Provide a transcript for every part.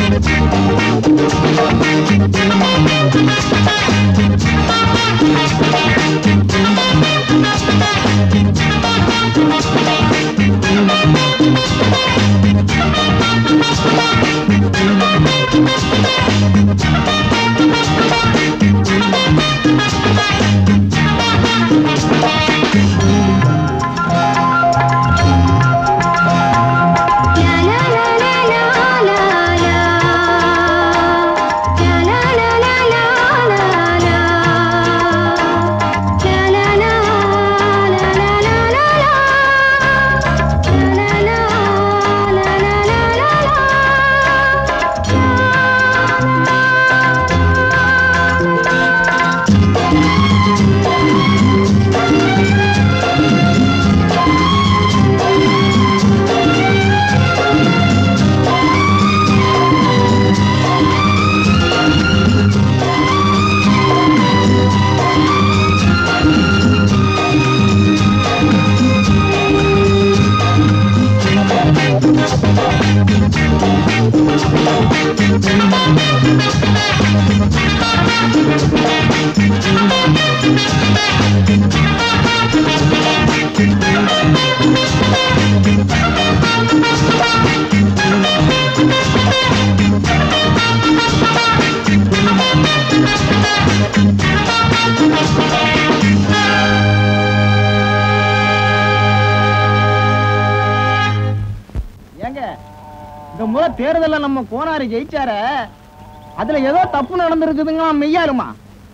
ஏங்க இந்த முறை தேர்தல்ல நம்ம கோனாரி ஜெயிச்சார அதுல ஏதோ தப்பு நடந்திருக்குதுங்களா மெய்யாலுமா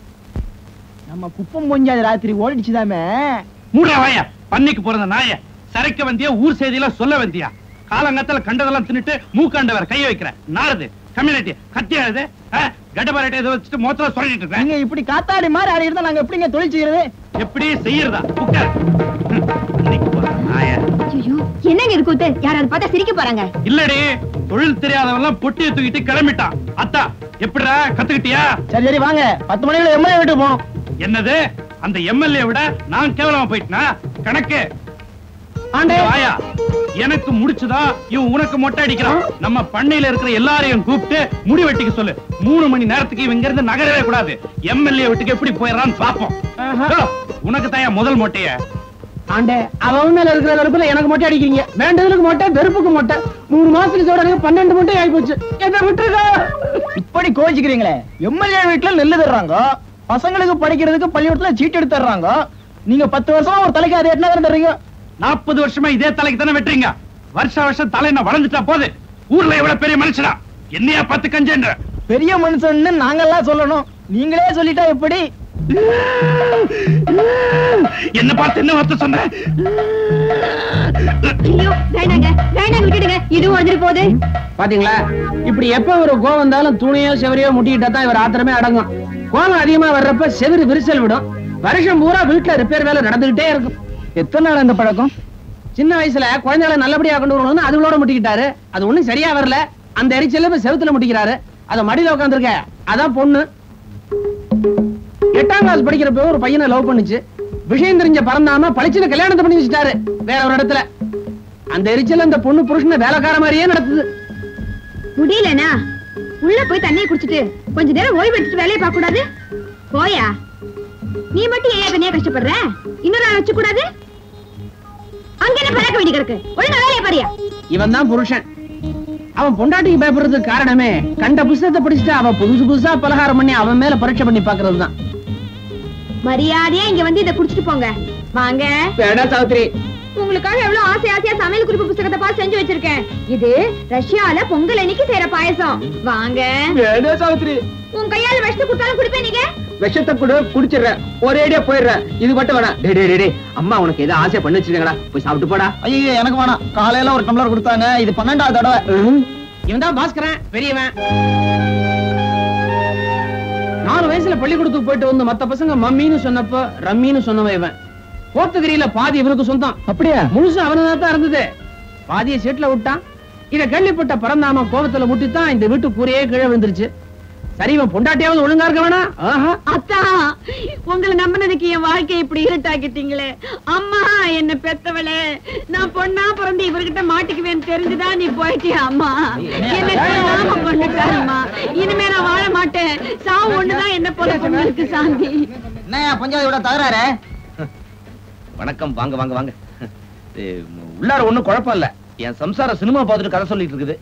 நம்ம குப்பம் பொஞ்சாது ராத்திரி ஓடிச்சுதாமே மூடா வாய பண்ணிக்கு பிறந்த நாய சரைக்க வந்தியா ஊர் செய்தியெல்லாம் சொல்ல வந்தியா காலங்கத்துல கண்டதெல்லாம் தின்னுட்டு மூக்காண்டவர் கைய வைக்கிற நாரது கம்யூனிட்டி கத்தியானது கடபாரட்டை ஏதோ வச்சுட்டு மொத்தம் சொல்லிட்டு இருக்கேன் நீங்க இப்படி காத்தாடி மாதிரி ஆடி இருந்தா நாங்க எப்படிங்க தொழில் செய்யறது எப்படி செய்யறதா உட்கார் ஹம், பண்ணிக்கு பிறந்த நாய ஐயோ என்னங்க இது கூத்து யாராவது பார்த்தா சிரிக்க போறாங்க இல்லடி தொழில் தெரியாதவன் எல்லாம் பொட்டியை தூக்கிட்டு கிளம்பிட்டான் அத்தா எப்படிடா கத்துக்கிட்டியா சரி சரி வாங்க பத்து மணிக்குள்ள எம்எல்ஏ வீட்டுக்கு போகணும் என்னது அந்த எம்எல்ஏ விட நான் கேவலமா போயிட்டனா கணக்கு ஆண்டே வாயா எனக்கு முடிச்சுதா இவன் உனக்கு மொட்டை அடிக்கிறான் நம்ம பண்ணையில இருக்கிற எல்லாரையும் கூப்பிட்டு முடி வெட்டிக்க சொல்லு மூணு மணி நேரத்துக்கு இவங்க இருந்து நகரவே கூடாது எம்எல்ஏ வீட்டுக்கு எப்படி போயிடறான்னு பாப்போம் ஆஹா. யோ, உனக்கு தாயா முதல் மொட்டைய ஆண்டே அவன் மேல இருக்கிற வெறுப்புல எனக்கு மொட்டை அடிக்கிறீங்க வேண்டதுக்கு மொட்டை வெறுப்புக்கு மொட்டை மூணு மாசத்துக்கு இதோட எனக்கு பன்னெண்டு மொட்டை ஆகி போச்சு என்ன விட்டுருக்க இப்படி கோச்சிக்கிறீங்களே எம்எல்ஏ வீட்டுல நெல்லு தர்றாங்க பசங்களுக்கு படிக்கிறதுக்கு பள்ளிக்கூடத்துல சீட் எடுத்து தர்றாங்க நீங்க பத்து வருஷமா ஒரு தலைக்கு அது என்ன தர்றீங்க நாற்பது வருஷமா இதே தலைக்கு தானே வெட்டுறீங்க வருஷ வருஷம் தலை என்ன வளர்ந்துட்டா போது ஊர்ல எவ்வளவு பெரிய மனுஷனா என்னையா பத்து கஞ்சன்ற பெரிய மனுஷன்னு நாங்கெல்லாம் சொல்லணும் நீங்களே சொல்லிட்டா எப்படி என்ன பார்த்து என்ன வார்த்தை சொன்ன ஐயோ வேண்டாங்க வேண்டாங்க விட்டுடுங்க இது உடஞ்சிட்டு போகுது பாத்தீங்களா இப்படி எப்ப ஒரு கோவம் வந்தாலும் துணியோ செவரையோ முட்டிக்கிட்டா தான் இவர் ஆத்திரமே அடங்கும் கோவம் அதிகமா வர்றப்ப செவிறு விரிசல் விடும் வருஷம் பூரா வீட்டுல ரிப்பேர் வேலை நடந்துகிட்டே இருக்கும் எத்தனை நாள் இந்த பழக்கம் சின்ன வயசுல குழந்தைகளை நல்லபடியா கொண்டு வரணும்னு அதுகளோட முட்டிக்கிட்டாரு அது ஒண்ணும் சரியா வரல அந்த எரிச்சல இப்ப செவுத்துல முட்டிக்கிறாரு அத மடியில உட்காந்துருக்க அதான் பொண்ணு எட்டாம் கிளாஸ் படிக்கிறப்ப ஒரு பையனை லவ் பண்ணுச்சு விஷயம் தெரிஞ்ச பறந்தாம பளிச்சுன்னு கல்யாணத்தை பண்ணி வச்சுட்டாரு வேற ஒரு இடத்துல அந்த எரிச்சல் அந்த பொண்ணு புருஷனை வேலைக்கார மாதிரியே நடத்துது முடியலனா உள்ள போய் தண்ணியை குடிச்சிட்டு கொஞ்ச நேரம் ஓய்வு எடுத்துட்டு வேலையை பார்க்க கூடாது போயா நீ மட்டும் ஏன் தனியா கஷ்டப்படுற இன்னொரு ஆள் வச்சு கூடாது அங்க என்ன பழக்க வேண்டி கிடக்கு ஒழுங்கா வேலையை பாரியா இவன் தான் புருஷன் அவன் பொண்டாட்டிக்கு பயப்படுறதுக்கு காரணமே கண்ட புஸ்தகத்தை படிச்சுட்டு அவன் புதுசு புதுசா பலகாரம் பண்ணி அவன் மேல பரீட்சை பண்ணி பாக்குறது தான் மரியாதையா இங்க வந்து இதை குடிச்சிட்டு போங்க வாங்க வேடா சாவித்ரி உங்களுக்காக எவ்வளவு ஆசை ஆசையா சமையல் குறிப்பு புத்தகத்தை பார்த்து செஞ்சு வச்சிருக்கேன் இது ரஷ்யால பொங்கல் அன்னைக்கு செய்யற பாயசம் வாங்க வேடா சாவித்ரி உன் கையால விஷத்தை கொடுத்தாலும் குடிப்பேன் நீங்க விஷத்தை கொடு குடிச்சிடுற ஒரேடியா போயிடுற இது மட்டும் வேணாம் டே டே டே அம்மா உனக்கு ஏதோ ஆசை பண்ணி வச்சிருக்கடா போய் சாப்பிட்டு போடா ஐயோ எனக்கு வேணாம் காலையில ஒரு டம்ளர் கொடுத்தாங்க இது பன்னெண்டாவது தடவை இவன் தான் பாஸ்கரன் பெரியவன் நாலு வயசுல பள்ளிக்கூடத்துக்கு போயிட்டு வந்து மத்த பசங்க மம்மின்னு சொன்னப்ப ரம்மின்னு சொன்னவன் இவன் கோத்தகிரியில பாதி இவனுக்கு சொந்தம் அப்படியா முழுசு அவனதான் தான் இருந்தது பாதியை சீட்ல விட்டான் இத கேள்விப்பட்ட பரந்தாம கோபத்துல முட்டித்தான் இந்த வீட்டு கூரையே கீழே விழுந்துருச்சு சரி இவன் பொண்டாட்டியாவது ஒழுங்கா இருக்க வேணா ஆஹா அத்தா உங்களை நம்பினதுக்கு என் வாழ்க்கை இப்படி இருட்டாக்கிட்டீங்களே அம்மா என்ன பெத்தவளே நான் பொண்ணா பிறந்து இவர்கிட்ட மாட்டிக்குவேன்னு தெரிஞ்சுதான் நீ போயிட்டியா அம்மா என்ன தெரியாம கொண்டுட்டாருமா இனிமே நான் வாழ மாட்டேன் சாவு ஒண்ணுதான் என்ன போல பொண்ணு இருக்கு சாந்தி என்னையா பஞ்சாயத்து விட தகராறு வணக்கம் வாங்க வாங்க வாங்க இது, உள்ளார ஒண்ணும் குழப்பம் இல்ல என் சம்சார சினிமா பார்த்துட்டு கதை சொல்லிட்டு இருக்குது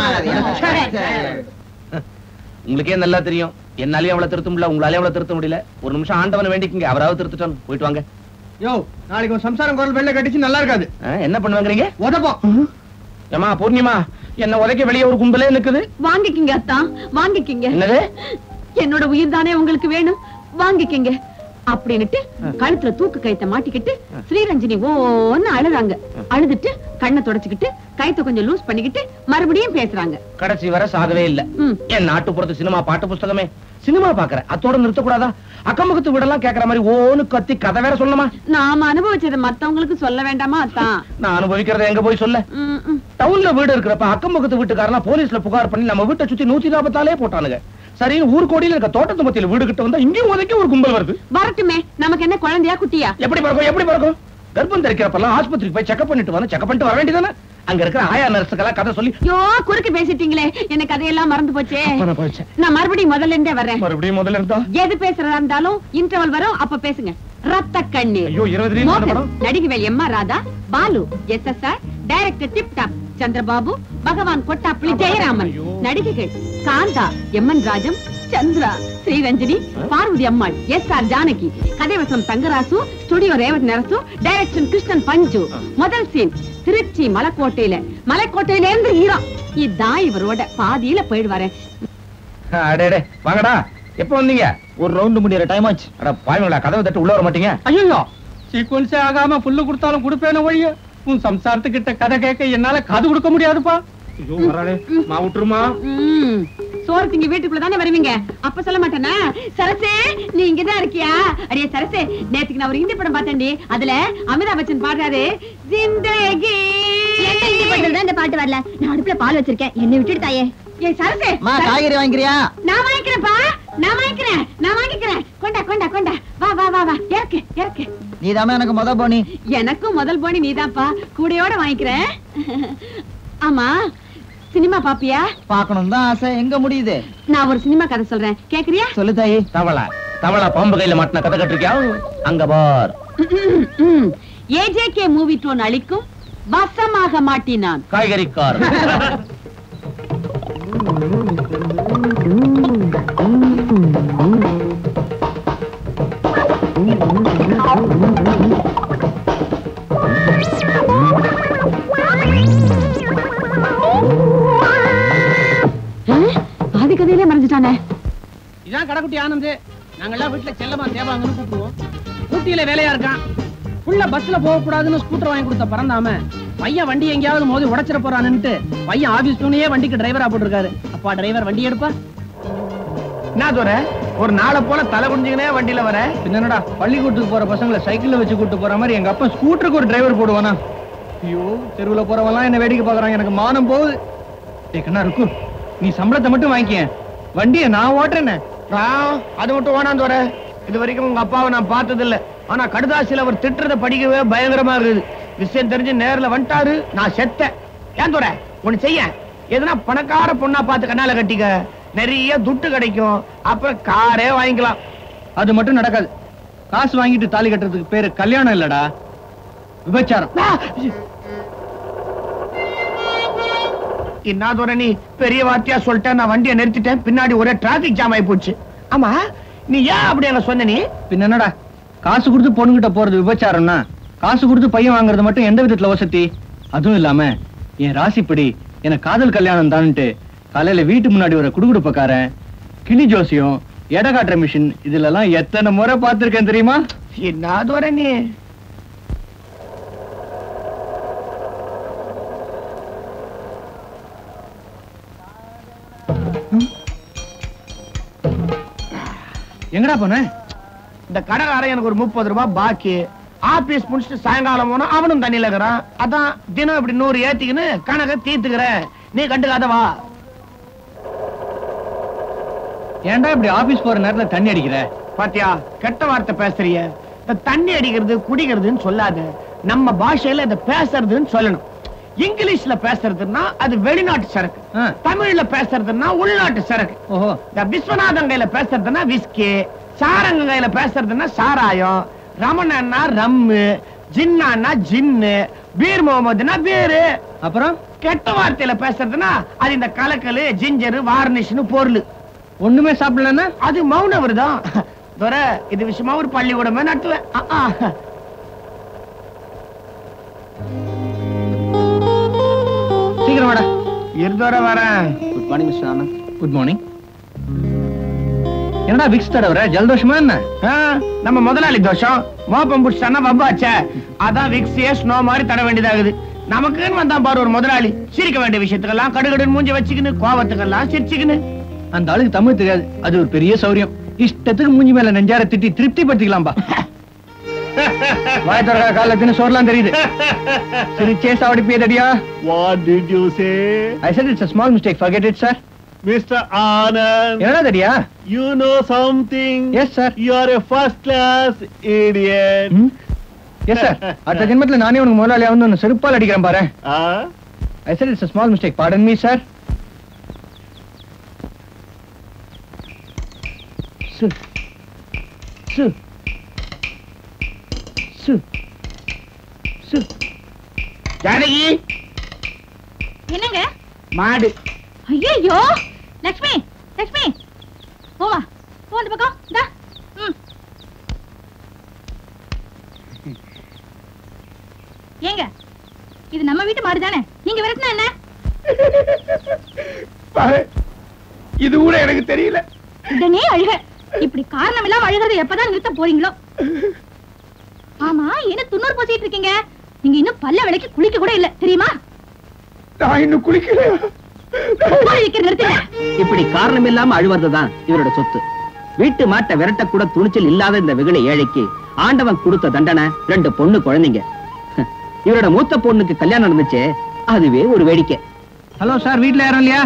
உங்களுக்கே நல்லா தெரியும் என்னாலயும் அவளை திருத்த முடியல உங்களாலயும் அவளை திருத்த முடியல ஒரு நிமிஷம் ஆண்டவனை வேண்டிக்குங்க அவராவது திருத்துட்டான் போயிட்டு வாங்க யோ நாளைக்கு உன் சம்சாரம் குரல் வெள்ள கட்டிச்சு நல்லா இருக்காது ஆ, என்ன பண்ணுவாங்கறீங்க உதப்போம் ஏமா பூர்ணிமா என்ன உதைக்க வெளியே ஒரு கும்பலே நிக்குது வாங்கிக்கிங்க அத்தா வாங்கிக்கிங்க என்னது என்னோட உயிர் தானே உங்களுக்கு வேணும் வாங்கிக்கங்க அப்படின்னுட்டு கழுத்துல தூக்கு கயித்தை மாட்டிக்கிட்டு ஸ்ரீரஞ்சனி ஓன்னு அழுறாங்க அழுதுட்டு கண்ணை தொடச்சுக்கிட்டு கயித்தை கொஞ்சம் லூஸ் பண்ணிக்கிட்டு மறுபடியும் பேசுறாங்க கடைசி வரை சாகவே இல்ல ம். என் நாட்டுப்புறத்து சினிமா பாட்டு புஸ்தகமே சினிமா பாக்குறேன் அத்தோட நிறுத்தக்கூடாதா அக்கம் பக்கத்து வீடெல்லாம் கேக்குற மாதிரி ஓன்னு கத்தி கதை வேற சொல்லணுமா நாம அனுபவிச்சதை மத்தவங்களுக்கு சொல்ல வேண்டாமா அத்தான் நான் அனுபவிக்கிறத எங்க போய் சொல்ல ம், ம். டவுன்ல வீடு இருக்கிறப்ப அக்கம் பக்கத்து வீட்டுக்காரலாம் போலீஸ்ல புகார் பண்ணி நம்ம வீட்டை சுத்தி நூத்தி நாற்பத்தாலே போட்டானுங்க சரின்னு ஊர் கோடியில இருக்க தோட்டத்து மத்தியில வீடு கிட்ட வந்தா இங்கேயும் உதைக்க ஒரு கும்பல் வருது வரட்டுமே நமக்கு என்ன குழந்தையா குட்டியா எப்படி பிறக்கும் எப்படி பிறக்கும் கர்ப்பம் தெரிக்கிறப்பெல்லாம் ஆஸ்பத்திரிக்கு போய் செக்அப் பண்ணிட்டு வந்து செக்அப் பண்ணிட்டு வர வேண்டியதானே அங்க இருக்கிற ஆயா நர்ஸுக்கெல்லாம் கதை சொல்லி ஐயோ குறுக்கு பேசிட்டீங்களே எனக்கு கதையெல்லாம் மறந்து போச்சே அப்ப நான் போயிடுச்சேன். நான் மறுபடியும் முதல்ல இருந்தே வர்றேன் மறுபடியும் முதல்ல இருந்தா எது பேசுறதா இருந்தாலும் இன்டர்வல் வரும் அப்ப பேசுங்க ரத்த கண்ணீர் ஐயோ இருபது ரீல் மோகன், படம் Nadigavel M R Radha Balu S S R director tip top Chandrababu Bhagavan Kottapuli Jayaraman நடிகைகள் Kantha M N Rajam Chandra Sriranjani Parvathi Ammal S R Janaki கதைவசம் தங்கராசு ஸ்டுடியோ ரேவத் நரசு டைரக்ஷன் கிருஷ்ணன் பஞ்சு முதல் சீன் திருச்சி மலைக்கோட்டையில மலைக்கோட்டையில இருந்து ஈரம் இதான் இவரோட பாதியில போயிடுவாரு அடே வாங்கடா எப்ப வந்தீங்க ஒரு ரவுண்டு முடியற டைம் ஆச்சு அட பாய்ங்களா கதவை தட்டு உள்ள வர மாட்டீங்க ஐயோ சீக்வன்ஸே ஆகாம புல்லு கொடுத்தாலும் கொடுப்பேன ஒழிய உன் சம்சாரத்துக்கிட்ட கதை கேட்க என்னால காது கொடுக்க முடியாதுப்பா ஐயோ வராளே மா விட்டுருமா ம். சோறு திங்க வீட்டுக்குள்ள தானே வருவீங்க அப்ப சொல்ல மாட்டேனா சரசே நீ இங்கதான் இருக்கியா அடியே சரசே நேத்துக்கு நான் ஒரு ஹிந்தி படம் பார்த்தேன்டி அதுல அமிதாப் பச்சன் பாடுறாரு ஜிந்தகி இந்த பாட்டு வரல நான் அடுப்புல பால் வச்சிருக்கேன் என்னை விட்டுட்டு தாயே ஏய் சரசே மா சரசே, காய்கறி வாங்கிக்கிறியா நான் வாங்கிக்கிறேன்ப்பா நான் வாங்கிக்கிறேன் நான் வாங்கிக்கிறேன் கொண்டா கொண்டா கொண்டா வா வா வா வா இறக்கு இறக்கு நீ எனக்கு முத போனி எனக்கும் முதல் போனி நீதான்ப்பா கூடையோட வாங்கிக்கிறேன் ஆமா சினிமா பாப்பியா பாக்கணும் தான் ஆசை எங்க முடியுது நான் ஒரு சினிமா கதை சொல்றேன் கேக்குறியா சொல்லு தாயி தவளை தவளை பாம்பு கையில மாட்டின கதை கட்டிருக்கியா அங்க பார் ஏஜேகே மூவி டோன் அளிக்கும் வசமாக மாட்டினான் காய்கறிக்கார் பாதி கதையிலே மறைஞ்சிட்டானே இதான் கடைக்குட்டி ஆனந்து நாங்கெல்லாம் வீட்டுல செல்லமா தேவாங்கன்னு கூப்பிடுவோம் ஊட்டியில வேலையா இருக்கான் புள்ள பஸ்ல போக கூடாதுன்னு ஸ்கூட்டர் வாங்கி கொடுத்த பறந்தாம பையன் வண்டி எங்கேயாவது மோதி உடைச்சிட போறான்னுட்டு பையன் ஆபீஸ் துணியே வண்டிக்கு டிரைவரா போட்டிருக்காரு அப்பா டிரைவர் வண்டி எடுப்பா என்ன தோற ஒரு நாளை போல தலை குஞ்சுங்கனே வண்டியில வர என்னடா பள்ளிக்கூட்டுக்கு போற பசங்களை சைக்கிள்ல வச்சு கூட்டு போற மாதிரி எங்க அப்பா ஸ்கூட்டருக்கு ஒரு டிரைவர் போடுவானா ஐயோ தெருவுல போறவன்லாம் என்ன வேடிக்கை பாக்குறாங்க எனக்கு மானம் போகுது டேய் கண்ணா இருக்கு நீ சம்பளத்தை மட்டும் வாங்கிக்க வண்டியை நான் ஓட்டுறேன்னு அது மட்டும் வேணாம் தோற இது வரைக்கும் உங்க அப்பாவை நான் பார்த்தது இல்ல ஆனா கடுதாசில அவர் திட்டுறத படிக்கவே பயங்கரமா இருக்குது விஷயம் தெரிஞ்சு நேர்ல வந்துட்டாரு நான் செத்தேன் ஏன் தோற ஒண்ணு செய்ய எதுனா பணக்கார பொண்ணா பார்த்து கண்ணால கட்டிக்க நிறைய துட்டு கிடைக்கும் அப்புறம் காரே வாங்கிக்கலாம் அது மட்டும் நடக்காது காசு வாங்கிட்டு தாலி கட்டுறதுக்கு பேரு கல்யாணம் இல்லடா விபச்சாரம் என்ன தோற நீ பெரிய வார்த்தையா சொல்லிட்டேன் நான் வண்டியை நிறுத்திட்டேன் பின்னாடி ஒரே டிராபிக் ஜாம் ஆயி போச்சு ஆமா நீ ஏன் அப்படி அங்க சொன்ன நீ பின்ன என்னடா காசு கொடுத்து பொண்ணுகிட்ட போறது விபச்சாரம்னா காசு கொடுத்து பையன் வாங்குறது மட்டும் எந்த விதத்துல வசதி அதுவும் இல்லாம என் ராசிப்படி எனக்கு காதல் கல்யாணம் தான்ட்டு காலையில வீட்டு முன்னாடி வர குடுகுடுப்பக்காரன் கிளி ஜோசியம் எடை காட்டுற மிஷின் இதுல எல்லாம் எத்தனை முறை பார்த்திருக்கேன் தெரியுமா என்ன தோற நீ எங்கடா போன இந்த கடைக்காரன் எனக்கு ஒரு முப்பது ரூபாய் பாக்கி ஆபீஸ் முடிச்சுட்டு சாயங்காலம் போனா அவனும் தண்ணியில இருக்கிறான் அதான் தினம் இப்படி நூறு ஏத்திக்கின்னு கணக்க தீர்த்துக்கிறேன் நீ கண்டுக்காத வா ஏன்டா இப்படி ஆபீஸ் போற நேரத்துல தண்ணி அடிக்கிற பாத்தியா கெட்ட வார்த்தை பேசுறிய இந்த தண்ணி அடிக்கிறது குடிக்கிறதுன்னு சொல்லாத நம்ம பாஷையில இத பேசுறதுன்னு சொல்லணும் இங்கிலீஷ்ல பேசுறதுன்னா அது வெளிநாட்டு சரக்கு ஆ. தமிழ்ல பேசுறதுன்னா உள்நாட்டு சரக்கு ஓஹோ இந்த விஸ்வநாதன் கையில பேசுறதுன்னா விஸ்கி சாரங்க கையில பேசுறதுன்னா சாராயம் ரமணன்னா ரம்மு ஜின்னான்னா ஜின்னு பீர் முகமதுன்னா பீரு அப்புறம் கெட்ட வார்த்தையில பேசுறதுன்னா அது இந்த கலக்கலு ஜிஞ்சரு வார்னிஷ்னு பொருள் ஒண்ணுமே சாப்பிடலன்னா அது மௌன விரதம் துர இது விஷயமா ஒரு பள்ளிக்கூடமே நட்டுவேன் ஆ, ஆ. சீக்கிரம் வாடா இரு துர வரேன் good morning Mister Anand good morning என்னடா விக்ஸ் தடவுற ஜலதோஷமா என்ன ஆ, நம்ம முதலாளி தோஷம் மோப்பம் புடிச்சானா வம்பாச்சே அதான் விக்ஸியே ஸ்னோ மாதிரி தட வேண்டியதாகுது நமக்குன்னு வந்தான் பாரு ஒரு முதலாளி சிரிக்க வேண்டிய விஷயத்துக்கெல்லாம் கடுகடுன்னு மூஞ்சி வச்சுக்கின்னு கோவத்துக்கெல்லாம் சிரிச்சுக்கின்னு அந்த ஆளுக்கு தமிழ் தெரியாது அது ஒரு பெரிய சௌரியம் இஷ்டத்துக்கு மூஞ்சி மேல நெஞ்சார திட்டி திருப்தி படுத்திக்கலாம்பா வாய் திறக்க கால தின்னு சோர்லாம் தெரியுது சிரிச்சே சாவடி பேதடியா What did you say? I said it's a small mistake forget it sir Mr. Anand, என்னடா தடியா you know something? Yes sir You are a first class idiot. Yes sir அடுத்த ஜென்மத்துல நானே உனக்கு முதலாளியா வந்து உன்னை செருப்பால் அடிக்கிறேன் பாரு Huh? I said it's a small mistake pardon me sir சு சு சு சு ஜானகி என்னங்க மாடு ஐயோ லக்ஷ்மி லக்ஷ்மி போவா போ அந்த பக்கம் இந்தா ம் ஏங்க இது நம்ம வீட்டு மாடு தானே நீங்க விரட்டினா என்ன பாரு இது கூட எனக்கு தெரியல உடனே அழுக இப்படி காரணம் இல்லாம அழுகிறத எப்பதான் நிறுத்த போறீங்களோ ஆமா என்ன துண்ணூறு பூசிட்டு இருக்கீங்க நீங்க இன்னும் பல்ல விலைக்கு குளிக்க கூட இல்ல தெரியுமா நான் இன்னும் குளிக்கல குளிக்க நிறுத்துங்க இப்படி காரணம் இல்லாம அழுவதுதான் இவரோட சொத்து வீட்டு மாட்டை விரட்ட கூட துணிச்சல் இல்லாத இந்த வெகுளை ஏழைக்கு ஆண்டவன் கொடுத்த தண்டனை ரெண்டு பொண்ணு குழந்தைங்க இவரோட மூத்த பொண்ணுக்கு கல்யாணம் நடந்துச்சே அதுவே ஒரு வேடிக்கை ஹலோ சார் வீட்ல யாரும் இல்லையா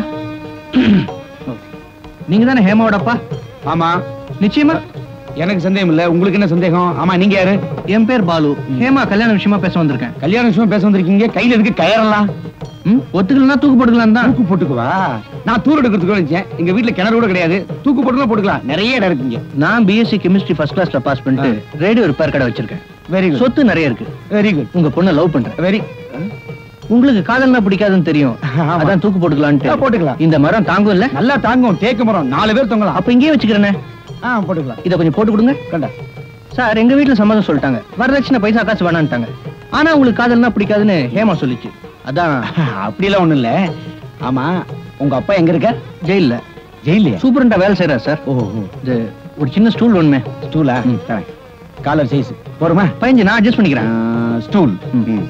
நீங்க தானே ஹேமாவோட அப்பா ஆமா நிச்சயமா எனக்கு சந்தேகம் இல்ல உங்களுக்கு என்ன சந்தேகம் ஆமா நீங்க யாரு என் பேர் பாலு ஹேமா கல்யாண விஷயமா பேச வந்திருக்கேன் கல்யாண விஷயம் பேச வந்திருக்கீங்க கையில இருக்கு கயறலாம் ம் ஒத்துக்கலன்னா தூக்கு போட்டுக்கலாம் தான் தூக்கு போட்டுக்குவா நான் தூர் எடுக்கிறதுக்கு நினைச்சேன் எங்க வீட்டுல கிணறு கூட கிடையாது தூக்கு போட்டுலாம் போட்டுக்கலாம் நிறைய இடம் இருக்குங்க நான் பிஎஸ்சி கெமிஸ்ட்ரி ஃபர்ஸ்ட் கிளாஸ்ல பாஸ் பண்ணிட்டு ரேடியோ ரிப்பேர் கடை வச்சிருக்கேன் வெரி குட் சொத்து நிறைய இருக்கு வெரி குட் உங்க பொண்ணை லவ் பண்றேன் வெரி உங்களுக்கு காதல்னா பிடிக்காதுன்னு தெரியும் ஆமா. அதான் தூக்கு ஆ, போட்டுக்கலான்ட்டு போட்டுக்கலாம். இந்த மரம் தாங்கும் இல்ல நல்லா தாங்கும் தேக்கு மரம் நாலு பேர் தொங்கலாம் அப்ப இங்கேயே வச்சுக்கிறேனே ஆ போட்டுக்கலாம் இத கொஞ்சம் போட்டு கொடுங்க கண்டா சார் எங்க வீட்டுல சம்மதம் சொல்லிட்டாங்க வரதட்சணை பைசா காசு வேணான்ட்டாங்க ஆனா உங்களுக்கு காதல்னா பிடிக்காதுன்னு ஹேமா சொல்லிச்சு அதான் அப்படியெல்லாம் ஒண்ணும் இல்ல ஆமா உங்க அப்பா எங்க இருக்க ஜெயில்ல ஜெயிலையா சூப்பரண்டா வேலை செய்யறாரு சார் ஓ இது ஒரு சின்ன ஸ்டூல் வேணுமே ஸ்டூலா ம். தரேன் காலர் சைஸ் போருமா பதினஞ்சு நான் அட்ஜஸ்ட் பண்ணிக்கிறேன் ஸ்டூல் ம்.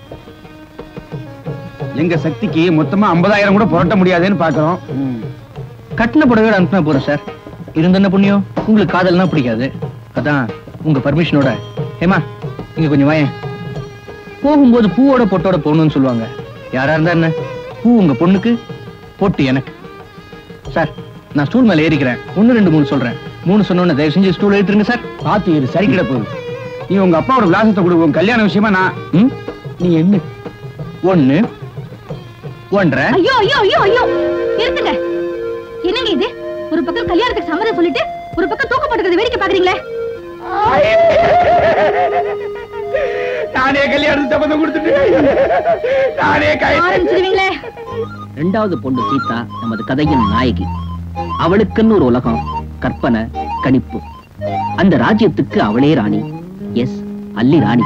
எங்க சக்திக்கு மொத்தமா ஐம்பதாயிரம் கூட புரட்ட முடியாதுன்னு பாக்குறோம் கட்டின புடவை அனுப்பினா போறோம் சார் இருந்த என்ன புண்ணியம் உங்களுக்கு காதல்னா பிடிக்காது அதான் உங்க பர்மிஷனோட ஹேமா இங்க கொஞ்சம் வாயேன் போகும்போது பூவோட பொட்டோட போகணும்னு சொல்லுவாங்க யாரா இருந்தா என்ன பூ உங்க பொண்ணுக்கு பொட்டு எனக்கு சார் நான் ஸ்டூல் மேல ஏறிக்கிறேன் ஒன்னு ரெண்டு மூணு சொல்றேன் மூணு சொன்னோன்னு தயவு செஞ்சு ஸ்டூல் எடுத்துருங்க சார் பாத்து இரு சரி கிட போகுது நீ உங்க அப்பாவோட விலாசத்தை கொடு உன் கல்யாண விஷயமா நான் ம் நீ என்ன ஒன்னு ஒன்றரை ஐயோ ஐயோ ஐயோ ஐயோ நிறுத்துங்க என்னங்க இது ஒரு பக்கம் கல்யாணத்துக்கு சம்மதம் சொல்லிட்டு ஒரு பக்கம் தூக்கு போட்டுக்கிறது வேடிக்கை பாக்குறீங்களே நானே கல்யாணம் சம்மதம் கொடுத்துட்டு நானே கை ஆரம்பிச்சிருவீங்களே ரெண்டாவது பொண்ணு சீதா நமது கதையின் நாயகி அவளுக்குன்னு ஒரு உலகம் கற்பனை கணிப்பு அந்த ராஜ்யத்துக்கு அவளே ராணி எஸ் அல்லி ராணி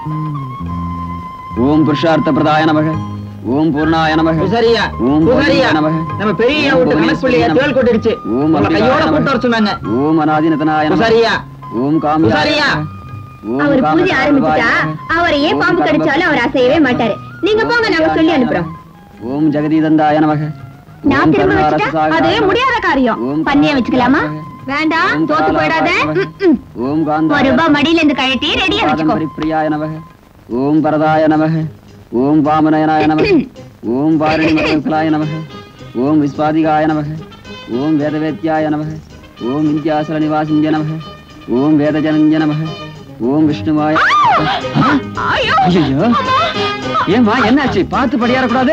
ஓம் புருஷார்த்த பிரதாய நமக ஓம் பூர்ணாய நமக சரியா ஓம் புகாரியா? பௌர்ணமிகாய நமக நம்ம பெரிய வீட்டு கணக்குள்ளைய தேள் கொட்டிருச்சு ஓம் உங்களை அம்பிகாய கையோட நமக. கூட்ட வர சொன்னாங்க ஓம் அநாதினதனாய நமக புசாரியா ஓம் காமியாய புசாரியா? நமக. ஓம் அவர் பூஜை காமதாய ஆரம்பிச்சுட்டா நமக. அவரை ஏன் பாம்பு கடிச்சாலும் அவர் அசையவே மாட்டாரு நீங்க போங்க நாங்க சொல்லி அனுப்புறோம் ஓம் ஜெகதீதந்தாய நமக நான் ஓம் திரும்ப வச்சுட்டா கருணாரசசாகராய அதே நமக. முடியாத காரியம் ஓம் பண்ணிய வச்சுக்கலாமா வேண்டாம் ஓம் தோத்து போயிடாத காலாய நமக. ம், ம். ஓம் ஒரு காந்தாய ரூபாய் மடியில இருந்து கழட்டி ரெடியா வச்சுக்கோ காதம்பரிப்பிரியாய நமக ஓம் பரதாய நமக ஓம் வாமனயனாய நமக ஓம் வாரணி மதங்களாய நமக ஓம் விஸ்வாதிகாய நமக ஓம் வேதவேத்யாய நமக ஓம் விந்தியாசல நிவாசிஞ்ச நமக ஓம் வேதஜனஞ்ச நமக ஓம் விஷ்ணுவாய ஐயோ ஐயோ ஏம்மா என்னாச்சு பார்த்து படியாரக்கூடாது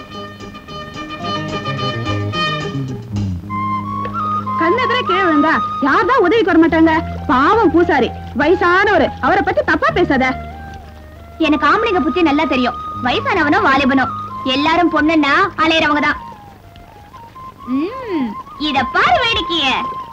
கண்ணெதிர கீழே விழுந்தா யார்தான் உதவிக்கு வர மாட்டாங்க பாவம் பூசாரி வயசானவரு அவரை பத்தி தப்பா பேசாத எனக்கு ஆம்பளைங்க புத்தி நல்லா தெரியும் வயசானவனோ வாலிபனோ எல்லாரும் பொண்ணுன்னா அலையறவங்க தான் இத பாரு வேடிக்கைய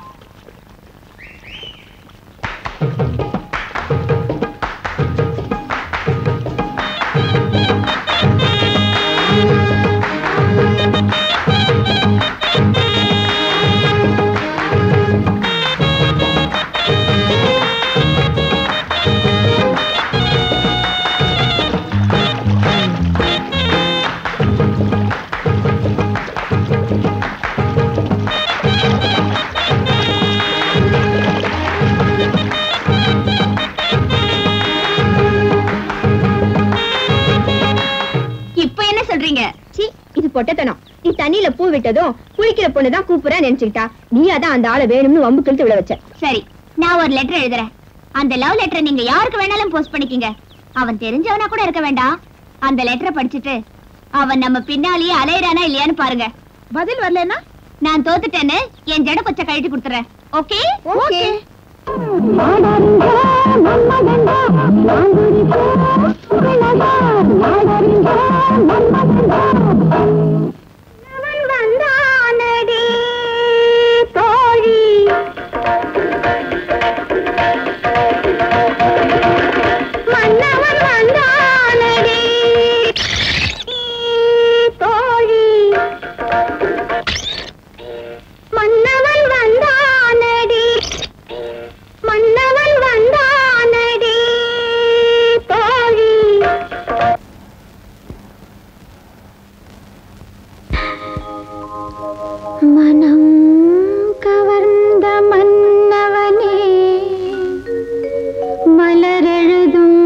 இப்ப என்ன சொல்றீங்க சீ இது பொட்டத்தனம் நீ தண்ணியில பூ விட்டதும் குளிக்கிற பொண்ணுதான் கூப்பிடுற நினைச்சுக்கிட்டா நீ அதான் அந்த ஆளை வேணும்னு வம்பு கிழித்து விட வச்ச சரி நான் ஒரு லெட்டர் எழுதுறேன் அந்த லவ் லெட்டரை நீங்க யாருக்கு வேணாலும் போஸ்ட் பண்ணிக்கங்க அவன் தெரிஞ்சவனா கூட இருக்க வேண்டாம் அந்த லெட்டரை படிச்சுட்டு அவன் நம்ம பின்னாலேயே அலையறானா இல்லையான்னு பாருங்க பதில் வரலன்னா நான் தோத்துட்டேன்னு என் ஜட கொச்ச கழட்டி கொடுத்துறேன் ஓகே ஓகே மன்னவன் வந்தானடி மன்னவன் வந்தானடி தோழி மனம் கவர்ந்த மன்னவனே மலரெழுதும்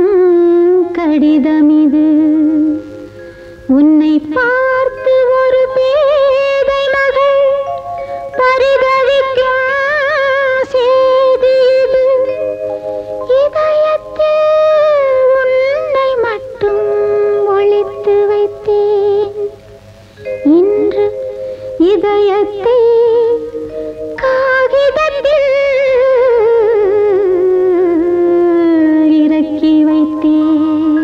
கடிதமிது உன்னை பார்த்து ஒரு பேதை மகள் பரிதவிக்கும் செய்தி இது இதயத்தில் உன்னை மட்டும் ஒளித்து வைத்தேன் இன்று இதயத்தை காகிதத்தில் இறக்கி வைத்தேன்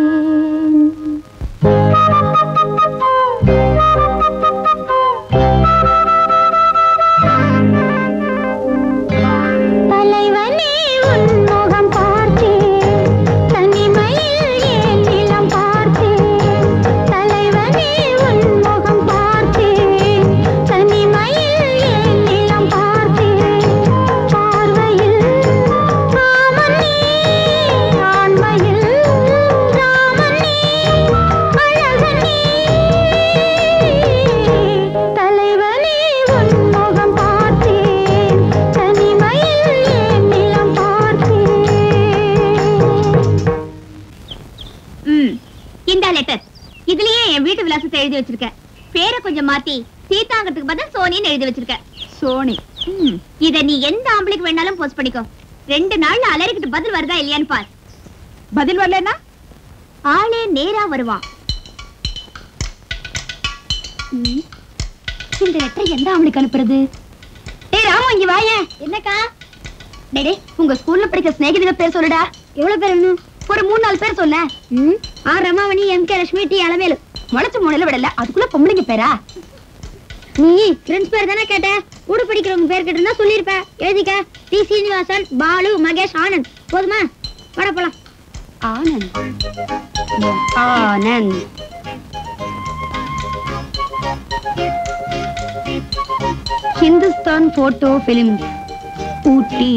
தலைவனே உன்முகம் பார்த்தேன் தனிமையில் ஏன் நிலம் பார்த்தேன் தலைவனே உன்முகம் பார்த்தேன் தனிமையில் ஏன் நிலம் பார்த்தேன் பார்வையில் ராமன் நீ ஆண்மையில் ராமன் நீ அழகன் நீ தலைவனே உன்முகம் பார்த்தேன் தனிமையில் ஏன் நிலம் பார்த்தேன் ம் இந்த லெட்டர் இதுலயே என் வீட்டு விலாசத்தை எழுதி வச்சிருக்கேன் பேரை கொஞ்சம் மாத்தி சீதாங்கிறதுக்கு பதில் சோனின்னு எழுதி வச்சிருக்கேன் சோனி இத நீ எந்த ஆம்பளைக்கு வேணாலும் போஸ்ட் பண்ணிக்கோ ரெண்டு நாள்ல அலறிக்கிட்டு பதில் வருதா இல்லையான்னு பார் பதில் வரலன்னா ஆளே நேரா வருவான் ம், இந்த லெட்டர் எந்த ஆம்பளைக்கு அனுப்புறது ஏய் ராமு இங்க வாயேன் என்னக்கா டேய் டேய், உங்க ஸ்கூல்ல படிக்கிற சிநேகிதிக பேர் சொல்லுடா எவ்வளவு பேர் இன்னும் ஒரு மூணு நாலு பேர் சொன்ன ஆ Ramavani M K Lakshmi T Alavelu முளைச்ச மூணையில விடல அதுக்குள்ள பொம்பளைங்க பேரா நீ ஃப்ரெண்ட்ஸ் பேர் தானே கேட்ட கூட படிக்கிறவங்க பேர் கேட்டிருந்தா சொல்லியிருப்ப எழுதிக்க டி சீனிவாசன் பாலு மகேஷ் ஆனந்த் போதுமா வாடா போலாம் Anand Anand Hindustan photo film Ooty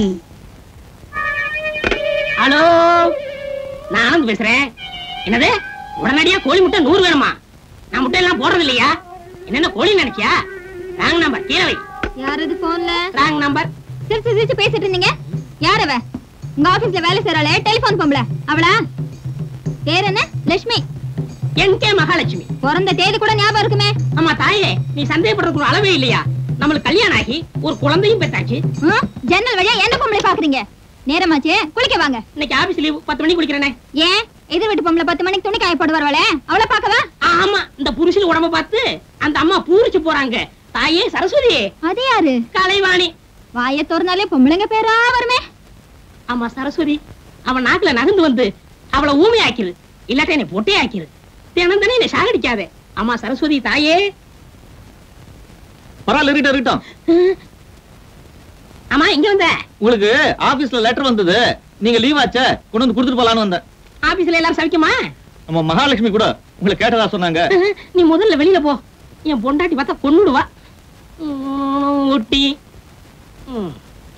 hello நான் ஆனந்த் பேசுறேன் என்னது உடனடியா கோழி முட்டை நூறு வேணுமா நான் முட்டை எல்லாம் போடுறது இல்லையா என்னென்ன கோழி நினைக்கியா ராங் நம்பர் கீழே வை யார் இது போன்ல ராங் நம்பர் சிரிச்சு சிரிச்சு பேசிட்டு இருந்தீங்க யார் அவ உங்க ஆபீஸ்ல வேலை செய்யறாளே டெலிபோன் பொம்பளை அவளா பேர் என்ன லட்சுமி என் கே மகாலட்சுமி பிறந்த தேதி கூட ஞாபகம் இருக்குமே ஆமா தாயே நீ சந்தேகப்படுறதுக்கு ஒரு அளவே இல்லையா நம்மளுக்கு கல்யாணம் ஆகி ஒரு குழந்தையும் பெத்தாச்சு ம், ஜன்னல் வழியா என்ன பொம்பளை பாக்குறீங்க நேரமாச்சே குளிக்க வாங்க இன்னைக்கு ஆபீஸ் லீவ் பத்து மணிக்கு குளிக்கிறேனே ஏன் எதிர் வீட்டு பொம்பளை பத்து மணிக்கு துணி காய போட்டு வருவாளே அவளை பார்க்கவா ஆமா இந்த புருஷன் உடம்ப பார்த்து அந்த அம்மா பூரிச்சு போறாங்க தாயே சரஸ்வதி அது யாரு கலைவாணி வாயை திறந்தாலே பொம்பளைங்க பேரா வருமே ஆமா சரஸ்வதி அவன் நாக்குல நகர்ந்து வந்து அவளை ஊமை ஆக்கிரு இல்லாட்ட என்னை பொட்டே ஆக்கிரு தினம் தானே என்னை சாகடிக்காதே ஆமா சரஸ்வதி தாயே பரவாயில்ல இருக்கட்டும் இருக்கட்டும் ஆமா இங்க வந்த உங்களுக்கு ஆபீஸ்ல லெட்டர் வந்தது நீங்க லீவ் ஆச்சே கொண்டு வந்து கொடுத்துட்டு போலான்னு வந்தேன் ஆபீஸ்ல எல்லாம் சவிக்குமா நம்ம மகாலட்சுமி கூட உங்களை கேட்டதா சொன்னாங்க நீ முதல்ல வெளியில போ என் பொண்டாட்டி பார்த்தா கொன்னுடுவா உம், ஒட்டி உம்.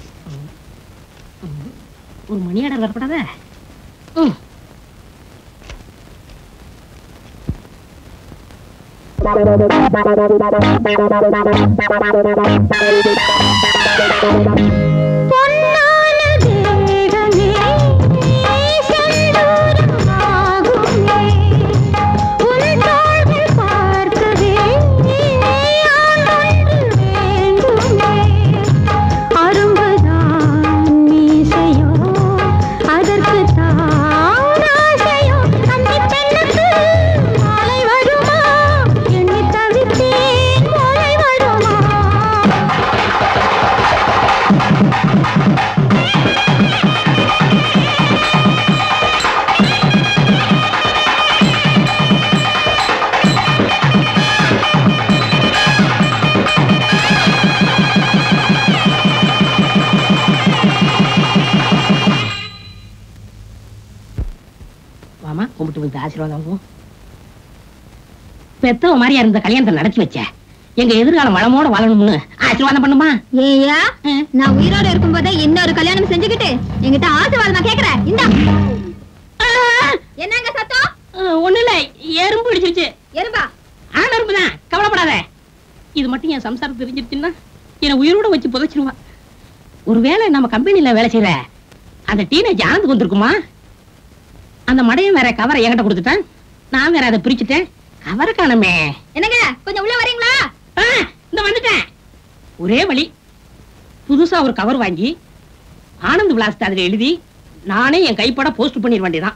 உம். ஒரு மணி ஆர்டர் வரப்படாத உம். வாமா கும்பிட்டு வந்து ஆசீர்வாதம் வாங்குவோம் பெத்தவ மாதிரியா இருந்த கல்யாணத்தை நடத்தி வச்ச எங்க எதிர்காலம் வளமோட வாழணும்னு ஆசீர்வாதம் பண்ணுமா ஏயா நான் உயிரோட இருக்கும்போதே இன்னொரு கல்யாணம் செஞ்சுக்கிட்டு என்கிட்ட ஆசீர்வாதமா கேக்குறேன் இந்தா என்னங்க சத்தம் ஒண்ணு இல்ல எறும்பு பிடிச்சிருச்சு எறும்பா ஆன எறும்பு தான் கவலைப்படாத இது மட்டும் என் சம்சாரம் தெரிஞ்சிருச்சுன்னா என்னை உயிரோட வச்சு புதைச்சிருவா ஒருவேளை நம்ம கம்பெனில வேலை செய்யற அந்த டீனேஜ் ஆனந்துக்கு வந்திருக்குமா அந்த மடையன் வேற கவரை என்கிட்ட கொடுத்துட்டேன் நான் வேற அதை பிரிச்சுட்டேன் கவரை காணுமே என்னங்க கொஞ்சம் உள்ள வரீங்களா ஆ, இந்த வந்துட்டேன் ஒரே வழி புதுசா ஒரு கவர் வாங்கி ஆனந்த் விலாசத்தை அதுல எழுதி நானே என் கைப்பட போஸ்ட் பண்ணிட வேண்டியதான்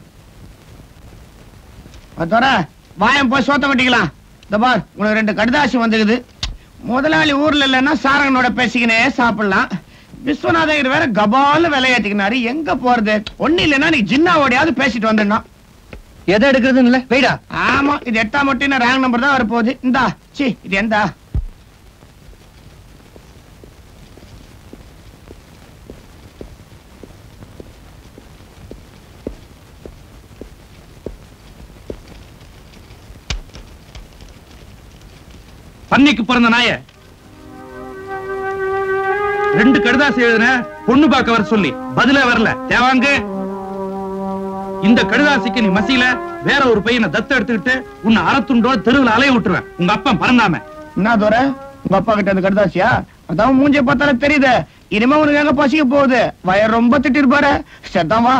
அதோட வாயம் போய் சோத்த கட்டிக்கலாம் இந்த பார் உனக்கு ரெண்டு கடிதாசி வந்துக்குது முதலாளி ஊர்ல இல்லைன்னா சாரங்கனோட பேசிக்கினே சாப்பிடலாம் விஸ்வநாதகர் வேற கபால விலையேத்திக்கினாரு எங்க போறது ஒண்ணு இல்லைன்னா நீ ஜின்னாவோடையாவது பேசிட்டு வந்துடணும் எதை எடுக்கிறதுன்னு இல்ல வெயிடா ஆமா இது எட்டாம் மட்டும் ரேங்க் நம்பர் தான் வரப்போகுது இந்தா சி இது எந்தா பன்னிக்கு பிறந்த நாய ரெண்டு கடுதாசி எழுதுன பொண்ணு பார்க்க வர சொல்லி பதிலே வரல தேவாங்க இந்த கடுதாசிக்கு நீ மசியில வேற ஒரு பையனை தத்து எடுத்துக்கிட்டு உன்னை அறத்துண்டோட தெருவுல அலைய விட்டுருவேன் உங்க அப்பன் பறந்தாம என்ன தோற உங்க அப்பா கிட்ட அந்த கடிதாசியா அதான் மூஞ்சிய பார்த்தாலே தெரியுது இனிமே உனக்கு எங்க பசிக்க போகுது வயர் ரொம்ப திட்டிருப்பாரு சரி வா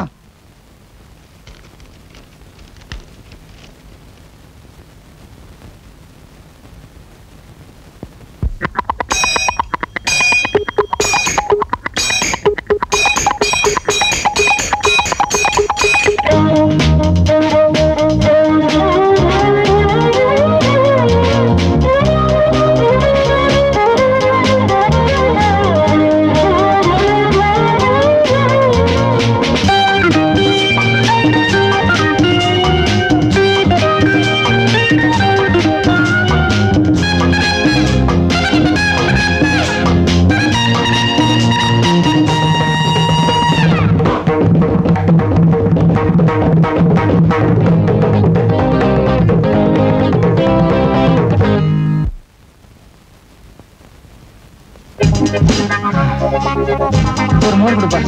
ஒரு மோர் கொடுப்பா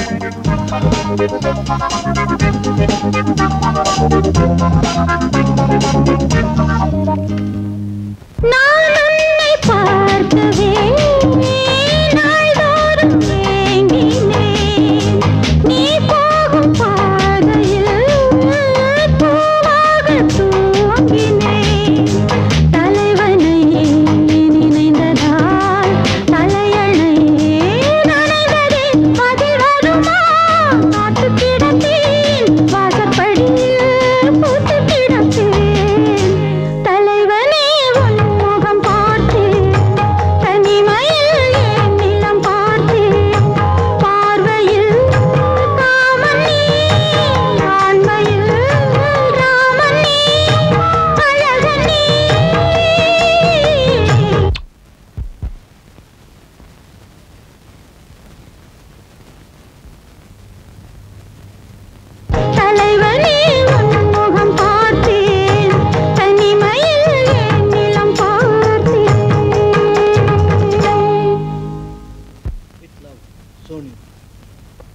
நான் உன்னை பார்க்கவே நாள்தோறும் ஏங்கினேன் நீ போகும் பாதையில் பூவாக தூங்கினேன் தலைவனை நினைந்ததால்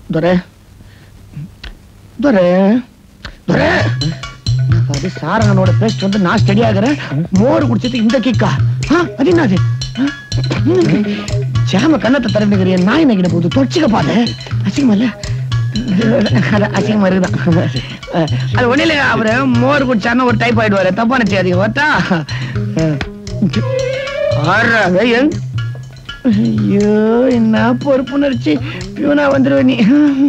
துரை துரை துரை அது சாரங்கனோட பேஸ்ட் வந்து நான் ஸ்டடி ஆகுறேன் மோர் குடிச்சது இந்த கிக்கா ஆ, அது என்னது ஜாம கண்ணத்தை திறந்துக்கிறிய நாய் நகிட போகுது தொச்சுக்க பாரு அசிங்கமா இல்ல அது அசிங்கமா இருக்குதான் அது ஒண்ணு இல்லைங்க அவரு மோர் குடிச்சாருன்னா ஒரு டைப் ஆயிடுவாரு தப்பா நினைச்சு அதிகம் பார்த்தா ஆறாங்க எங் ஐயோ என்ன பொறுப்புணர்ச்சி பியூனா வந்துருவ நீ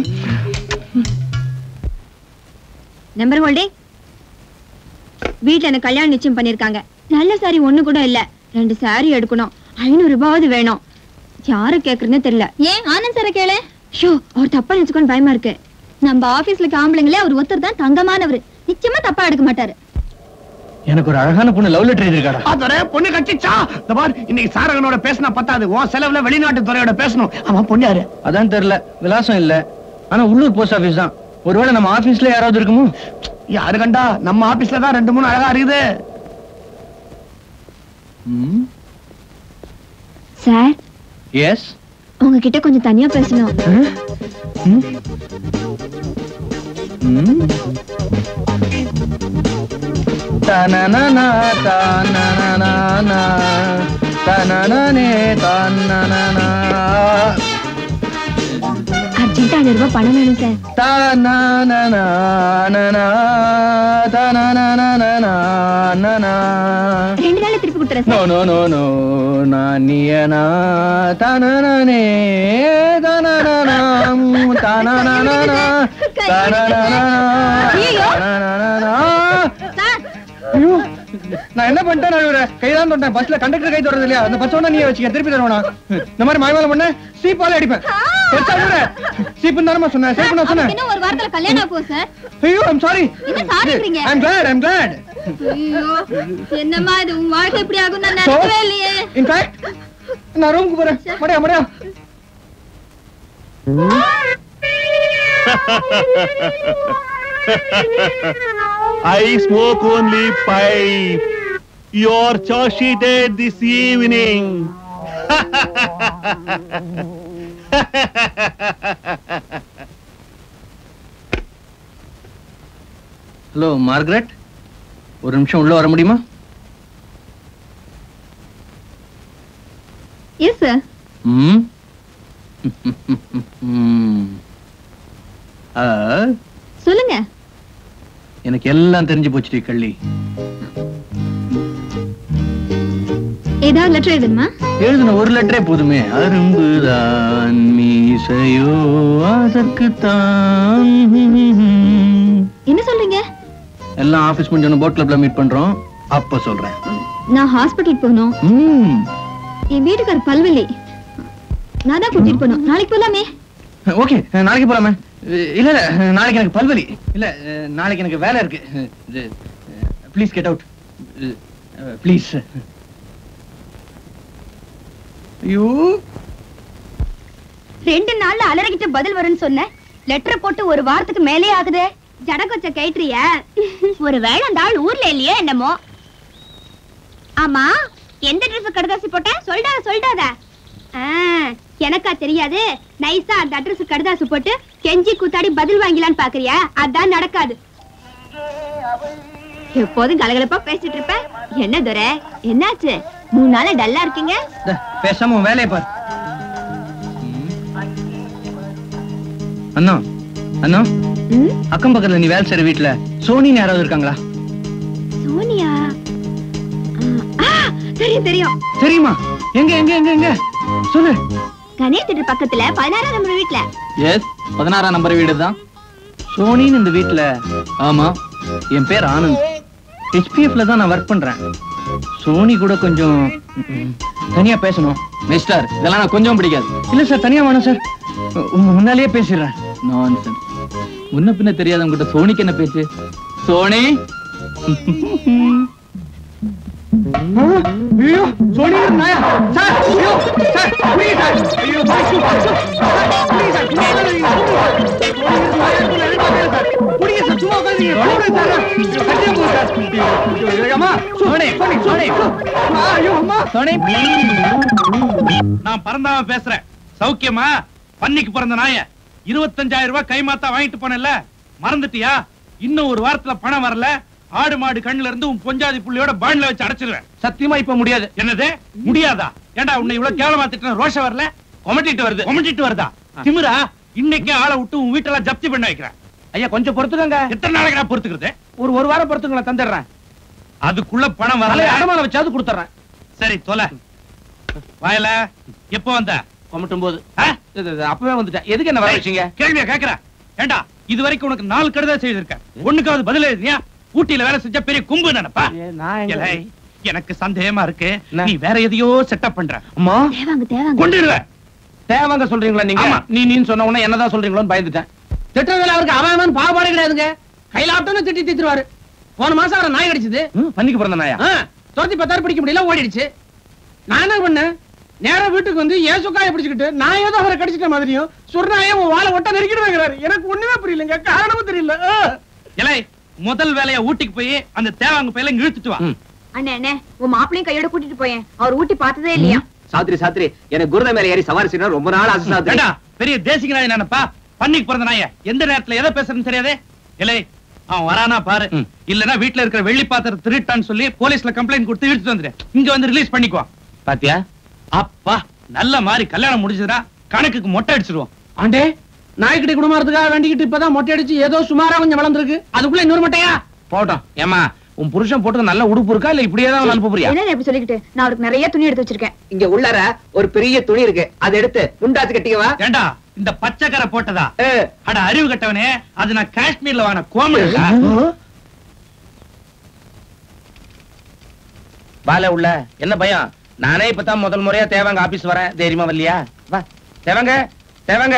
நம்பர் ஹோல்டிங் வீட்ல எனக்கு கல்யாணம் நிச்சயம் பண்ணிருக்காங்க நல்ல சாரி ஒண்ணு கூட இல்ல ரெண்டு சாரி எடுக்கணும் ஐநூறு ரூபாவது வேணும் யார கேக்குறதுன்னு தெரியல ஏன் ஆனந்த் சார கேளு ஷோ அவர் தப்பா நினைச்சுக்கோன்னு பயமா இருக்கு நம்ம ஆபீஸ்ல ஆம்பளைங்களே அவர் ஒருத்தர் தான் தங்கமானவர் நிச்சயமா தப்பா எடுக்க மாட்டாரு எனக்கு ஒரு அழகான பொண்ணு லவ் லெட்டர் எழுதிருக்காடா அதுவரை பொண்ணு கட்டிச்சா இந்த பார் இன்னைக்கு சாரகனோட பேசினா பத்தாது உன் செலவுல வெளிநாட்டு துறையோட பேசணும் அவன் பொண்ணு யாரு அதான் தெரியல விலாசம் இல்ல ஆனா உள்ளூர் போஸ்ட் ஆபீஸ் தான் ஒருவேளை நம்ம ஆபீஸ்ல யாராவது இருக்குமோ யாரு கண்டா நம்ம ஆபீஸ்ல தான் ரெண்டு மூணு அழகா இருக்குது சார் எஸ் உங்ககிட்ட கொஞ்சம் தனியா பேசணும் தனனனா தனனனா தனனனே தனனனா அர்ஜென்ட் ஐநூறு ரூபாய் பணம் வேணும் சார் தனனனா தனனனா ரெண்டு நாள்ல திருப்பி கொடுத்துறேன் no sir no no no நானியனா தனனனே தனனனா தனனனா தனனனா ஐயோ. தனனனா சார் ஐயோ நான் என்ன பண்ணிட்டேன் நான் கைதான் தொட்டேன் பஸ்ல கண்டக்டர் கை தொடறது இல்லையா அந்த பஸ் ஒண்ணா நீ வச்சுக்க திருப்பி தருவனா இந்த மாதிரி மாயமால பண்ண சீப்பால அடிப்பேன் பெருசா விடுற சீப்பு தானமா சொன்னேன் சீப்பு நான் சொன்னேன் இன்னும் ஒரு வாரத்துல கல்யாணம் ஆகும் சார் ஐயோ ஐம் சாரி என்ன சாரிங்கிறீங்க? ஐம் glad ஐம் glad ஐயோ என்னம்மா இது உன் வாழ்க்கை இப்படி ஆகும் நான் So, நினைக்கவே இல்லையே in fact நான் ரூமுக்கு போறேன் மடையா மடையா I smoke only pipe. Your Chashi dead this evening. Hello Margaret ஒரு நிமிஷம் உள்ள வர முடியுமா எஸ் சார் ம் ம். ஆ, சொல்லுங்க எனக்கு எல்லாம் தெரிஞ்சு போச்சுடி கள்ளி ஏதாவது லெட்டர் எழுதணுமா எழுதின ஒரு லெட்டரே போதுமே அரும்புதான் மீசையோ அதற்குத்தான் என்ன சொல்றீங்க எல்லாம் ஆபீஸ் முடிஞ்சோன்னு போட் கிளப்ல மீட் பண்றோம் அப்ப சொல்றேன் நான் ஹாஸ்பிட்டல் போகணும் ம். என் வீட்டுக்கார பல்வலி நான் தான் கூட்டிட்டு போகணும் நாளைக்கு போலாமே ஓகே நாளைக்கு போலாமே இல்ல இல்ல நாளைக்கு எனக்கு பல்வலி இல்ல நாளைக்கு எனக்கு வேலை இருக்கு ப்ளீஸ் கெட் அவுட் ப்ளீஸ் ஐயோ ரெண்டு நாள்ல அலறிக்கிட்டு பதில் வரும்னு சொன்னேன் லெட்டர் போட்டு ஒரு வாரத்துக்கு மேலே ஆகுதே ஜட கொஞ்சம் கைட்றிய ஒருவேளை அந்த ஆள் ஊர்ல இல்லையே என்னமோ ஆமா எந்த ட்ரெஸ் கடுதாசி போட்ட சொல்டாத சொல்டாத ஆ, எனக்கா தெரியாது நைஸா அந்த அட்ரஸ் கடுதாசி போட்டு கெஞ்சி கூத்தாடி பதில் வாங்கிலான்னு பாக்குறியா அதான் நடக்காது எப்போதும் கலகலப்பா பேசிட்டு இருப்ப என்ன துரை என்னாச்சு மூணு நாளா டல்லா இருக்கீங்க இந்தா, பேசாம உன் வேலையை பார் அண்ணா அண்ணா ம், அக்கம் பக்கத்துல நீ வேலை செய்யற வீட்டுல சோனின்னு யாராவது இருக்காங்களா சோனியா ஆ, ஆ, தெரியும் தெரியும் தெரியுமா எங்க எங்க எங்க எங்க சொல்லு கணேஷ் தியேட்டர் பக்கத்துல பதினாறாம் நம்பர் வீட்ல எஸ் பதினாறாம் நம்பர் வீடு தான் சோனின்னு இந்த வீட்டுல ஆமா என் பேர் ஆனந்த் ஹெச்பிஎஃப்ல தான் நான் ஒர்க் பண்றேன் சோனி கூட கொஞ்சம் ம், தனியா பேசணும் மிஸ்டர் இதெல்லாம் நான் கொஞ்சம் பிடிக்காது இல்ல சார் தனியா வேணும் சார் உங்க முன்னாலேயே பேசிடுறேன் நான்சென்ஸ் முன்ன பின்ன தெரியாதவங்க கிட்ட சோனிக்கு என்ன பேச்சு சோனி ஐயோ சோனி நாயா சார் ஐயோ சார் please, சார் ஐயோ sir please, sir, please, sir. புடிங்க சார், சும்மா உட்காருங்க. போடுங்க சார். ஐயோ, கட்டியா போகுது சார். ஐயோ, ஐயோ, அம்மா, சோனி, சோனி, சோனி. அம்மா, ஐயோ, அம்மா. சோனி. நான் பறந்தாம பேசுறேன் சௌக்கியமா பன்னிக்கு பிறந்த நாய இருபத்தஞ்சாயிரம் ரூபாய் கைமாத்தா வாங்கிட்டு போனேன்ல மறந்துட்டியா இன்னும் ஒரு வாரத்துல பணம் வரல ஆடு மாடு கண்ணுல இருந்து உன் பொஞ்சாதி புள்ளியோட பாண்ட்ல வச்சு அடைச்சிருவேன் சத்தியமா இப்ப முடியாது என்னது முடியாதா ஏண்டா உன்னை இவ்வளவு கேவலமா திட்டின ரோஷம் வரல கொமட்டிட்டு வருது கொமட்டிட்டு வருதா திமிரா இன்னைக்கே ஆளை விட்டு உன் வீட்டெல்லாம் ஜப்தி பண்ண வைக்கிறேன் ஐயா கொஞ்சம் பொறுத்துக்கங்க எத்தனை நாளைக்கு நான் பொறுத்துக்கிறது ஒரு ஒரு வாரம் பொறுத்துங்களேன் தந்துடுறேன் அதுக்குள்ள பணம் வரல தலையை அடமான வச்சாவது கொடுத்துறேன் சரி தொலை வாயல எப்போ வந்த கொமட்டும் போது ஆ? அப்பவே வந்துட்டேன் எதுக்கு என்ன வர வச்சீங்க கேள்வியா கேக்குற ஏண்டா இது வரைக்கும் உனக்கு நாலு கடுதல் செய்திருக்கேன் ஒண்ணுக்காவது பதில் எழுதியா ஊட்டியில வேலை செஞ்ச பெரிய கும்பு நினைப்பா ஏ, நான் எங்க- ஏலே, எனக்கு சந்தேகமா இருக்கு என்ன? நீ வேற எதையோ செட்டப் பண்ற அம்மா தேவாங்க தேவாங்க கொண்டுடுவேன் தேவாங்க சொல்றீங்களா நீங்க ஆமா. நீ நீன்னு சொன்ன உடனே என்னதான் சொல்றீங்களோன்னு பயந்துட்டேன் திட்டுறதுல அவருக்கு அவன் அவன் பாகுபாடு கிடையாதுங்க கையில ஆட்டோன்னு திட்டி திட்டுருவாரு போன மாசம் அவரை நாய் கடிச்சது ம், பன்னிக்கு பிறந்த நாயா ஆ, துரத்தி பத்தாறு பிடிக்க முடியல ஓடிடுச்சு நான் என்ன பண்ணேன் நேரா வீட்டுக்கு வந்து ஏசுக்காய பிடிச்சுக்கிட்டு நான் ஏதோ அவரை கடிச்சிட்ட மாதிரியும் சொர்ணாயே உன் வாழை ஒட்ட நெருக்கிடுவேங்கிறாரு எனக்கு ஒண்ணுமே புரியலங்க காரணமும் தெரியல ஆ. இலை முதல் வேலையா ஊட்டிக்கு போய் அந்த தேவாங்க பையில இங்க இழுத்துட்டு வா அண்ணே அண்ணே உன் மாப்பிளையும் கையோட கூட்டிட்டு போயேன் அவர் ஊட்டி பார்த்ததே இல்லையா சாத்திரி சாத்திரி எனக்கு குருத மேல ஏறி சவாரி செய்யணும் ரொம்ப நாள் ஆசை சாத்திரி ஏண்டா பெரிய தேசிக நாய் நினைப்பா பண்ணிக்கு பிறந்த நாய எந்த நேரத்துல எதை பேசுறதுன்னு தெரியாதே இலை அவன் வரானா பாரு ம். இல்லனா வீட்டுல இருக்கிற வெள்ளி பாத்திரம் திருட்டான்னு சொல்லி போலீஸ்ல கம்ப்ளைண்ட் கொடுத்து இழுத்துட்டு வந்துரு இங்க வந்து ரிலீஸ் பண்ணிக்குவா பாத்தியா அப்பா நல்ல மாதிரி கல்யாணம் முடிஞ்சதுடா கணக்குக்கு மொட்டை அடிச்சிருவோம் ஆண்டே நாய்க்குட்டி குடும்பத்துக்காக வேண்டிக்கிட்டு இப்பதான் மொட்டை அடிச்சு ஏதோ சுமாரா கொஞ்சம் வளர்ந்துருக்கு அதுக்குள்ள இன்னொரு மொட்டையா போட்டோம் ஏமா உன் புருஷன் போட்டது நல்ல உடுப்பு இருக்கா இல்ல இப்படியே தான் அனுப்ப போறியா என்ன இப்படி சொல்லிக்கிட்டு நான் அவருக்கு நிறைய துணி எடுத்து வச்சிருக்கேன் இங்க உள்ளார ஒரு பெரிய துணி இருக்கு அதை எடுத்து முண்டாச்சு கட்டிக்கவா ஏண்டா இந்த பச்சைக்கரை போட்டதா ஏ, அட அறிவு கட்டவனே அது நான் காஷ்மீர்ல வாங்கின கோமடா பால உள்ள என்ன பயம் நானே இப்பதான் முதல் முறையா தேவாங்க ஆபீஸ் வரேன் தைரியமா வரலையா வா தேவாங்க தேவாங்க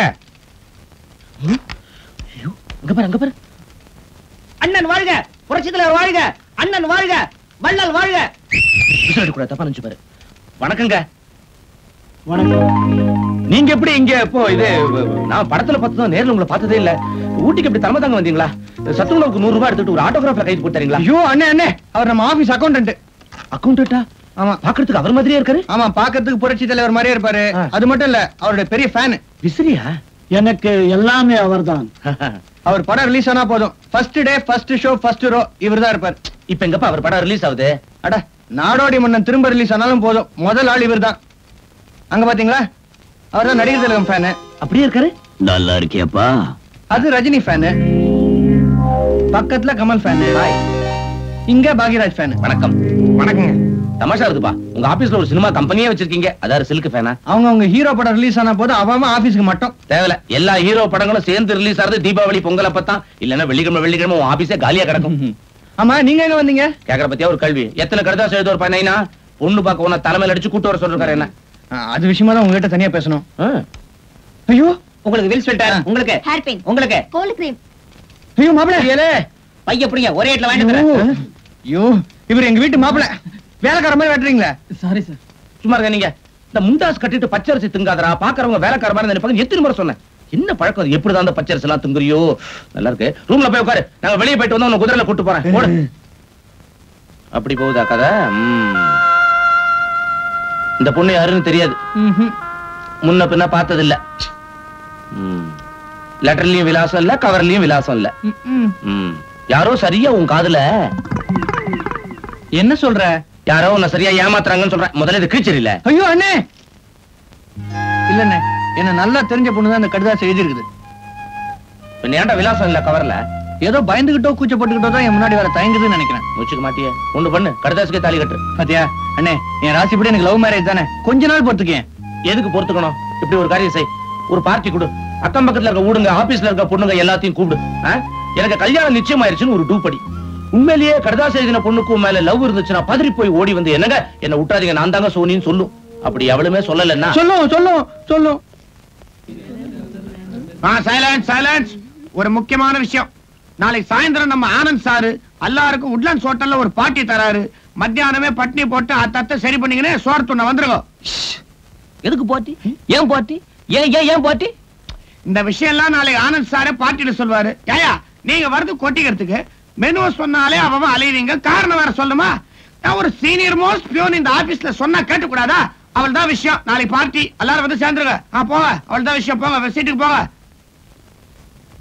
அங்க பாரு அங்க பாரு அண்ணன் வாழ்க புரட்சி தலைவர் வாழ்க அண்ணன் வாழ்க வள்ளல் வாழ்க விசாரிக்க கூடாது தப்பா நினைச்சு பாரு வணக்கங்க வணக்கம் நீங்க எப்படி இங்க இப்போ இது நான் படத்துல பார்த்ததும் நேர்ல உங்களை பார்த்ததே இல்ல ஊட்டிக்கு எப்படி தலைமை தாங்க வந்தீங்களா சத்துணவுக்கு நூறு ரூபாய் எடுத்துட்டு ஒரு ஆட்டோகிராஃப்ல கைது போட்டாங்களா ஐயோ அண்ணே அண்ணே அவர் நம்ம ஆபீஸ் அக்கௌண்டன்ட் அக்கௌண்டா ஆமா பாக்குறதுக்கு அவர் மாதிரியே இருக்காரு ஆமா பாக்கிறதுக்கு புரட்சி தலைவர் மாதிரியே இருப்பாரு ஆ. அது மட்டும் இல்ல அவருடைய பெரிய ஃபேன் விசிறியா எனக்கு எல்லாமே அவர்தான் அவர் படம் ரிலீஸ் ஆனா போதும் first day first show first row இவர்தான் இருப்பார் இப்ப எங்கப்பா அவர் படம் ரிலீஸ் ஆகுது அட நாடோடி மன்னன் திரும்ப ரிலீஸ் ஆனாலும் போதும் முதல் ஆள் இவர்தான் அங்க பாத்தீங்களா அவர்தான் நடிகர் திலகம் ஃபேனு அப்படியே இருக்காரு நல்லா இருக்கியாப்பா அது ரஜினி ஃபேனு பக்கத்துல கமல் ஃபேனு இங்க பாக்யராஜ் ஃபேனு வணக்கம் வணக்கங்க தமாஷா இருக்குப்பா உங்க ஆபீஸ்ல ஒரு சினிமா கம்பெனியே வச்சிருக்கீங்க அதாவது சில்க் ஃபேனா அவங்க அவங்க ஹீரோ படம் ரிலீஸ் ஆனா போதும் அவன் ஆபீஸ்க்கு மட்டும் தேவையில்ல எல்லா ஹீரோ படங்களும் சேர்ந்து ரிலீஸ் ஆறது தீபாவளி பொங்கல் அப்பதான் இல்லன்னா வெள்ளிக்கிழமை வெள்ளிக்கிழமை உன் ஆபீஸே காலியா கிடக்கும் ஆமா நீங்க எங்க வந்தீங்க கேக்குற பத்தியா ஒரு கேள்வி எத்தனை கடிதாசம் எழுத ஒரு பையனா பொண்ணு பார்க்க உன தலைமையில அடிச்சு கூட்டு வர சொல்றாரு என்ன ஆ, அது விஷயமா தான் உங்ககிட்ட தனியா பேசணும் ஆ. ஐயோ உங்களுக்கு வில் ஸ்வெட்டர் உங்களுக்கு ஹேர் பின் உங்களுக்கு கோல்டு கிரீம் ஐயோ மாப்பிள்ள பைய புடிங்க ஒரே இடத்துல வாங்கிட்டு வந்துடுறேன். ஐயோ இவர் எங்க வீட்டு மாப்பிள்ள வேலைக்கார மாதிரி வெட்டுறீங்களா சாரி சார் சும்மா இருங்க நீங்க இந்த முண்டாஸ் கட்டிட்டு பச்சரிசி திங்காதரா பாக்குறவங்க வேலைக்கார மாதிரி நினைப்பாங்க எத்தனை முறை சொன்னேன் என்ன பழக்கம் அது எப்படிதான் அந்த பச்சரிசி எல்லாம் திங்குறியோ நல்லா இருக்கு ரூம்ல போய் உட்காரு நாங்க வெளியே போயிட்டு வந்து உன்னை குதிரையில கூட்டு போறேன் போடு அப்படி போகுதா கதை ம். இந்த பொண்ணு யாருன்னு தெரியாது முன்ன பின்ன பார்த்தது இல்ல லெட்டர்லயும் விலாசம் இல்ல கவர்லயும் விலாசம் இல்ல ம். யாரோ சரியா உன் காதுல என்ன சொல்ற யாரோ உன்னை சரியா ஏமாத்துறாங்கன்னு சொல்றேன் முதல்ல இது கிழிச்சல் இல்ல ஐயோ அண்ணே இல்லண்ணே என்ன நல்லா தெரிஞ்ச பொண்ணு தான் இந்த கடிதாசம் எழுதி இருக்குது பின்ன ஏன்டா விலாசம் இல்ல கவர்ல ஏதோ பயந்துகிட்டோ கூச்ச போட்டுக்கிட்டோ தான் என் முன்னாடி வர தயங்குதுன்னு நினைக்கிறேன் முச்சுக்க மாட்டியே ஒண்ணு பண்ணு கடுதாசுக்கே தாலி கட்டு பாத்தியா அண்ணே என் ராசிப்படி எனக்கு லவ் மேரேஜ் தானே கொஞ்ச நாள் பொறுத்துக்கேன் எதுக்கு பொறுத்துக்கணும் இப்படி ஒரு காரியம் செய் ஒரு பார்ட்டி கொடு அக்கம் பக்கத்துல இருக்க ஊடுங்க ஆபீஸ்ல இருக்க பொண்ணுங்க எல்லாத்தையும் கூப்பிடு ஆ? எனக்கு கல்யாணம் நிச்சயம் ஆயிருச்சுன்னு ஒரு டூப்படி உண்மையிலேயே கடதாசு எழுதின பொண்ணுக்கும் மேல லவ் இருந்துச்சுன்னா பதறி போய் ஓடி வந்து என்னங்க என்ன விட்டாதீங்க நான் தாங்க சோனின்னு சொல்லும் அப்படி எவளுமே சொல்லலைன்னா சொல்லும் சொல்லும் சொல்லும் சைலன்ஸ் சைலன்ஸ் ஒரு முக்கியமான விஷயம் நாளைக்கு சாயந்தரம் நம்ம ஆனந்த் சாரு எல்லாருக்கும் உட்லண்ட்ஸ் ஹோட்டல்ல ஒரு பார்ட்டி தராரு மத்தியானமே பட்னி போட்டு அத்தத்தை சரி பண்ணீங்கன்னு சோறு துண்ண வந்துருவோம் எதுக்கு போட்டி ஏன் போட்டி ஏன் ஏன் ஏன் போட்டி இந்த விஷயம் எல்லாம் நாளைக்கு ஆனந்த் சாரே பார்ட்டியில சொல்வாரு ஏயா நீங்க வரது கொட்டிக்கிறதுக்கு மெனுவை சொன்னாலே அவன் அலையுறீங்க காரணம் வேற சொல்லுமா நான் ஒரு சீனியர் மோஸ்ட் பியூன் இந்த ஆபீஸ்ல சொன்னா கேட்டுக்கூடாதா அவள் தான் விஷயம் நாளைக்கு பார்ட்டி எல்லாரும் வந்து சேர்ந்துருங்க ஆ போங்க அவள் தான் விஷயம் போங்க சீட்டுக்கு போங்க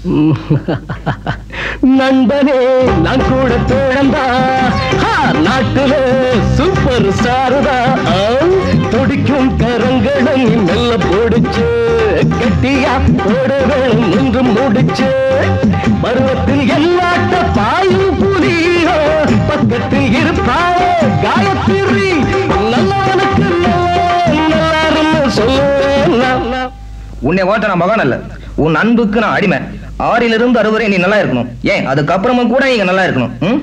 நண்பனே நான் கூட தோழந்தா நாட்டுல சூப்பர் ஸ்டாருதா துடிக்கும் கரங்களும் மெல்ல போடுச்சு கெட்டியா போடுகளும் என்று முடிச்சு பருவத்தில் எல்லாட்ட பாயும் புலியோ பக்கத்தில் இருப்பாயே காயத்திரி நல்லவனுக்கு நல்ல சொல்ல உன்னை ஓட்ட நான் மகன் அல்ல உன் அன்புக்கு நான் அடிமை ஆறிலிருந்து அறுவரை நீ நல்லா இருக்கணும் ஏன் அதுக்கப்புறமும் கூட நீங்க நல்லா இருக்கணும் ம்?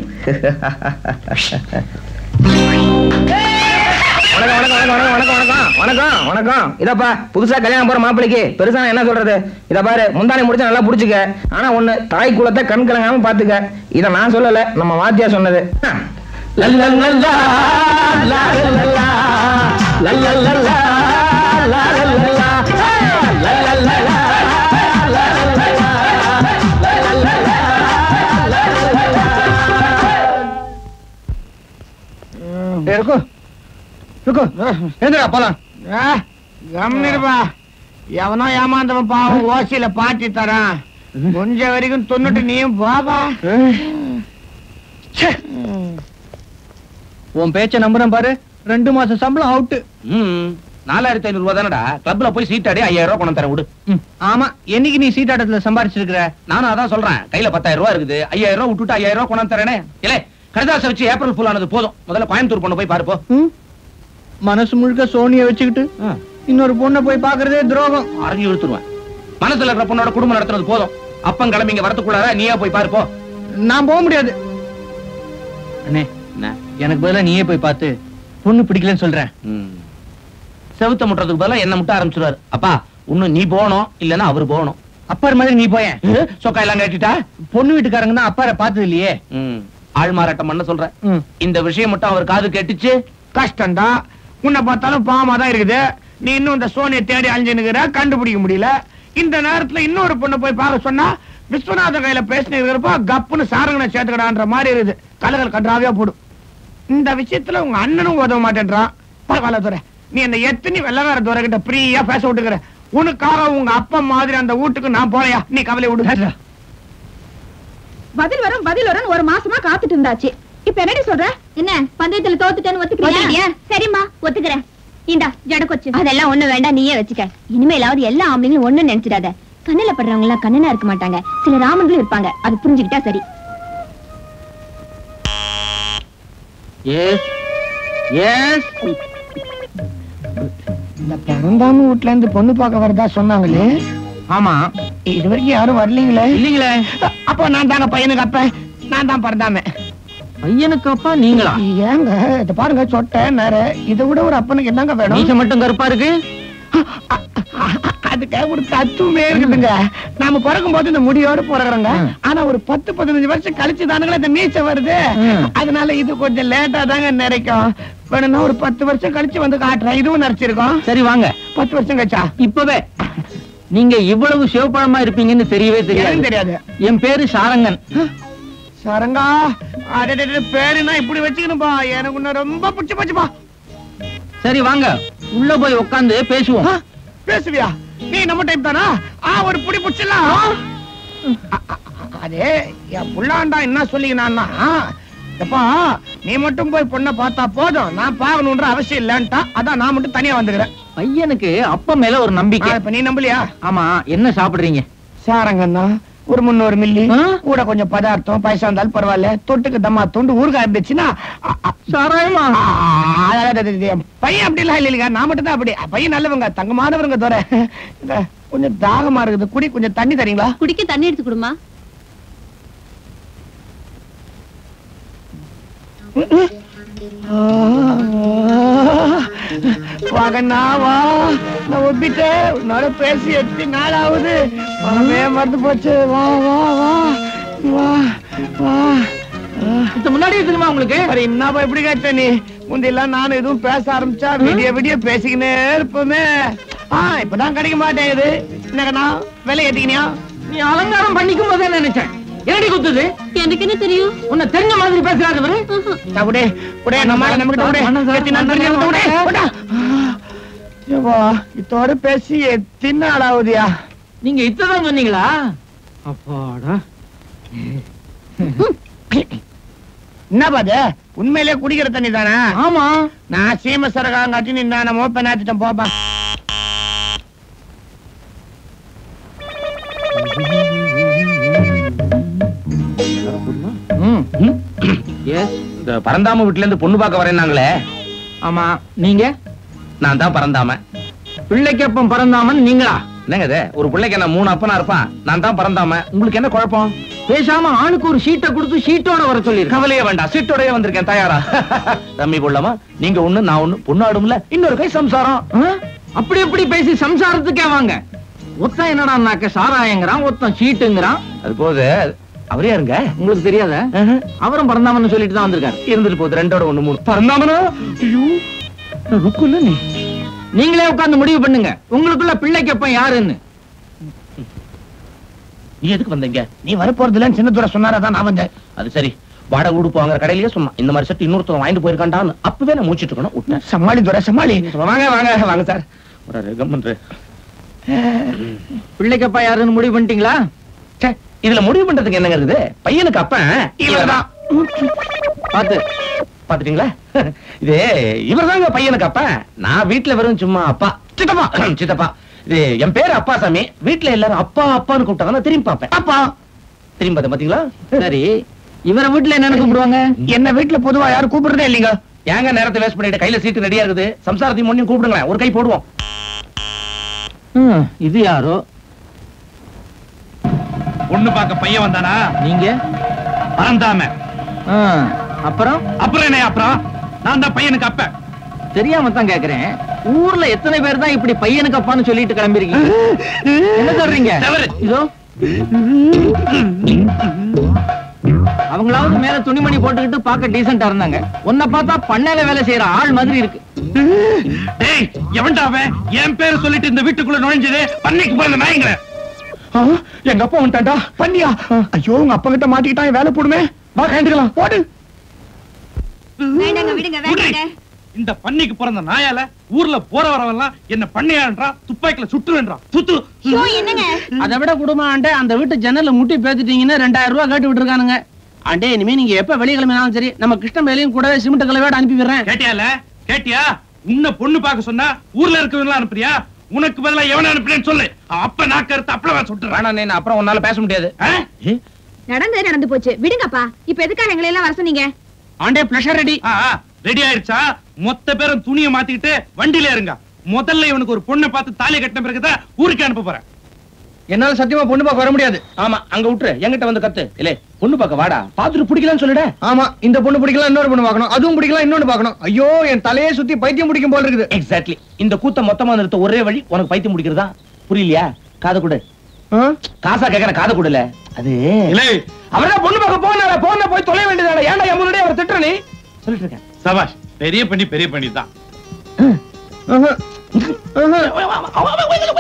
வணக்கம் வணக்கம் வணக்கம் வணக்கம் வணக்கம் வணக்கம் வணக்கம் இதப்பா புதுசா கல்யாணம் போற மாப்பிளைக்கு பெருசா நான் என்ன சொல்றது இத பாரு முந்தானை முடிச்சா நல்லா புடிச்சுக்க ஆனா ஒண்ணு தாய் குலத்தை கண் கலங்காம பாத்துக்க இத நான் சொல்லல நம்ம வாத்தியா சொன்னது லல்லல்லா, லாலல்லா, லல்லல்லா, லாலல்லா, லல்லல்லா, இருக்கோ இருக்கோ எந்திரா போலாம் கம்னிருப்பா எவனோ ஏமாந்தவன் பாவம் ஓசியில பாட்டி தரான் முடிஞ்ச வரைக்கும் தொண்ணுட்டு நீயும் பாபா உன் பேச்ச நம்புறேன் பாரு ரெண்டு மாசம் சம்பளம் அவுட்டு ம் நாலாயிரத்தி ஐநூறு ரூபா தானடா கிளப்ல போய் சீட் அடி ஐயாயிரம் ரூபாய் கொண்டு தரேன் விடு ஆமா என்னைக்கு நீ சீட்டாட்டத்துல சம்பாரிச்சிருக்கிற நானும் அதான் சொல்றேன் கையில பத்தாயிரம் ரூபாய் இருக்குது ஐயாயிரம் ரூபாய் விட்டுட்டு ஐயாயிரம் ரூபாய் கொண்டு தரேனே இல்ல கடிதாசை வச்சு ஏப்ரல் ஃபுல் ஆனது போதும் முதல்ல கோயம்புத்தூர் பொண்ணு போய் பாருப்போ மனசு முழுக்க சோனிய வச்சுக்கிட்டு இன்னொரு பொண்ணை போய் பாக்குறதே துரோகம் அரைஞ்சு இழுத்துருவேன் மனசுல இருக்கிற பொண்ணோட குடும்பம் நடத்துறது போதும் அப்பன் கிளம்பிங்க வரத்துக்குள்ளார நீயே போய் பாருப்போ நான் போக முடியாது அண்ணே என்ன எனக்கு பதிலா நீயே போய் பார்த்து பொண்ணு பிடிக்கலன்னு சொல்றேன் செவுத்த முட்டுறதுக்கு பதிலா என்ன முட்ட ஆரம்பிச்சிருவாரு அப்பா இன்னும் நீ போகணும் இல்லன்னா அவரு போகணும் அப்பார் மாதிரி நீ போயேன் சொக்கா எல்லாம் கேட்டுட்டா பொண்ணு வீட்டுக்காரங்க தான் அப்பாரை பார்த்தது இல்லையே ம் ஆள்மாறாட்டம் பண்ண சொல்றேன் ம். இந்த விஷயம் மட்டும் அவர் காது கேட்டுச்சு கஷ்டம்டா உன்னை பார்த்தாலும் பாவமா தான் இருக்குது நீ இன்னும் இந்த சோனியை தேடி அழிஞ்சுனுக்கிற கண்டுபிடிக்க முடியல இந்த நேரத்துல இன்னொரு பொண்ணை போய் பார்க்க சொன்னா விஸ்வநாத கையில பேசினு இருக்கிறப்ப கப்புன்னு சாரங்கனை சேர்த்துக்கடான்ற மாதிரி இருக்குது கலகல் கன்றாவே போடும் இந்த விஷயத்துல உங்க அண்ணனும் உதவ மாட்டேன்றான் பரவாயில்ல துறை நீ அந்த எத்தனை வெள்ளக்கார துறை கிட்ட ஃப்ரீயா பேச விட்டுக்கிற உனக்காக உங்க அப்பா மாதிரி அந்த வீட்டுக்கு நான் போறையா நீ கவலை விடு பதில் வரும் பதில் வரும் ஒரு மாசமா காத்துட்டு இருந்தாச்சு இப்ப என்னடி சொல்ற என்ன பந்தயத்துல தோத்துட்டேன்னு ஒத்துக்கிறியா சரிம்மா ஒத்துக்கிறேன் இந்தா ஜடக்கொச்சு அதெல்லாம் ஒண்ணு வேண்டாம் நீயே வச்சுக்க இனிமேலாவது எல்லா ஆம்பளைங்களும் ஒண்ணு நினைச்சிடாத கண்ணுல படுறவங்க எல்லாம் கண்ணனா இருக்க மாட்டாங்க சில ராமன்களும் இருப்பாங்க அது புரிஞ்சுக்கிட்டா சரி எஸ் எஸ் இந்த பிறந்தாம வீட்டுல இருந்து பொண்ணு பார்க்க வரதா சொன்னாங்களே ஆமா இது வரைக்கும் யாரும் வரலீங்களே இல்லீங்களே அப்போ நான் தாங்க பையனுக்கு அப்ப நான் தான் பிறந்தாமே பையனுக்கு அப்பா நீங்களா ஏங்க இத பாருங்க சொட்டை நேர இதை விட ஒரு அப்பனுக்கு என்னங்க வேணும் மீச மட்டும் கருப்பா இருக்கு அதுக்காக ஒரு தத்துவமே இருக்குதுங்க நாம பிறக்கும் போது இந்த முடியோட பிறகுறோங்க ஆனா ஒரு பத்து பதினஞ்சு வருஷம் கழிச்சு தானுங்களே இந்த மீச்ச வருது ம். அதனால இது கொஞ்சம் லேட்டா தாங்க நிறைக்கும் வேணும்னா ஒரு பத்து வருஷம் கழிச்சு வந்து காட்டுறேன் இதுவும் நரைச்சிருக்கோம் சரி வாங்க பத்து வருஷம் கழிச்சா இப்பவே நீங்க இவ்வளவு சிவப்பழமா இருப்பீங்கன்னு தெரியவே எனக்கு தெரியாது தெரியாது என் பேரு சாரங்கன் சரங்கா அடடே பேருனா இப்படி வச்சுக்கணும்பா எனக்கு உன்னை ரொம்ப பிடிச்சு போச்சுப்பா சரி வாங்க உள்ள போய் உட்காந்து பேசுவோம் ஆ, பேசுவியா நீ நம்ம டைப் தானா ஆ ஒரு புடி புடிச்சலாம் அதே என் புள்ளாண்டா என்ன சொல்லிக்கினான்னா எப்பா நீ மட்டும் போய் பொண்ணை பார்த்தா போதும் நான் பார்க்கணுன்ற அவசியம் இல்லன்ட்டா அதான் நான் மட்டும் தனியா வந்துக்கிறேன் பையனுக்கு அப்பா மேல ஒரு நம்பிக்கை இப்ப நீ நம்பலையா ஆமா என்ன சாப்பிடுறீங்க சாரங்கண்ணா ஒரு முன்னூறு மில்லி ஆ? கூட கொஞ்சம் பதார்த்தம் பைசா இருந்தாலும் பரவாயில்ல தொட்டுக்கு தம்மா தொண்டு ஊறுகாய் இருந்துச்சுன்னா அ, அ, சாராயமா ஆ, அது, அது, அது, அது, பையன் அப்படி எல்லாம் இல்லைங்க நான் மட்டும் தான் அப்படி பையன் நல்லவங்க தங்கமானவருங்க தோற இந்த, கொஞ்சம் தாகமா இருக்குது குடி கொஞ்சம் தண்ணி தரீங்களா குடிக்க தண்ணி எடுத்து கொடுமா வாகண்ணா வா நான் ஒப்பிட்டேன் உன்னோட பேசி எட்டு நாள் ஆகுது மனமே மறந்து போச்சு வா வா வா வா வா இது முன்னாடியே தெரியுமா உங்களுக்கு அட என்னப்பா இப்படி கேட்ட நீ முந்தியெல்லாம் நானும் எதுவும் பேச ஆரம்பிச்சா விடிய விடிய பேசிக்கினே இருப்போமே ஆ இப்பதான் கிடைக்க மாட்டேங்குது என்னக்கண்ணா விலை ஏத்திக்கினியா நீ அலங்காரம் பண்ணிக்கும் போதே நினைச்சேன் என்னடி குத்துது எனக்கு என்ன தெரியும் உன்னை தெரிஞ்ச மாதிரி பேசுறாரு இவரு நான் குடே குடே நம்ம நம்ம கிட்ட குடே பண்ண சார், எத்தி நான் பண்ண தெரிஞ்சு குடே சார். குடா யப்பா இதோட பேசி எத்தனை நாள் ஆகுதியா நீங்க இத்ததான் சொன்னீங்களா அப்பாடா என்ன பாது உண்மையிலே குடிக்கிற தண்ணி தானே ஆமா நான் சீம சரகாங்காட்டி நீ நான் மோப்ப நாத்திட்டேன் போப்பா இந்த பரந்தாம வீட்டுல இருந்து பொண்ணு பார்க்க வரேன்னாங்களே ஆமா நீங்க நான் தான் பரந்தாம பிள்ளைக்கப்பம் பறந்தாமன் நீங்களா என்னங்க இது ஒரு பிள்ளைக்கு என்ன மூணு அப்பனா இருப்பான் நான் தான் பறந்தாம உங்களுக்கு என்ன குழப்பம் பேசாம ஆணுக்கு ஒரு ஷீட்டை கொடுத்து ஷீட்டோட வர சொல்லிருக்க கவலையே வேண்டாம் சீட்டோடய வந்திருக்கேன் தயாரா ரம்மி கொள்ளமா நீங்க ஒண்ணு நான் ஒண்ணு பொண்ணாடும்ல இன்னொரு கை சம்சாரம் அப்படி எப்படி பேசி சம்சாரத்துக்கே வாங்க ஒத்தன் என்னடான்னாக்க சாராயங்கிறான் ஒத்தன் ஷீட்டுங்கிறான் அது போது அவரே இருங்க உங்களுக்கு தெரியாத அவரும் பறந்தாமன்னு சொல்லிட்டு தான் வந்திருக்காரு இருந்துட்டு போகுது ரெண்டோட ஒண்ணு மூணு பறந்தாமனா ஐயோ நான் ருக்கு இல்ல நீ நீங்களே உட்கார்ந்து முடிவு பண்ணுங்க உங்களுக்குள்ள பிள்ளைக்கப்பம் யாருன்னு நீ எதுக்கு வந்தீங்க நீ வரப்போறது இல்லைன்னு சின்ன தூரம் சொன்னாரதான் நான் வந்தேன் அது சரி வாடகை உடுப்பு வாங்குற கடையிலேயே சொன்னான் இந்த மாதிரி செட்டு இன்னொருத்தவன் வாங்கிட்டு போயிருக்கான்டான்னு அப்பவே நான் மூச்சிட்டு இருக்கணும் விட்டேன் சமாளி துரை சமாளி வாங்க வாங்க வாங்க சார் ஒரு கம்மன்று பிள்ளைக்கப்பா யாருன்னு முடிவு பண்ணிட்டீங்களா ச்சே, இதுல முடிவு பண்றதுக்கு என்னங்க இருக்குது பையனுக்கு அப்பன் இவர்தான். பாத்து பாத்துட்டீங்களா இது இவர்தாங்க பையனுக்கு அப்பா நான் வீட்டுல வெறும் சும்மா அப்பா சித்தப்பா சித்தப்பா இது என் பேரு அப்பா சாமி வீட்டுல எல்லாரும் அப்பா அப்பான்னு கூப்பிட்டாங்க நான் திரும்பி பார்ப்பேன் அப்பா திரும்பி பார்த்தேன் பாத்தீங்களா சரி இவரை வீட்டுல என்னன்னு கூப்பிடுவாங்க என்ன வீட்டுல பொதுவா யாரும் கூப்பிடுறதே இல்லைங்க ஏங்க நேரத்தை வேஸ்ட் பண்ணிட்டு கையில சீட்டு ரெடியா இருக்குது சம்சாரத்தையும் முன்னையும் கூப்பிடுங்களேன் ஒரு கை போடுவோம் ஹம், இது யாரோ பொண்ணு பார்க்க பையன் வந்தானா நீங்க பறந்தாம ஆ, அப்புறம் அப்புறம் என்ன அப்புறம் நான் தான் பையனுக்கு அப்ப தெரியாம தான் கேக்குறேன் ஊர்ல எத்தனை பேர் தான் இப்படி பையனுக்கு அப்பான்னு சொல்லிட்டு கிளம்பிருக்கீங்க என்ன சொல்றீங்க தவறு. இதோ அவங்களாவது மேல துணிமணி போட்டுக்கிட்டு பார்க்க டீசெண்டா இருந்தாங்க உன்னை பார்த்தா பண்ணையில வேலை செய்யற ஆள் மாதிரி இருக்கு டேய் எவன்டா அவன் என் பேரை சொல்லிட்டு இந்த வீட்டுக்குள்ள நுழைஞ்சது பண்ணைக்கு பிறந்த நாயங்கள ஆ, எங்க அப்பா வந்துட்டான்டா பண்ணியா ஐயோ உங்க அப்பா கிட்ட மாட்டிக்கிட்டான் வேலை போடுமே வா கேண்டுக்கலாம் போடு வேண்டாங்க விடுங்க வேண்டாங்க இந்த பண்ணைக்கு பிறந்த நாயால ஊர்ல போற வரவெல்லாம் என்ன பண்ணையான்றா துப்பாக்கில சுட்டுவேன்றான் சுத்து ஐயோ என்னங்க அதை விட குடும்பம் ஆண்டே அந்த வீட்டு ஜன்னல்ல முட்டி பேத்துட்டீங்கன்னா ரெண்டாயிரம் ரூபாய் கேட்டு விட்டுருக்கானுங்க ஆண்டே இனிமே நீங்க எப்ப வெளிய கிளம்பினாலும் சரி நம்ம கிருஷ்ணன் வேலையும் கூடவே சிமெண்ட் கலவையோட அனுப்பி விடுறேன் கேட்டியால கேட்டியா உன்னை பொண்ணு பார்க்க சொன்னா ஊர்ல இருக்கவங்க அனுப்புறியா உனக்கு பதிலா எவனை அனுப்புறேன்னு சொல்லு அப்ப நான் கருத்து அப்பளவா சுட்டுறேன் வேணாம் நான் அப்புறம் உன்னால பேச முடியாது ஆ? நடந்தது நடந்து போச்சு விடுங்கப்பா இப்ப எதுக்காக எங்களை எல்லாம் வர சொன்னீங்க ஆண்டே பிளஷர் ரெடி ஆ, ஆ, ரெடி ஆயிருச்சா மொத்த பேரும் துணியை மாத்திக்கிட்டு வண்டியில இருங்க முதல்ல இவனுக்கு ஒரு பொண்ணை பார்த்து தாலி கட்டின பிறகுதான் ஊருக்கு அனுப்ப போறேன் என்னால சத்தியமா பொண்ணு பார்க்க வர முடியாது ஆமா அங்க விட்டுரு என்கிட்ட வந்து கத்து இல்ல பொண்ணு பார்க்க வாடா பாத்துட்டு பிடிக்கலன்னு சொல்லிட ஆமா இந்த பொண்ணு பிடிக்கலாம் இன்னொரு பொண்ணு பார்க்கணும் அதுவும் பிடிக்கலாம் இன்னொன்னு பார்க்கணும் ஐயோ என் தலையே சுத்தி பைத்தியம் பிடிக்கும் போல இருக்குது எக்ஸாக்ட்லி இந்த கூத்த மொத்தமா நிறுத்த ஒரே வழி உனக்கு பைத்தியம் முடிக்கிறதா புரியலையா காது கொடு ஆ? காசா கேக்குற காது கொடுல அது இல்லை அவர்தான் பொண்ணு பார்க்க போனாரா போன போய் தொலை வேண்டியதாடா ஏன்டா என் முன்னாடி அவர் திட்டுற நீ சொல்லிட்டு இருக்கேன் சபாஷ் பெரிய பண்ணி பெரிய பண்ணி தான் ஆஹா. ஆஹா.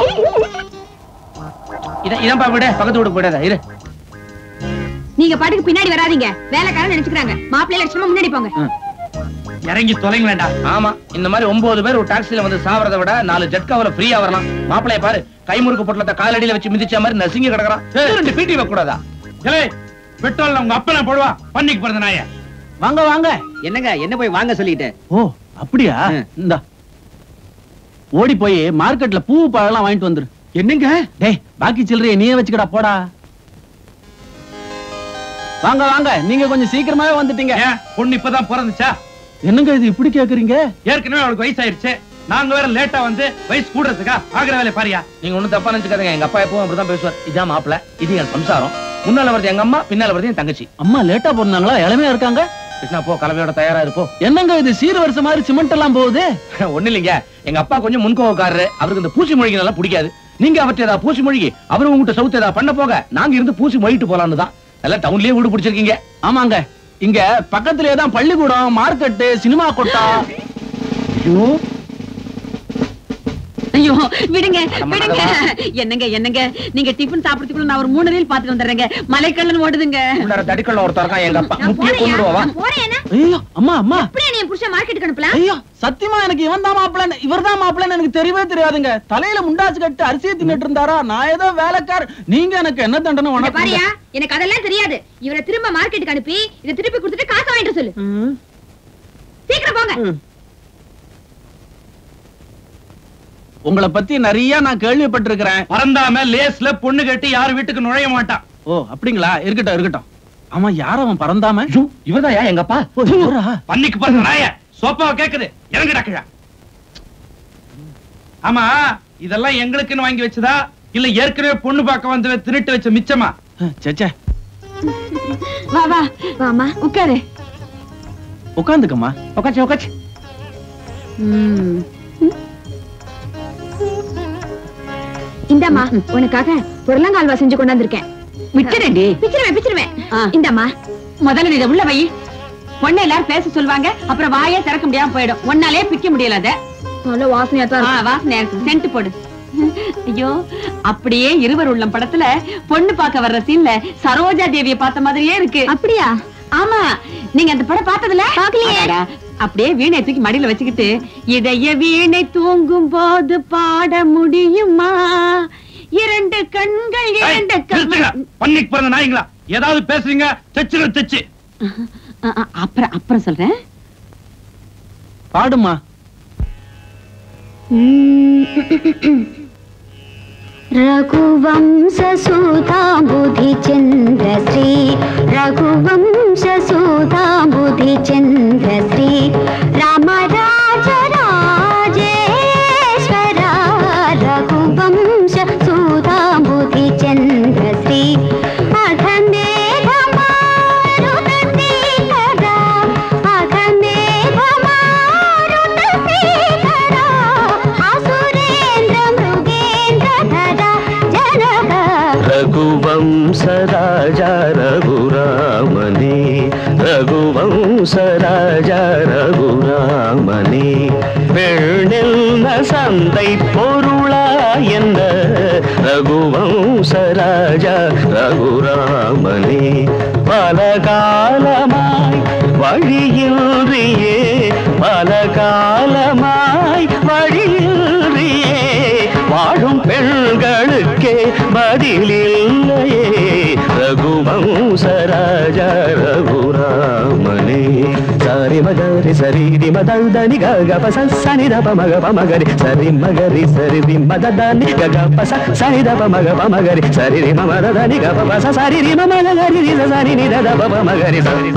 இதான் இதான்ப்பா விட பக்கத்து வீடு போயிடாத இரு நீங்க பாட்டுக்கு பின்னாடி வராதீங்க வேலைக்காரன் நினைச்சுக்கிறாங்க மாப்பிள்ளைய லட்சணமா முன்னாடி போங்க இறங்கி தொலைங்களேண்டா ஆமா இந்த மாதிரி ஒன்பது பேர் ஒரு டாக்ஸில வந்து சாவறதை விட நாலு ஜட்காவில ஃப்ரீயா வரலாம் மாப்பிளைய பாரு கைமுறுக்கு பொட்டலத்தை காலடியில வச்சு மிதிச்ச மாதிரி நசுங்கி கிடக்குறான் இன்னும் ரெண்டு பீட்டி வைக்க கூடாதா ஏலே பெட்ரோல் உங்க அப்பனை போடுவா பண்ணிக்கு பிறந்த நாய வாங்க வாங்க என்னங்க என்ன போய் வாங்க சொல்லிட்டு ஓ அப்படியா இந்த ஓடி போய் மார்க்கெட்ல பூ பழம்லாம் வாங்கிட்டு வந்துரு என்னங்க டேய் பாக்கி சில்லறைய நீயே வச்சுக்கடா போடா வாங்க வாங்க நீங்க கொஞ்சம் சீக்கிரமாவே வந்துட்டீங்க ஏன் பொண்ணு இப்பதான் பிறந்துச்சா என்னங்க இது இப்படி கேக்குறீங்க ஏற்கனவே அவளுக்கு வயசாயிருச்சு நாங்க வேற லேட்டா வந்து வயசு கூடுறதுக்கா ஆகிற வேலை பாரியா நீங்க ஒண்ணும் தப்பா நினைச்சுக்காதீங்க எங்க அப்பா எப்பவும் அப்படிதான் பேசுவார் இதான் மாப்பிள இது என் சம்சாரம் முன்னால வருது எங்க அம்மா பின்னால வருது என் தங்கச்சி அம்மா லேட்டா பிறந்தாங்களா இளமையா இருக்காங்க கிருஷ்ணா போ கலவையோட தயாரா இருப்போ என்னங்க இது சீர் வருஷ மாதிரி சிமெண்ட் எல்லாம் போகுது ஒண்ணு இல்லைங்க எங்க அப்பா கொஞ்சம் முன்கோவக்காரரு அவருக்கு இந்த பூசி மொழிகள் எல்லாம் பிடிக்காது நீங்க அவர்ட்ட ஏதாவது பூசி மொழிகி அவரு உங்ககிட்ட சவுத்து ஏதாவது பண்ண போக நாங்க இருந்து பூசி மொழிட்டு போலான்னு தான் நல்லா டவுன்லயே வீடு பிடிச்சிருக்கீங்க ஆமாங்க இங்க பக்கத்திலே தான் பள்ளிக்கூடம் மார்க்கெட்டு சினிமா கொட்டா ஐயோ ஐயோ விடுங்க விடுங்க என்னங்க என்னங்க நீங்க டிஃபன் சாப்பிடுறதுக்குள்ள நான் ஒரு மூணு ரீல் பாத்துட்டு வந்துடுறேங்க மலைக்கல்லன் ஓடுதுங்க தடிக்கல்ல ஒருத்தர் இருக்கான் எங்க அப்பா நான் முக்கிய போறேன்யா, கொண்டுடுவா நான் போறேன் ஐயோ அம்மா அம்மா அப்படியே நீ என் புருஷன் மார்க்கெட்டுக்கு அனுப்பலாம் ஐயோ சத்தியமா எனக்கு இவன் தான் மாப்பிள்ளை இவர் தான் மாப்பிள்ளைன்னு எனக்கு தெரியவே தெரியாதுங்க தலையில முண்டாச்சு கட்டு அரிசியை தின்னுட்டு இருந்தாரா நான் ஏதோ வேலைக்கார் நீங்க எனக்கு என்ன தண்டனை இங்க உனக்கு பாரியா எனக்கு அதெல்லாம் தெரியாது இவரை திரும்ப மார்க்கெட்டுக்கு அனுப்பி இதை திருப்பி கொடுத்துட்டு காசு வாங்கிட்டு சொல்லு சீக்கிரம் போங்க உங்களை பத்தி நிறைய நான் கேள்விப்பட்டிருக்கிறேன் பறந்தாம லேஸ்ல பொண்ணு கட்டி யார் வீட்டுக்கு நுழைய மாட்டான் ஓ அப்படிங்களா இருக்கட்டும் இருக்கட்டும் ஆமா யார் அவன் பறந்தாம இவர்தாயா எங்க அப்பா ஓ, இவரா? பன்னிக்கு பிறந்த நாய சோப்பாவை கேக்குது இறங்குடா கிழ ஆமா இதெல்லாம் எங்களுக்குன்னு வாங்கி வச்சதா இல்ல ஏற்கனவே பொண்ணு பார்க்க வந்து திருட்டு வச்ச மிச்சமா சேச்சே வா வா வாமா உட்காரு உட்காந்துக்கம்மா உக்காச்சு உக்காச்சு ம். இந்தாம்மா உனக்காக புடலங்காய் அல்வா செஞ்சு கொண்டாந்துருக்கேன் விட்டுறேன்டி பிச்சிருவேன் பிச்சிருவேன் ஆ. இந்தாம்மா முதல்ல நீ இதை உள்ள வை பொண்ணு எல்லாரும் பேச சொல்லுவாங்க அப்புறம் வாயே திறக்க முடியாம போயிடும் ஒன்னாலே பிக்க முடியல அத நல்ல வாசனையா தான் ஆ, இருக்கு. வாசனையா இருக்கு சென்ட் போடு ஐயோ அப்படியே இருவர் உள்ளம் படத்துல பொண்ணு பார்க்க வர்ற சீன்ல சரோஜா தேவிய பார்த்த மாதிரியே இருக்கு அப்படியா ஆமா நீங்க அந்த படம் பார்த்ததுல பார்க்கலையே. அடடா, அப்படியே வீணை தூக்கி மடியில வச்சுக்கிட்டு இதய வீணை தூங்கும் போது பாட முடியுமா இரண்டு கண்கள் ஏய், இரண்டு நிறுத்துங்க. கண்கள் பன்னிக்கு பிறந்த நாய்ங்களா ஏதாவது பேசுறீங்க தச்சுரு தச்சு ஆ, ஆ, அப்புறம் அப்புறம் சொல்றேன் பாடுமா रघुवंशसुताम्बुधिचन्द्रश्री रघुवंशसुताम्बुधिचन्द्रश्री राम राज राजेश्वरा रघुवंशसुताम्बुधिचन्द्रश्री अघमेघमारुतशीकरा अघमेघमारुतशीकरा असुरेन्द्र मृगेन्द्रधरा जनक रघुवंश राजा रघुरामने रघुवंश राजा रघुरामने பெண்ணெல்ல சந்தை பொருளா என்ன ரகுவம்ச ராஜா ரகுராமனே பல காலமாய் வழியில்றியே பல காலமாய் வழியில்றியே வாழும் பெண்களுக்கே பதிலில்லையே ரகுவம்ச ராஜா ரகுராமனே சரி மகரி சரி ரி மதல்தனி கக பச சனி தப மக பமகரி சரி மகரி சரி ரி மததனி கக பச சனி தப மக பமகரி சரி ரி மமதனி கப பச சரி ரி மமதகரி ரி சனி நி தப பமகரி சரி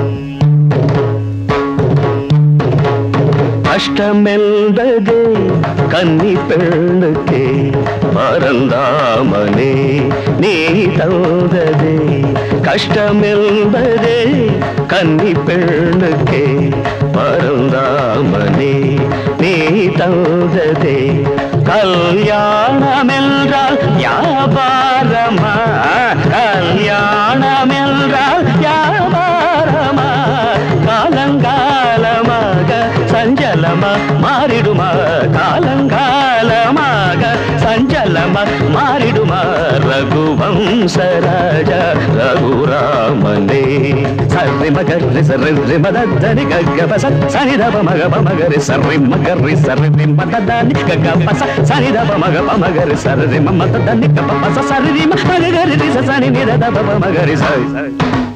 கஷ்டமென்பது கன்னி பெண்ணுக்கே பரந்தாமனே நீ தந்ததே கஷ்டமென்பதே கன்னி பெண்ணுக்கே பரந்தாமனே நீ தந்ததே கல்யாணம் என்றால் வியாபாரமா கல்யாணம் என்றால் வியாபாரமா காலங்காலமாக சஞ்சலமா மாறிடுமா காலங்காலமாக சஞ்சலமா மாறிடுமா ரகுவம்ச ராஜா ரகுராமனே சரி மகரி சரி மதத்தனி ககபச சனிதப மக பமகரி சரி மகரி சரி மதத்தனி ககபச சனிதப மக பமகரி சரி மதத்தனி கபச சரி மகரி சனி நிதப மகரி சரி சரி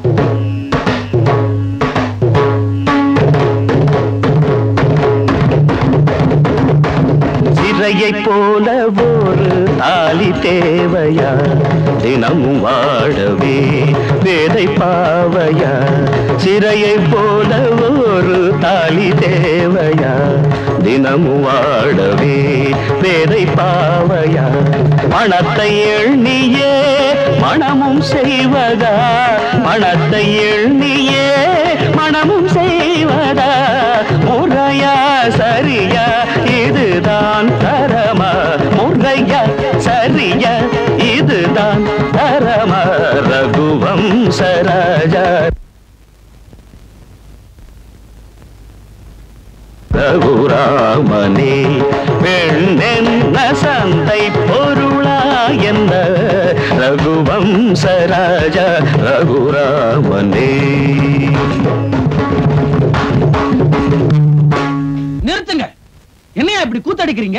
சிறையை போல ஒரு தாலி தேவையா தினமும் வாழவே வேதை பாவையா சிறையை போல ஒரு தாலி தேவையா தினமும் வாழவே வேதை பாவையா மனத்தை எண்ணியே மனமும் செய்வதா மனத்தை எண்ணியே மனமும் செய்வதா முறையா சரியா இதுதான் தரமா முறையா சரியா இதுதான் தரமா ரகுவம்ச ராஜா ரகுராமனே பெண்ணென்ன தந்தை பொருளா என்ன ரகுவம்சராஜ ரகுராமனே நிறுத்துங்க என்னையா இப்படி கூத்தடிக்கிறீங்க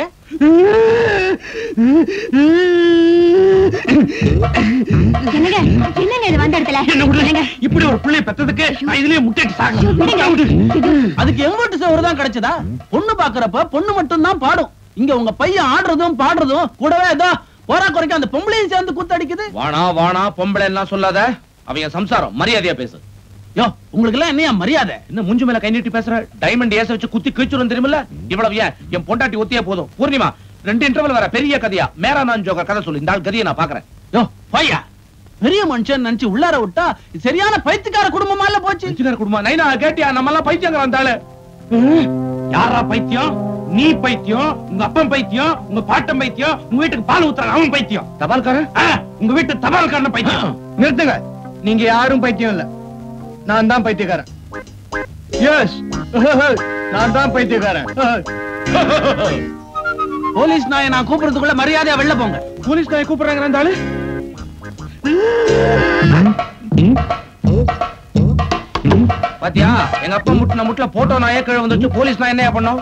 என்னங்க என்னங்க இது வந்த இடத்துல என்ன விடுங்க. என்னங்க இப்படி ஒரு பிள்ளை பெத்ததுக்கு நான் இதுலயே முட்டைட்டு சாகணும் அதுக்கு எம்பட்டு சோறு தான் கிடைச்சதா பொண்ணு பாக்குறப்ப பொண்ணு மட்டும் தான் பாடும் இங்க உங்க பையன் ஆடுறதும் பாடுறதும் கூடவே ஏதோ போரா குறைக்க அந்த பொம்பளையும் சேர்ந்து கூத்தடிக்குது வாணா வாணா பொம்பளை எல்லாம் சொல்லாத அவங்க சம்சாரம் மரியாதையா பேசு யோ உங்களுக்கு எல்லாம் என்னையா மரியாதை என்ன முஞ்சு மேல கை நீட்டி பேசுற டைமண்ட் ஏச வச்சு குத்தி கிழிச்சுரும் தெரியுமில்ல இவ்வளவு ஏன் என் பொண்டாட்டி ஒத்தியே போதும் பூர்ணிமா ரெண்டு இன்டர்வல் வர பெரிய கதையா மேரா நான் ஜோக்கர் கதை சொல்லு இந்த ஆள் கதையை நான் பாக்குறேன் யோ பையா பெரிய மனுஷன் நினைச்சு உள்ளார விட்டா இது சரியான பைத்தியக்கார குடும்பமா இல்ல போச்சு பைத்தியக்கார குடும்பம் நைனா கேட்டியா நம்ம எல்லாம் பைத்தியங்கிற அந்த ஆளு யாரா பைத்தியம் நீ பைத்தியம் உங்க அப்பன் பைத்தியம் உங்க பாட்டன் பைத்தியம் உங்க வீட்டுக்கு பால் ஊத்துறான் அவன் பைத்தியம் தபால்காரன் ஆ, உங்க வீட்டு தபால்காரன் பைத்தியம் நிறுத்துங்க நீங்க யாரும் பைத்தியம் இல்ல நான் தான் பைத்தியக்காரன் எஸ் நான் தான் பைத்தியக்காரன் போலீஸ் நாயை நான் கூப்பிடுறதுக்குள்ள மரியாதையா வெளில போங்க போலீஸ் நாய் கூப்பிடுறாங்க அந்த ஆளு பாத்தியா எங்க அப்பா முட்டின முட்ல போட்டோ நாயே கீழே வந்துச்சு போலீஸ் நான் என்னையா பண்ணோம்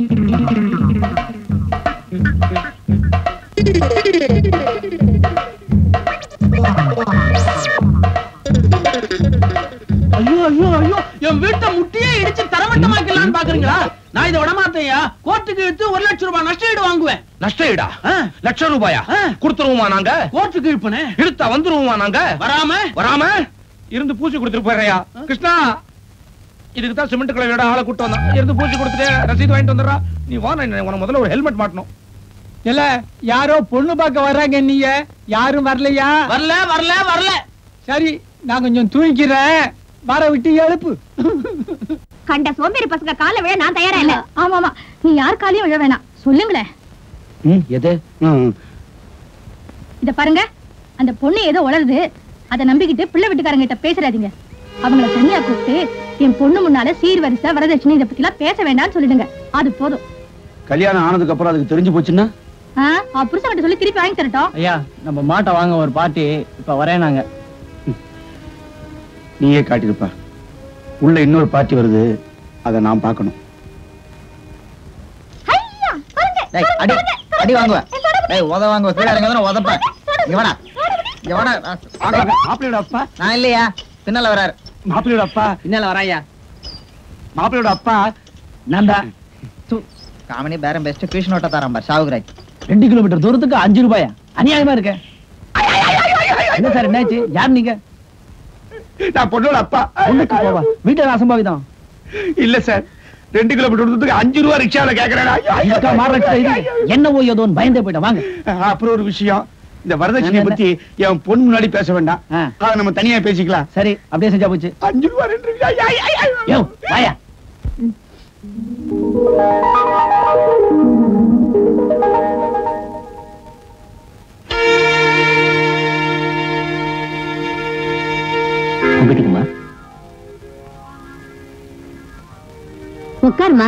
ஐயோ ஐயோ ஐயோ என் வீட்டை முட்டியே இடிச்சு தரமட்டமாக்கலாம்னு பாக்குறீங்களா நான் இதை விடமாட்டேயா கோர்ட்டுக்கு இழுத்து ஒரு லட்சம் ரூபாய் நஷ்ட ஈடு வாங்குவேன் நஷ்ட ஈடா ஆ, லட்சம் ரூபாயா ஆ. கொடுத்துருவோமா நாங்க கோர்ட்டுக்கு இழுப்பனே இழுத்தா வந்துருவோமா நாங்க வராம வராம இருந்து பூச்சி கொடுத்துட்டு போயிடுறியா கிருஷ்ணா இதுக்கு தான் சிமெண்ட் கலவையோட ஆளை கூட்டு வந்தான் இருந்து பூச்சி கொடுத்துட்டு ரசீது வாங்கிட்டு வந்துடுறா நீ வா நான் உனக்கு முதல்ல ஒரு ஹெல்மெட் மாட்டணும் இல்ல யாரோ பொண்ணு பார்க்க வர்றாங்க நீங்க யாரும் வரலையா வரல வரல வரல சரி நான் கொஞ்சம் தூங்கிக்கிறேன் வர விட்டு எழுப்பு கண்ட சோம்பேறி பசங்க கால விழ நான் தயாரா இல்ல ஆமா ஆமா நீ யார் காலையும் விழ வேணாம் சொல்லுங்களேன் எது இத பாருங்க அந்த பொண்ணு ஏதோ உளருது அதை நம்பிக்கிட்டு பிள்ளை வீட்டுக்காரங்க கிட்ட பேசுறாதீங்க அவங்கள தனியா கூப்பிட்டு என் பொண்ணு முன்னால சீர்வரிசை வரதட்சணை இத பத்தி எல்லாம் பேச வேண்டாம்னு சொல்லிடுங்க அது போதும் கல்யாணம் ஆனதுக்கு அப்புறம் அதுக்கு தெரிஞ்சு போச்சுன்னா ஆ, அவ புருஷன்கிட்ட சொல்லி திருப்பி வாங்கி தரட்டும் ஐயா நம்ம மாட்டை வாங்க ஒரு பாட்டி இப்ப வரேன் நாங்க நீயே காட்டிருப்பா உள்ள இன்னொரு பார்ட்டி வருது அதை நான் பார்க்கணும் ஐயா, பாருங்க, டேய், பாருங்க, அடி பாருங்க, அடி வாங்குவ பாருங்க. டேய் உத வாங்குவ கீழே இறங்க உதப்ப இவனா இவனா மாப்பிள்ளையோட அப்பா நான் இல்லையா பின்னால வராரு மாப்பிள்ளையோட அப்பா பின்னால வராயா மாப்பிள்ளையோட அப்பா நான் தான் காமெடி பேரம் பெஸ்ட் டியூஷன் ஓட்ட தரான் பார் சாவுகிறாய் ரெண்டு கிலோமீட்டர் தூரத்துக்கு அஞ்சு ரூபாயா அநியாயமா இருக்க என்ன சார் என்னாச்சு யார் நீங்க நான் பொண்ணோட அப்பா பொண்ணுக்கு போவா வீட்டுல அசம்பாவிதம் இல்ல சார் ரெண்டு கிலோமீட்டர் தூரத்துக்கு அஞ்சு ரூபா ரிக்ஷால இதுக்கா மாறுற இது? கேக்குறேன் என்னவோ ஏதோன்னு பயந்தே போயிட்டேன் வாங்க அப்புறம் ஒரு விஷயம் இந்த வரதட்சணை என்ன? பத்தி என் பொண்ணு முன்னாடி பேச வேண்டாம் ஆ. அதை நம்ம தனியா பேசிக்கலாம் சரி அப்படியே செஞ்சா போச்சு அஞ்சு ரூபா ரெண்டு ரூபா ஐயா, ஐயா, ஐயா. யோ வாயா உங்கட்டுக்குமா உட்காருமா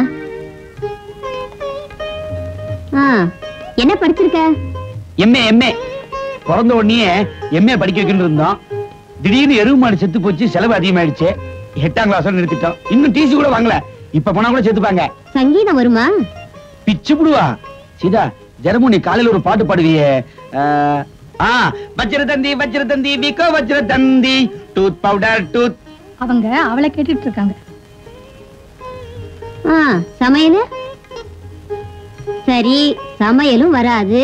ஆ, என்ன படிச்சிருக்க எம்ஏ எம்ஏ பிறந்த உடனே எம்ஏ படிக்க வைக்கணும் இருந்தோம் திடீர்னு எருவு மாடு செத்து போச்சு செலவு அதிகமாயிடுச்சு எட்டாம் கிளாஸ் நிறுத்திட்டோம் இன்னும் டிசி கூட வாங்கல இப்ப போனா கூட செத்துப்பாங்க சங்கீதம் வருமா பிச்சு புடுவா சீதா ஜெரமு நீ காலையில ஒரு பாட்டு பாடுவியே ஆஹ், ஆ Vajradanti Vajradanti Vicco Vajradanti tooth powder tooth அவங்க அவளை கேட்டுட்டு இருக்காங்க ஆ சமையல் சரி சமையலும் வராது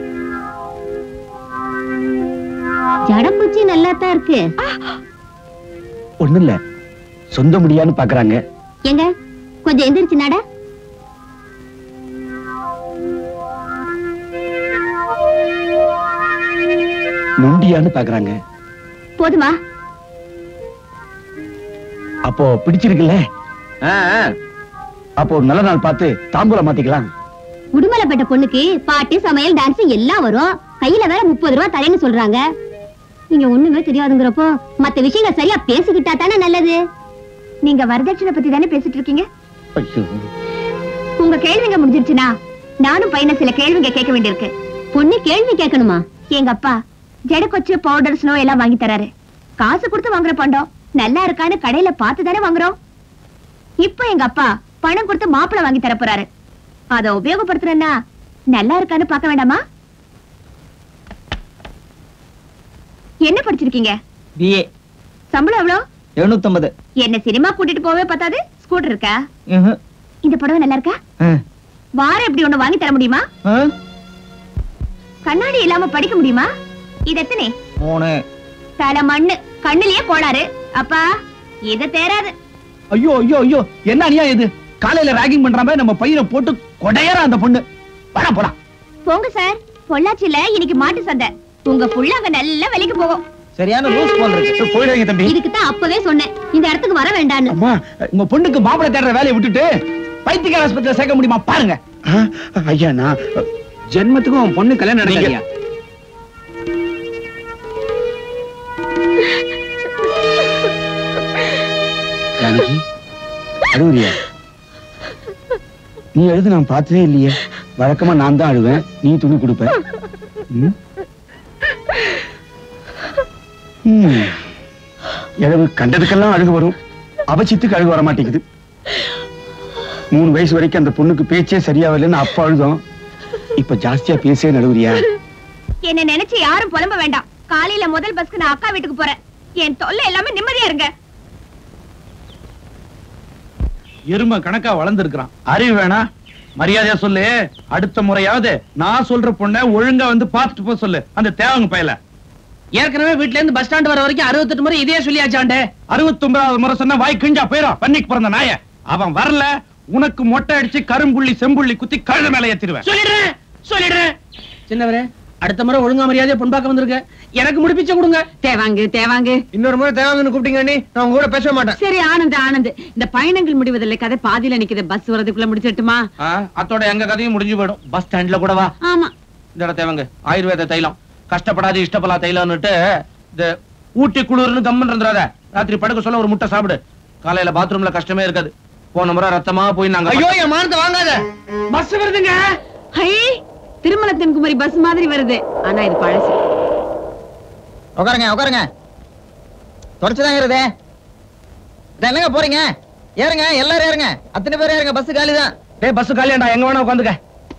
ஜடப்பூச்சி நல்லா தான் இருக்கு ஒண்ணு இல்ல சொந்த முடியான்னு பாக்குறாங்க எங்க கொஞ்சம் எந்திரிச்சு நட நொண்டியான்னு பாக்குறாங்க போதுமா அப்போ பிடிச்சிருக்குல்ல ஆ, ஆ. அப்போ ஒரு நல்ல நாள் பார்த்து தாம்பூலம் மாத்திக்கலாம் உடுமலைப்பட்ட பொண்ணுக்கு பாட்டு சமையல் டான்ஸ் எல்லாம் வரும் கையில வேற முப்பது ரூபா தரேன்னு சொல்றாங்க நீங்க ஒண்ணுமே தெரியாதுங்கிறப்போ மத்த விஷயங்கள் சரியா பேசிக்கிட்டா தானே நல்லது நீங்க வரதட்சணை பத்தி தானே பேசிட்டு இருக்கீங்க ஐயோ. உங்க கேள்விங்க முடிஞ்சிருச்சுனா நானும் பையனை சில கேள்விங்க கேட்க வேண்டியிருக்கு பொண்ணு கேள்வி கேட்கணுமா எங்க அப்பா ஜட கொச்சு பவுடர் ஸ்னோ எல்லாம் வாங்கி தராரு காசு கொடுத்து வாங்குற பண்டம் நல்லா இருக்கான்னு கடையில பார்த்து தானே வாங்குறோம் இப்போ எங்க அப்பா பணம் கொடுத்து மாப்பிளை வாங்கி தர போறாரு அத உபயோகப்படுத்துறேன்னா நல்லா இருக்கான்னு பார்க்க வேண்டாமா என்ன படிச்சிருக்கீங்க பிஏ சம்பளம் எவ்வளவு எழுநூத்தம்பது என்ன சினிமா கூட்டிட்டு போவே பத்தாது ஸ்கூட்டர் இருக்கா இந்த புடவை நல்லா இருக்கா வாரம் இப்படி ஒண்ணு வாங்கி தர முடியுமா கண்ணாடி இல்லாம படிக்க முடியுமா இது எத்தனை மூணு தலை மண்ணு கண்ணுலயே போடாரு அப்பா இது தேராது ஐயோ ஐயோ ஐயோ என்ன அநியா இது காலையில ராகிங் பண்ற மாதிரி நம்ம பையனை போட்டு கொடையற அந்த பொண்ணு வாடா போலாம் போங்க சார் பொள்ளாச்சியில இன்னைக்கு மாட்டு சந்தை உங்க புள்ள அங்க நல்ல விலைக்கு போகும் சரியான லூஸ் போல் இருக்கு போயிடுங்க தம்பி இதுக்கு தான் அப்பவே சொன்னேன் இந்த இடத்துக்கு வர வேண்டான்னு அம்மா உங்க பொண்ணுக்கு மாப்பிளை தேடுற வேலையை விட்டுட்டு பைத்தியக்கார ஆஸ்பத்திரியில சேர்க்க முடியுமா பாருங்க ஐயா நான் ஜென்மத்துக்கும் உன் பொண்ணு கல்யாணம் நடக்கலையா ஜானகி அழுவுறியா நீ எழுது நான் பார்த்ததே இல்லையே வழக்கமா நான் தான் அழுவேன் நீ துணி கொடுப்ப ம்? ம். இழவு கண்டதுக்கெல்லாம் அழுகு வரும் அவசியத்துக்கு அழுகு வர மாட்டேங்குது மூணு வயசு வரைக்கும் அந்த பொண்ணுக்கு பேச்சே சரியா வரலன்னு அப்பா அழுதோம் இப்ப ஜாஸ்தியா பேசே நடுவுறியா என்ன நினைச்சு யாரும் புலம்ப வேண்டாம் காலையில முதல் பஸ்க்கு நான் அக்கா வீட்டுக்கு போறேன் என் தொல்லை எல்லாமே நிம்மதியா இருங்க எருமை கணக்கா வளர்ந்துருக்கான் அறிவு வேணா மரியாதையா சொல்லு அடுத்த முறையாவது நான் சொல்ற பொண்ணை ஒழுங்கா வந்து பாத்துட்டு போக சொல்லு அந்த தேவங்க பயல ஏற்கனவே வீட்ல இருந்து பஸ் ஸ்டாண்ட் வர வரைக்கும் அறுபத்தெட்டு முறை இதே சொல்லியாச்சாண்டே அறுபத்தி ஒன்பதாவது முறை சொன்னா வாய் கிஞ்சா போயிடும் பண்ணிக்கு பிறந்த நாய அவன் வரல உனக்கு மொட்டை அடிச்சு கரும்புள்ளி செம்புள்ளி குத்தி கழுத மேல ஏத்திடுவேன் சொல்லிடுறேன் சொல்லிடுறேன் சின்னவரே அடுத்த முறை ஒழுங்கா மரியாதையா பொன் பார்க்க வந்திருக்க எனக்கு முடிப்பிச்ச கொடுங்க தேவாங்கு தேவாங்கு இன்னொரு முறை தேவாங்கன்னு கூப்பிட்டீங்க அண்ணி நான் உங்க கூட பேச மாட்டேன் சரி ஆனந்த் ஆனந்த் இந்த பயணங்கள் முடிவதில்லை கதை பாதியில நிக்குது பஸ் வரதுக்குள்ள முடிச்சிட்டுமா ஆ, அத்தோட எங்க கதையும் முடிஞ்சு போயிடும் பஸ் ஸ்டாண்ட்ல கூட வா ஆமா இந்த இடம் தேவங்க ஆயுர்வேத தைலம் கஷ்டப்படாது இஷ்டப்படா தைலம்னுட்டு இந்த ஊட்டி குளிர்னு கம்மன் இருந்துறாத ராத்திரி படுக்க சொல்ல ஒரு முட்டை சாப்பிடு காலையில பாத்ரூம்ல கஷ்டமே இருக்காது போன முறை ரத்தமா போய் நாங்க ஐயோ என் மானத்தை வாங்காத பஸ் வருதுங்க ஹை திருமல தென்குமரி பஸ் மாதிரி வருது ஆனா இது பழசு உட்காருங்க உட்காருங்க தொடச்சுதான் இருதே என்னங்க போறீங்க ஏறுங்க எல்லாரும் ஏறுங்க அத்தனை பேர் ஏறுங்க பஸ் காலி தான் டேய் பஸ் காலியாண்டா எங்க வேணா உட்காந்துக்க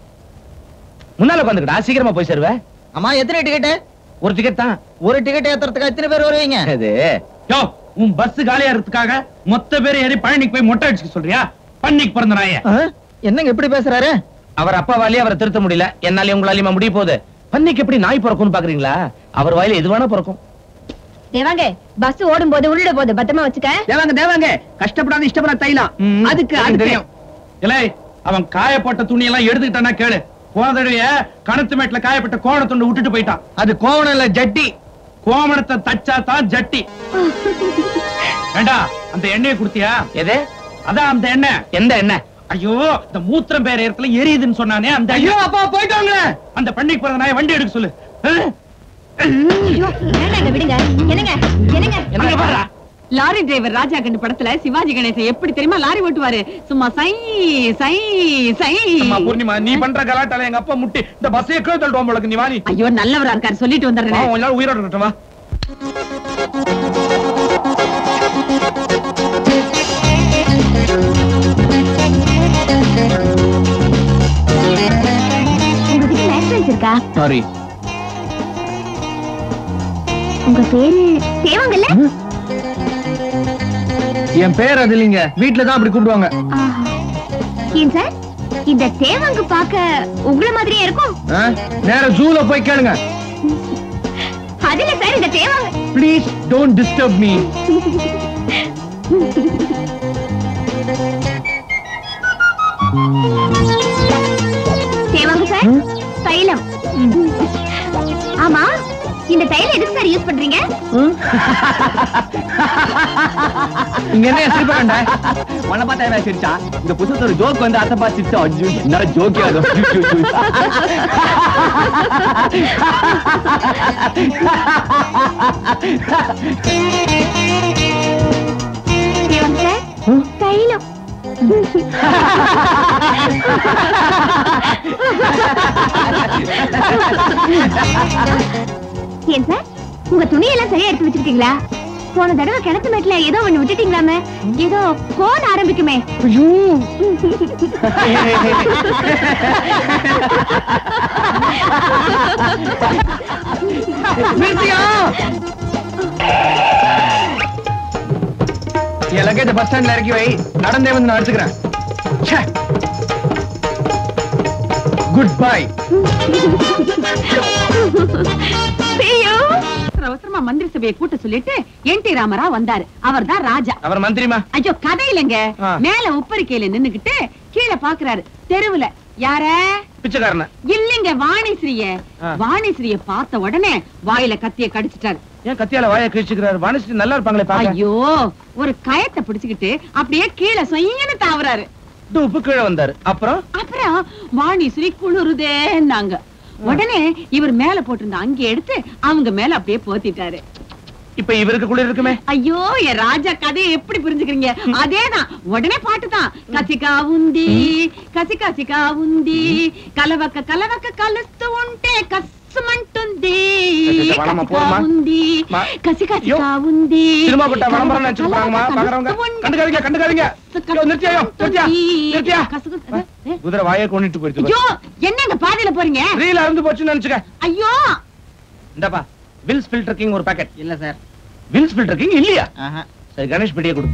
முன்னால உட்காந்துக்கடா சீக்கிரமா போய் சேருவ அம்மா எத்தனை டிக்கெட்டு ஒரு டிக்கெட் தான் ஒரு டிக்கெட் ஏத்துறதுக்கு எத்தனை பேர் வருவீங்க இது யோ உன் பஸ் காலியாறதுக்காக மொத்த பேர் ஏறி பழனிக்கு போய் மொட்டை அடிச்சுக்க சொல்றியா பண்ணிக்கு பிறந்த நாய ஆ? என்னங்க இப்படி பேசுறாரு அவர் அப்பாவாலேயே அவரை திருத்த முடியல என்னாலே உங்களாலையுமா முடிய போகுது பன்னிக்கு எப்படி நாய் பிறக்கும்னு பாக்குறீங்களா அவர் வாயில எது வேணா பிறக்கும் தேவாங்க பஸ் ஓடும் போது உள்ள போது பத்திரமா வச்சுக்க தேவாங்க தேவாங்க கஷ்டப்படாத இஷ்டப்படாத தைலம் அதுக்கு அதுக்கு தெரியும் இல்லை அவன் காயப்பட்ட துணி எல்லாம் எடுத்துக்கிட்டானா கேளு போன தடவைய கணத்து மேட்ல காயப்பட்ட கோவண துண்டு விட்டுட்டு போயிட்டான் அது கோவணம் இல்ல ஜட்டி கோவணத்தை தச்சா தான் ஜட்டி ஏண்டா அந்த எண்ணெயை குடுத்தியா எது அதான் அந்த எண்ணெய் எந்த என்ன ஐயோ இந்த மூத்திரம் பேர் இடத்துல எரியுதுன்னு சொன்னானே அந்த ஐயோ ஐயோ அப்பா போயிட்டாங்களே அந்த பண்ணிக்கு பிறந்த நாயை வண்டி எடுக்க சொல்லு அஹ். ஐயோ வேண்டாங்க விடுங்க என்னங்க என்னங்க அங்க பாருடா. லாரி டிரைவர் ராஜா கண்டு படத்துல சிவாஜி கணேசன் எப்படி தெரியுமா லாரி ஓட்டுவாரு சும்மா சை சை சை அம்மா பூர்ணிமா நீ பண்ற கலாட்டால எங்க அப்பா முட்டி இந்த பஸ்ஸையே கீழே தள்ளுவோம் உங்களுக்கு நீ வாணி ஐயோ நல்லவரா இருக்காரு சொல்லிட்டு வந்துடுறேன் உன்னால உயிரோட இருக்கட்டும் வா உங்ககிட்ட லைசன்ஸ் இருக்கா சாரி உங்க பேரு தேவாங்கல்ல என் பேர் அது இல்லைங்க வீட்டுல தான் அப்படி கூப்பிடுவாங்க ஆஹா. ஏன் சார் இந்த தேவாங்க பார்க்க உங்களை மாதிரியே இருக்கும் ஆ? நேரா ஜூல போய் கேளுங்க அதுல சார் இந்த தேவாங்க ப்ளீஸ் டோன்ட் டிஸ்டர்ப் மீ தேவாங்க சார் தைலம் ஆமா இந்த தைலம் எதுக்கு சார் யூஸ் பண்றீங்க இங்க என்ன சிரிப்ப கண்ட உன்னை பார்த்தா என்ன சிரிச்சா இந்த புதுசு ஒரு ஜோக் வந்து அத்தை பார்த்து சிரிச்சா ஐயோ என்ன ஜோக்கே அது தேவாங்க சார் தைலம் ஏன் சார் உங்க துணியெல்லாம் சரியா எடுத்து வச்சிருக்கீங்களா போன தடவை கிணத்து மேட்ல ஏதோ ஒண்ணு விட்டுட்டீங்களாமே ஏதோ போன் ஆரம்பிக்குமே என் லக்கேஜ் பஸ் ஸ்டாண்ட்ல இறக்கி வை நடந்தே வந்து நான் எடுத்துக்கிறேன் குட் பை அவசரமா மந்திரி சபையை கூட்ட சொல்லிட்டு என் டி ராமரா வந்தாரு அவர்தான் ராஜா அவர் மந்திரிமா ஐயோ கதை இல்லைங்க ஆ. மேல உப்பரிக்கையில நின்னுகிட்டு கீழே பாக்குறாரு தெருவுல யார பிச்சைக்காரன இல்லைங்க வாணிஸ்ரீய ஆ. வாணிஸ்ரீய பார்த்த உடனே வாயில கத்திய கடிச்சிட்டாரு ஏன் கத்தியால வாயை கிழிச்சுக்கிறாரு வாணிஸ்ரீ நல்லா இருப்பாங்களே பாக்க ஐயோ ஒரு கயத்தை பிடிச்சுக்கிட்டு அப்படியே கீழே சொய்யன்னு தாவறாரு உப்பு கீழே வந்தாரு அப்புறம் அப்புறம் வாணிஸ்ரீ குளிருதேன்னாங்க உடனே இவர் மேல போட்டிருந்த அங்க எடுத்து அவங்க மேல அப்படியே போத்திட்டாரு இப்ப இவருக்கு குளிர் இருக்குமே ஐயோ என் ராஜா கதையை எப்படி புரிஞ்சுக்கிறீங்க அதேதான் உடனே பாட்டுதான் கசிகா உந்தி కసి కసిగా ఉంది కలవక కలవక కలుస్తూ ఉంటే కస్సుమంటుంది சரி, வாணம்மா, కసిగా போதுமா? ఉంది மா. కసి కసిగా ఉంది சினிமா போட்டா விளம்பரம் కలవక நினைச்சு பாருங்கம்மா కలవక பாக்குறவங்க కలుస్తూ ఉంటే கண்டுக்காதீங்க கண்டுக்காதீங்க ஐயோ, நிறுத்தியா ஐயோ, நிறுத்தியா நிறுத்தியா கசுகு- ஏ, குதிரை வாயை கொண்டுட்டு போயிடுச்சு ஐயோ என்னங்க பாதியில போறீங்க ரீல் அறுந்து போச்சுன்னு நினைச்சுக்க ஐயோ இந்தப்பா வில்ஸ் ஃபில்டர் கிங் ஒரு பாக்கெட் இல்ல சார் வில்ஸ் ஃபில்டர் கிங் இல்லையா சரி கணேஷ் பெட்டியை கொடு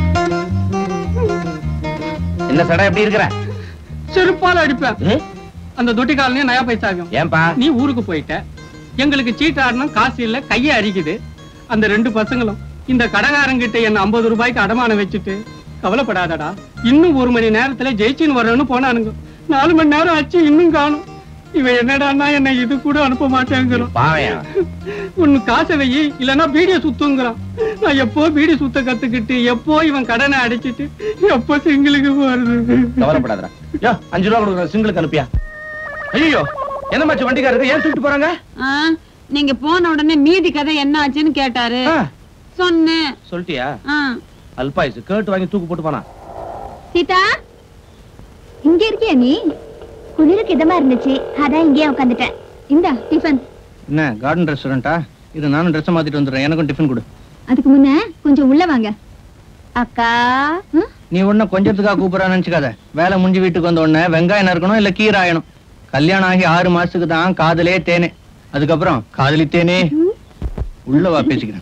என்ன சடை எப்படி இருக்கிற செருப்பால அடிப்பேன் அந்த தொட்டி காலனே நயா பைசாகும் ஏன்பா நீ ஊருக்கு போயிட்ட எங்களுக்கு சீட் ஆடணும் காசு இல்ல கையை அரிக்குது அந்த ரெண்டு பசங்களும் இந்த கடகாரங்கிட்ட என்ன ஐம்பது ரூபாய்க்கு அடமானம் வச்சுட்டு கவலைப்படாதடா இன்னும் ஒரு மணி நேரத்துல ஜெயிச்சின்னு வரணும்னு போனானுங்க நாலு மணி நேரம் ஆச்சு இன்னும் காணும் இவன் என்னடான்னா என்ன இது கூட அனுப்ப மாட்டேங்கிறான் பாவையா ஒண்ணு காசை வை இல்லன்னா பீடிய சுத்துங்கிறான் நான் எப்போ பீடி சுத்த கத்துக்கிட்டு எப்போ இவன் கடனை அடைச்சிட்டு எப்போ சிங்கிளுக்கு போறது கவலைப்படாதடா யோ அஞ்சு ரூபா கொடுக்குற சிங்கிளுக்கு அனுப்பியா ஐயோ என்ன மாச்சு வண்டிக்காரருக்கு ஏன் தூக்கிட்டு போறாங்க ஆ, நீங்க போன உடனே மீதி கதை என்ன ஆச்சுன்னு கேட்டாரு சொன்னேன் சொல்லிட்டியா ஆ. அல்பாயுசு கேட்டு வாங்கி தூக்கு போட்டு போனா சீதா இங்க இருக்கியா நீ குளிருக்கு இதமா இருந்துச்சு அதான் இங்கேயே உட்காந்துட்டேன் இந்தா டிஃபன் என்ன கார்டன் ரெஸ்டாரண்டா இது நானும் ட்ரெஸ் மாத்திட்டு வந்துடுறேன் எனக்கும் டிஃபன் கொடு அதுக்கு முன்ன கொஞ்சம் உள்ள வாங்க அக்கா ம்? நீ ஒன்னும் கொஞ்சத்துக்காக கூப்பிடறான்னு நினைச்சுக்காத வேலை முடிஞ்சு வீட்டுக்கு வந்த உடனே வெங்காயம் நறுக்கணும் இல்ல கீரை ஆயணும் கல்யாணம் ஆகி ஆறு மாசத்துக்கு தான் காதலே தேனே அதுக்கப்புறம் காதலி தேனே உள்ள வா பேசிக்கிறேன்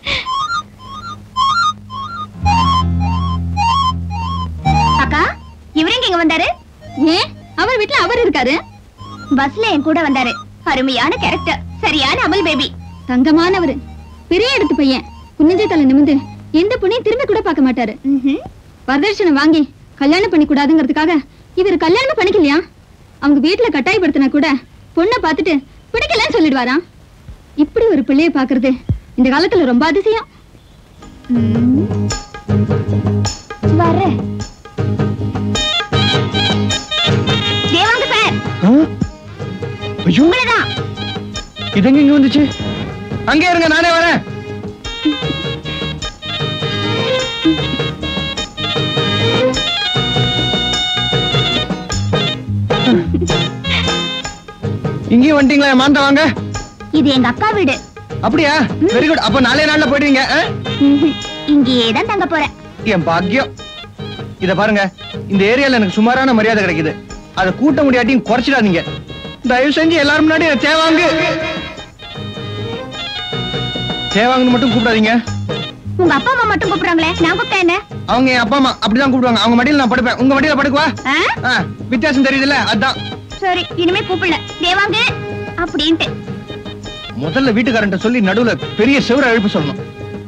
அக்கா இவரெங்க இங்க வந்தாரு ஏன் அவர் வீட்ல அவர் இருக்காரு பஸ்ல என் கூட வந்தாரு அருமையான கேரக்டர் சரியான அமல் பேபி தங்கமானவரு பெரிய இடத்து பையன் புன்னஞ்சை தலை நிமிந்து எந்த பொண்ணையும் திரும்பி கூட பார்க்க மாட்டாரு வரதட்சணை வாங்கி கல்யாணம் பண்ணி கூடாதுங்கிறதுக்காக இவர் கல்யாணம் பண்ணிக்கலையா அவங்க வீட்டுல கட்டாயப்படுத்தினா கூட பொண்ணை பார்த்துட்டு பிடிக்கலன்னு சொல்லிடுவாராம் இப்படி ஒரு பிள்ளைய பாக்குறது இந்த காலத்துல ரொம்ப அதிசயம் வர்றேன் தேவாங்க சார் ஐயோ உங்களதான் இது எங்க இங்க வந்துச்சு அங்கே இருங்க நானே வரேன் இங்கேயும் வந்துட்டீங்களா மாந்த வாங்க இது எங்க அக்கா வீடு அப்படியா வெரி குட் அப்ப நாளே நாள்ல போயிடுவீங்க ஆ? இங்கேயே தான் தங்க போறேன் என் பாக்கியம் இத பாருங்க இந்த ஏரியால எனக்கு சுமாரான மரியாதை கிடைக்குது அதை கூட்ட முடியாட்டியும் குறைச்சிடாதீங்க தயவு செஞ்சு எல்லாரும் முன்னாடி என்னை தேவாங்கு தேவாங்கன்னு மட்டும் கூப்பிடாதீங்க உங்க அப்பா அம்மா மட்டும் கூப்பிடுறாங்களே நான் கூப்பிட்டேன் என்ன அவங்க என் அப்பா அம்மா அப்படிதான் கூப்பிடுவாங்க அவங்க மடியில நான் படுப்பேன் உங்க மடியில படுக்குவா ஆ? ஆ, வித்தியாசம் தெரியுதுல்ல அதான் சரி இனிமே கூப்பிடல தேவாங்க அப்படின்ட்டு முதல்ல வீட்டுக்காரன்ட்ட சொல்லி நடுவுல பெரிய செவர எழுப்பு சொல்லணும்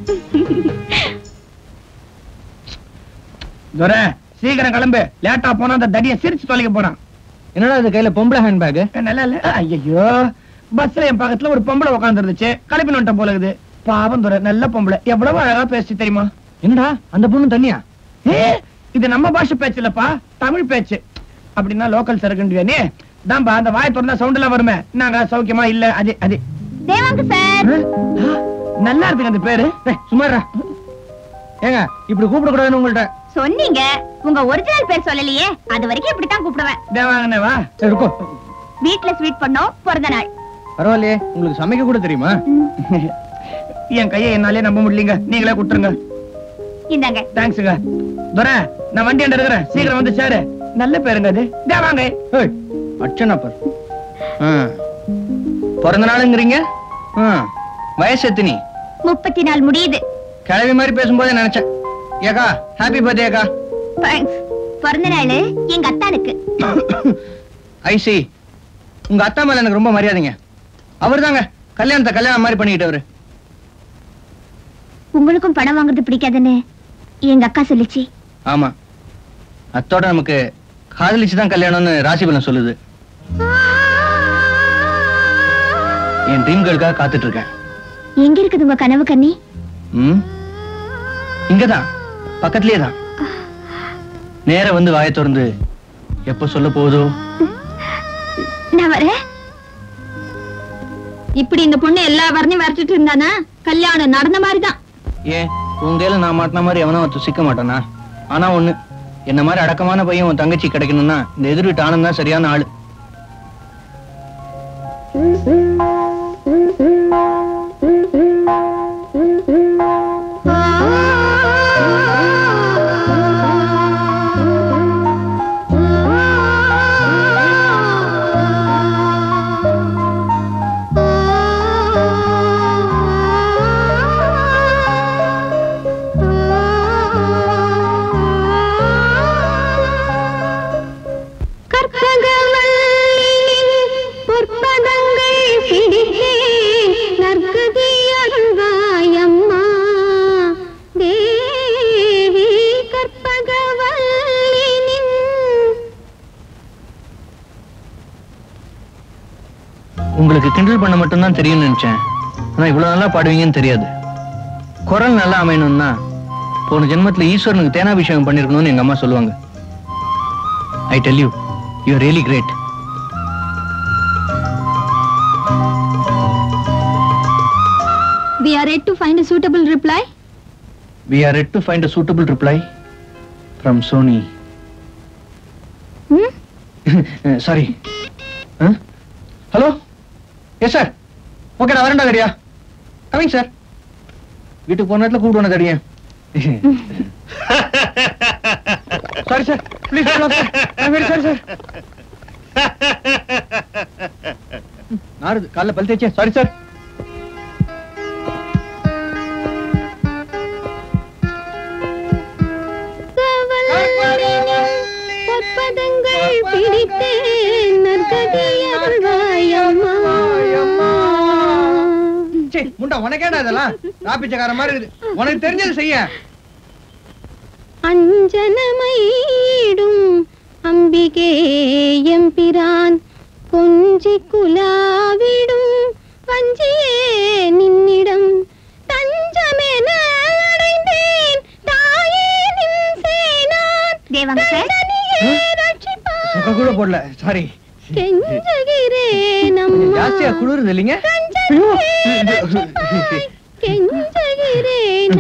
துரை சீக்கிரம் கிளம்பு லேட்டா போனா அந்த தடிய சிரிச்சு தொலைக்க போறான் என்னடா இது கையில பொம்பளை ஹேண்ட் பேக் நல்லா இல்ல ஐயோ பஸ்ல என் பக்கத்துல ஒரு பொம்பளை உட்கார்ந்து இருந்துச்சு கிளப்பின்னு வந்துட்டேன் போல இருக்குது பாவம் துரை நல்ல பொம்பளை எவ்வளவு அழகா பேசி தெரியுமா என்னடா அந்த பொண்ணு தனியா ஏ இது நம்ம பாஷை பேச்சு இல்லப்பா தமிழ் பேச்சு அப்படின்னா லோக்கல் சரக்குண்டியா நீ தான்பா அந்த வாய் திறந்தா சவுண்ட் எல்லாம் வருமே நாங்க சௌக்கியமா இல்ல அது அது தேவாங்க சார் நல்லா இருக்கு அந்த பேரு சுமாரா ஏங்க இப்படி கூப்பிட கூடாதுன்னு உங்கள்ட்ட சொன்னீங்க உங்க ஒரிஜினல் பேர் சொல்லலையே அது வரைக்கும் இப்படித்தான் கூப்பிடுவேன் தேவாங்கண்ணே வா இருக்கோ வீட்ல ஸ்வீட் பண்ணோம் பிறந்த நாள் பரவாயில்லையே உங்களுக்கு சமைக்க கூட தெரியுமா என் கையை என்னாலே நம்ப முடியலங்க நீங்களே கொடுத்துருங்க இந்தாங்க தேங்க்ஸுங்க துரை நான் வண்டி அண்ட இருக்கிறேன் சீக்கிரம் வந்து சேரு நல்ல பேருங்க அது இதோ வாங்க ஏய், அர்ச்சனாப்பர் ஆ. பிறந்த நாளுங்கிறீங்க ஆ. வயசு எத்தினி முப்பத்தி நாள் முடியுது கிளவி மாதிரி பேசும்போதே நினைச்சேன் ஏக்கா ஹாப்பி பர்த்டே அக்கா தேங்க்ஸ் பிறந்த நாள் எங்க அத்தானுக்கு ஐசி உங்க அத்தா மேல எனக்கு ரொம்ப மரியாதைங்க அவர்தாங்க கல்யாணத்தை கல்யாணம் மாதிரி பண்ணிக்கிட்டவரு உங்களுக்கும் பணம் வாங்குறது பிடிக்காதுன்னு எங்க அக்கா சொல்லுச்சு ஆமா அத்தோட நமக்கு காதலிச்சு தான் கல்யாணம்னு ராசிபலன் சொல்லுது என் ட்ரீம் கேர்ளுக்காக காத்துட்டு இருக்கேன் எங்க இருக்குது உங்க கனவு கண்ணி ம் இங்கதான் பக்கத்துலயே தான் நேர வந்து வாயை திறந்து எப்ப சொல்ல போகுதோ நான் வரேன் இப்படி இந்த பொண்ணு எல்லா வரனையும் வரைச்சிட்டு இருந்தானா கல்யாணம் நடந்த மாதிரிதான் ஏன் உங்கையில நான் மாட்டின மாதிரி எவனும் ஒருத்தன் சிக்க மாட்டானா ஆனா ஒண்ணு என்ன மாதிரி அடக்கமான பையன் உன் தங்கச்சி கிடைக்கணும்னா இந்த எதிர் வீட்டு ஆனந்த் தான் சரியான ஆளு பொற்பதங்கள் பிடித்தே நற்கதி அருள்வாயம்மா தேவி கற்பகவல்லினின் உங்களுக்கு கிண்டல் பண்ண மட்டும்தான் தெரியும்னு நினைச்சேன் ஆனா இவ்வளவு நல்லா பாடுவீங்கன்னு தெரியாது குரல் நல்லா அமையணும்னா போன ஜென்மத்துல ஈஸ்வரனுக்கு தேனாபிஷேகம் பண்ணிருக்கணும்னு எங்க அம்மா சொல்லுவாங்க I tell you you really great We are ready to find a suitable reply. We are ready to find a suitable reply from Sony. Hmm? Sorry hello yes sir okay நான் வரேன்டா தடியா கமிங் சார் வீட்டுக்கு போன நேரத்தில் கூப்பிடுவேன் தடியா sorry sir please sir very sorry sir நாருது காலைல பல் தேய்ச்சேன் சாரி சார் பொற்பதங்கள் பிடித்தேன் நற்கதி அருள்வாயம்மா சே முண்டா உனக்கேடா இதெல்லாம் ராப்பிச்சக்கார மாதிரி இருக்குது உனக்கு தெரிஞ்சது செய்ய அஞ்சனமையிடும் அம்பிகே எம்பிரான் கொஞ்சி குலாவிடும் வஞ்சியே நின்னிடம் தஞ்சமென அடைந்தேன் தாயே நின் சேனான் தேவாங்க சார் தண்டனையே ரட்சிப்பான் சுக கூட போடல சாரி கெஞ்சகிறேன் அம்மா ஜாஸ்தியா குளிருது இல்லைங்க கெஞ்சகிறேன்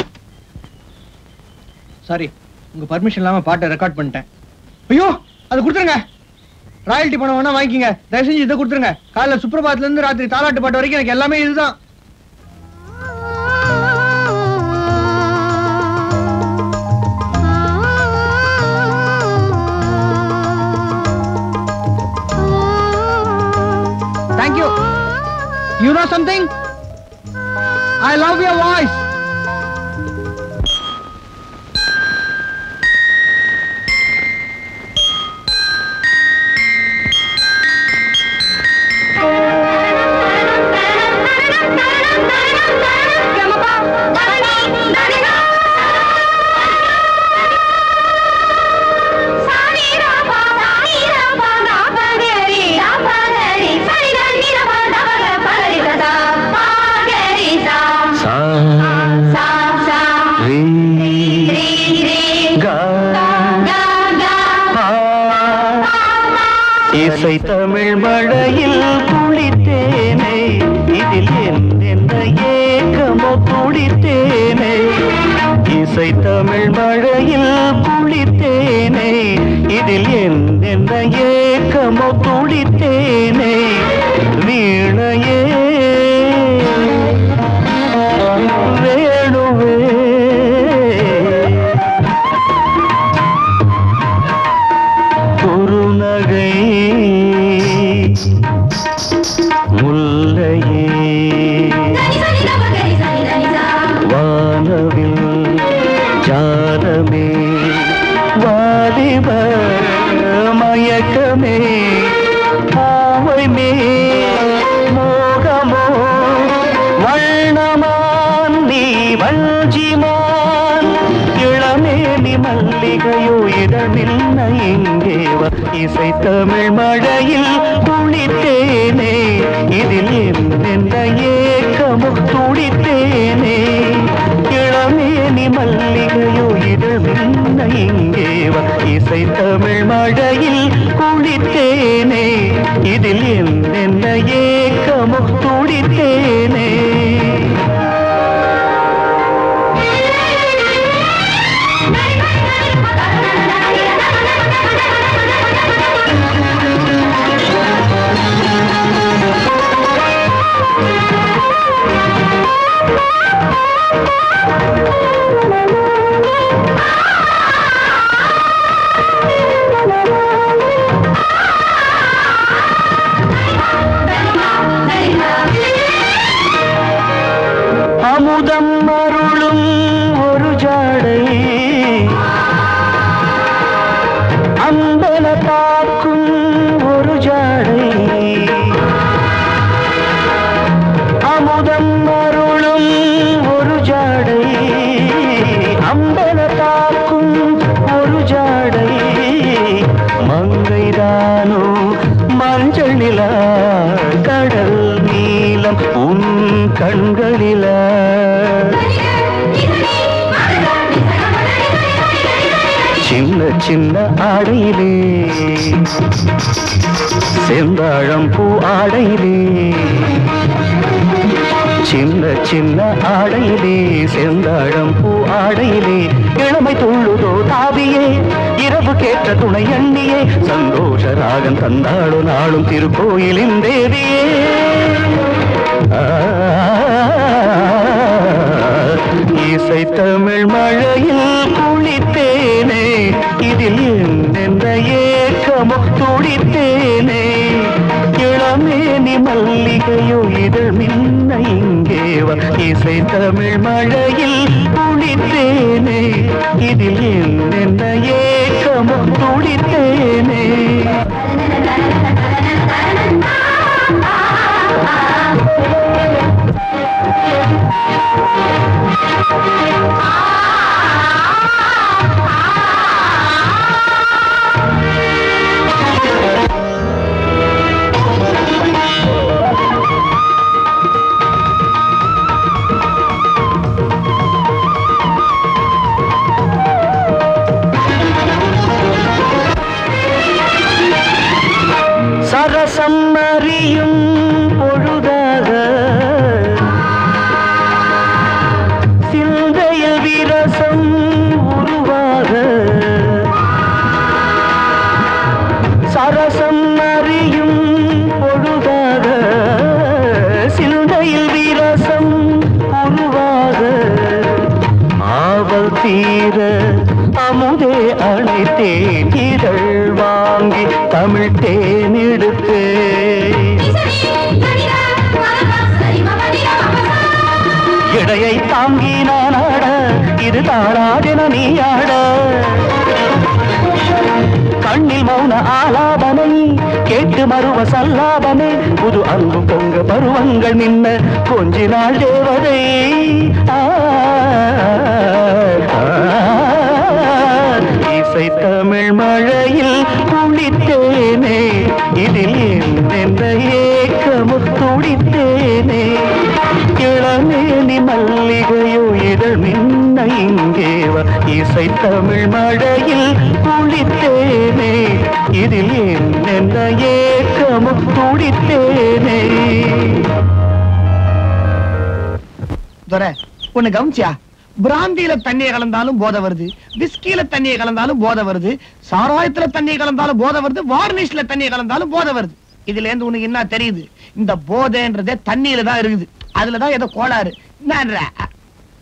சாரி உங்க பர்மிஷன் இல்லாம பாட்டை ரெக்கார்ட் பண்ணிட்டேன் ஐயோ அது கொடுத்துருங்க ராயல்டி பணம் வேணா வாங்கிக்கங்க தயவு செஞ்சு இதை கொடுத்துருங்க காலைல சுப்ரபாத்ல இருந்து ராத்திரி தாலாட்டு பாட்டு வரைக்கும் எனக்கு எல்லாமே இதுதான் thank you you no something I love your voice இசை தமிழ் மழையில் குளித்தேனே இதில் எந்த ஏக்கமோ குளித்தேனே இசை தமிழ் மழையில் குளித்தேனே இதில் எந்த ஏக்கமோ துடித்தேனே வேணுவே குறுநகை முல்லையே வானவில் ஜாலமே வாலிப மயக்கமே பூவை மே மோகமோ வண்ணமான் நீ வஞ்சிமான் இளமேலி மல்லிகையோ இடமில்ல இங்கேவா இசை தமிழ் மழையில் குளித்தேனே இதில் என்னென்ன ஏக்கமோ துடித்தேனே இளமேனி மல்லிகையோ இடமில்ல இங்கேவா இசை தமிழ் மழையில் குளித்தேனே இதில் என்னென்ன ஏக்கமோ துடித்தேனே அமுதம் அருளும் ஒரு ஜாடை அம்பல தாக்கும் ஒரு ஜாடை அமுதம் அருளும் ஒரு ஜாடை அம்பல தாக்கும் ஒரு ஜாடை மங்கைதானோ மஞ்சள் நிலா கடல் நீலம் உன் கண்களிலா சின்ன சின்ன ஆடையிலே செந்தாழம் பூ ஆடையிலே சின்ன சின்ன ஆடையிலே செந்தாழம் பூ ஆடையிலே இளமை துள்ளுதோ தாவியே இரவு கேட்ட துணை எண்ணியே சந்தோஷ ராகம் தந்தாளோ நாளும் திருக்கோயிலின் தேவியே ஆ, இசை தமிழ் மழையில் குளித்தேனே இதில் என்னென்ன ஏக்கமோ துடித்தேனே இளமேனி மல்லிகையோ இதழ் மின்ன இங்கே வா இசை தமிழ் மழையில் குளித்தேனே இதில் என்னென்ன ஏக்கமோ துடித்தேனே சரசம் அறியும் பொழுதாக சிந்தையில் விரசம் உருவாக சரசம் அறியும் பொழுதாக சிந்தையில் விரசம் உருவாக ஆவல் தீர அமுதே அணைத்தேன் இதழ் வாங்கி தமிழ் தேன் எடுத்து இடையை தாங்கி நான் ஆட இது தாராதென நீ ஆட கண்ணில் மௌன ஆலாபனை கேட்டு மறுவ சல்லாபனை புது அன்பு பொங்க பருவங்கள் நின்ன கொஞ்சி நாள் தேவதை ஆ, ஆ, இசை தமிழ் மழையில் குளித்தேனே இதில் என்னென்ன ஏக்கமு துடித்தேனே இளமேனி மல்லிகையோ இதழ் மின்ன இங்கே வா இசை தமிழ் மழையில் குளித்தேனே இதில் என்னென்ன ஏக்கமு துடித்தேனே துரை ஒண்ணு கவனிச்சியா பிராந்தியில தண்ணியை கலந்தாலும் போதை வருது விஸ்கில தண்ணியை கலந்தாலும் போதை வருது சாராயத்துல தண்ணியை கலந்தாலும் போதை வருது வார்னிஷ்ல தண்ணியை கலந்தாலும் போதை வருது இதுல இருந்து உனக்கு என்ன தெரியுது இந்த போதைன்றதே தண்ணியில தான் இருக்குது அதுலதான் ஏதோ கோளாறு என்னன்ற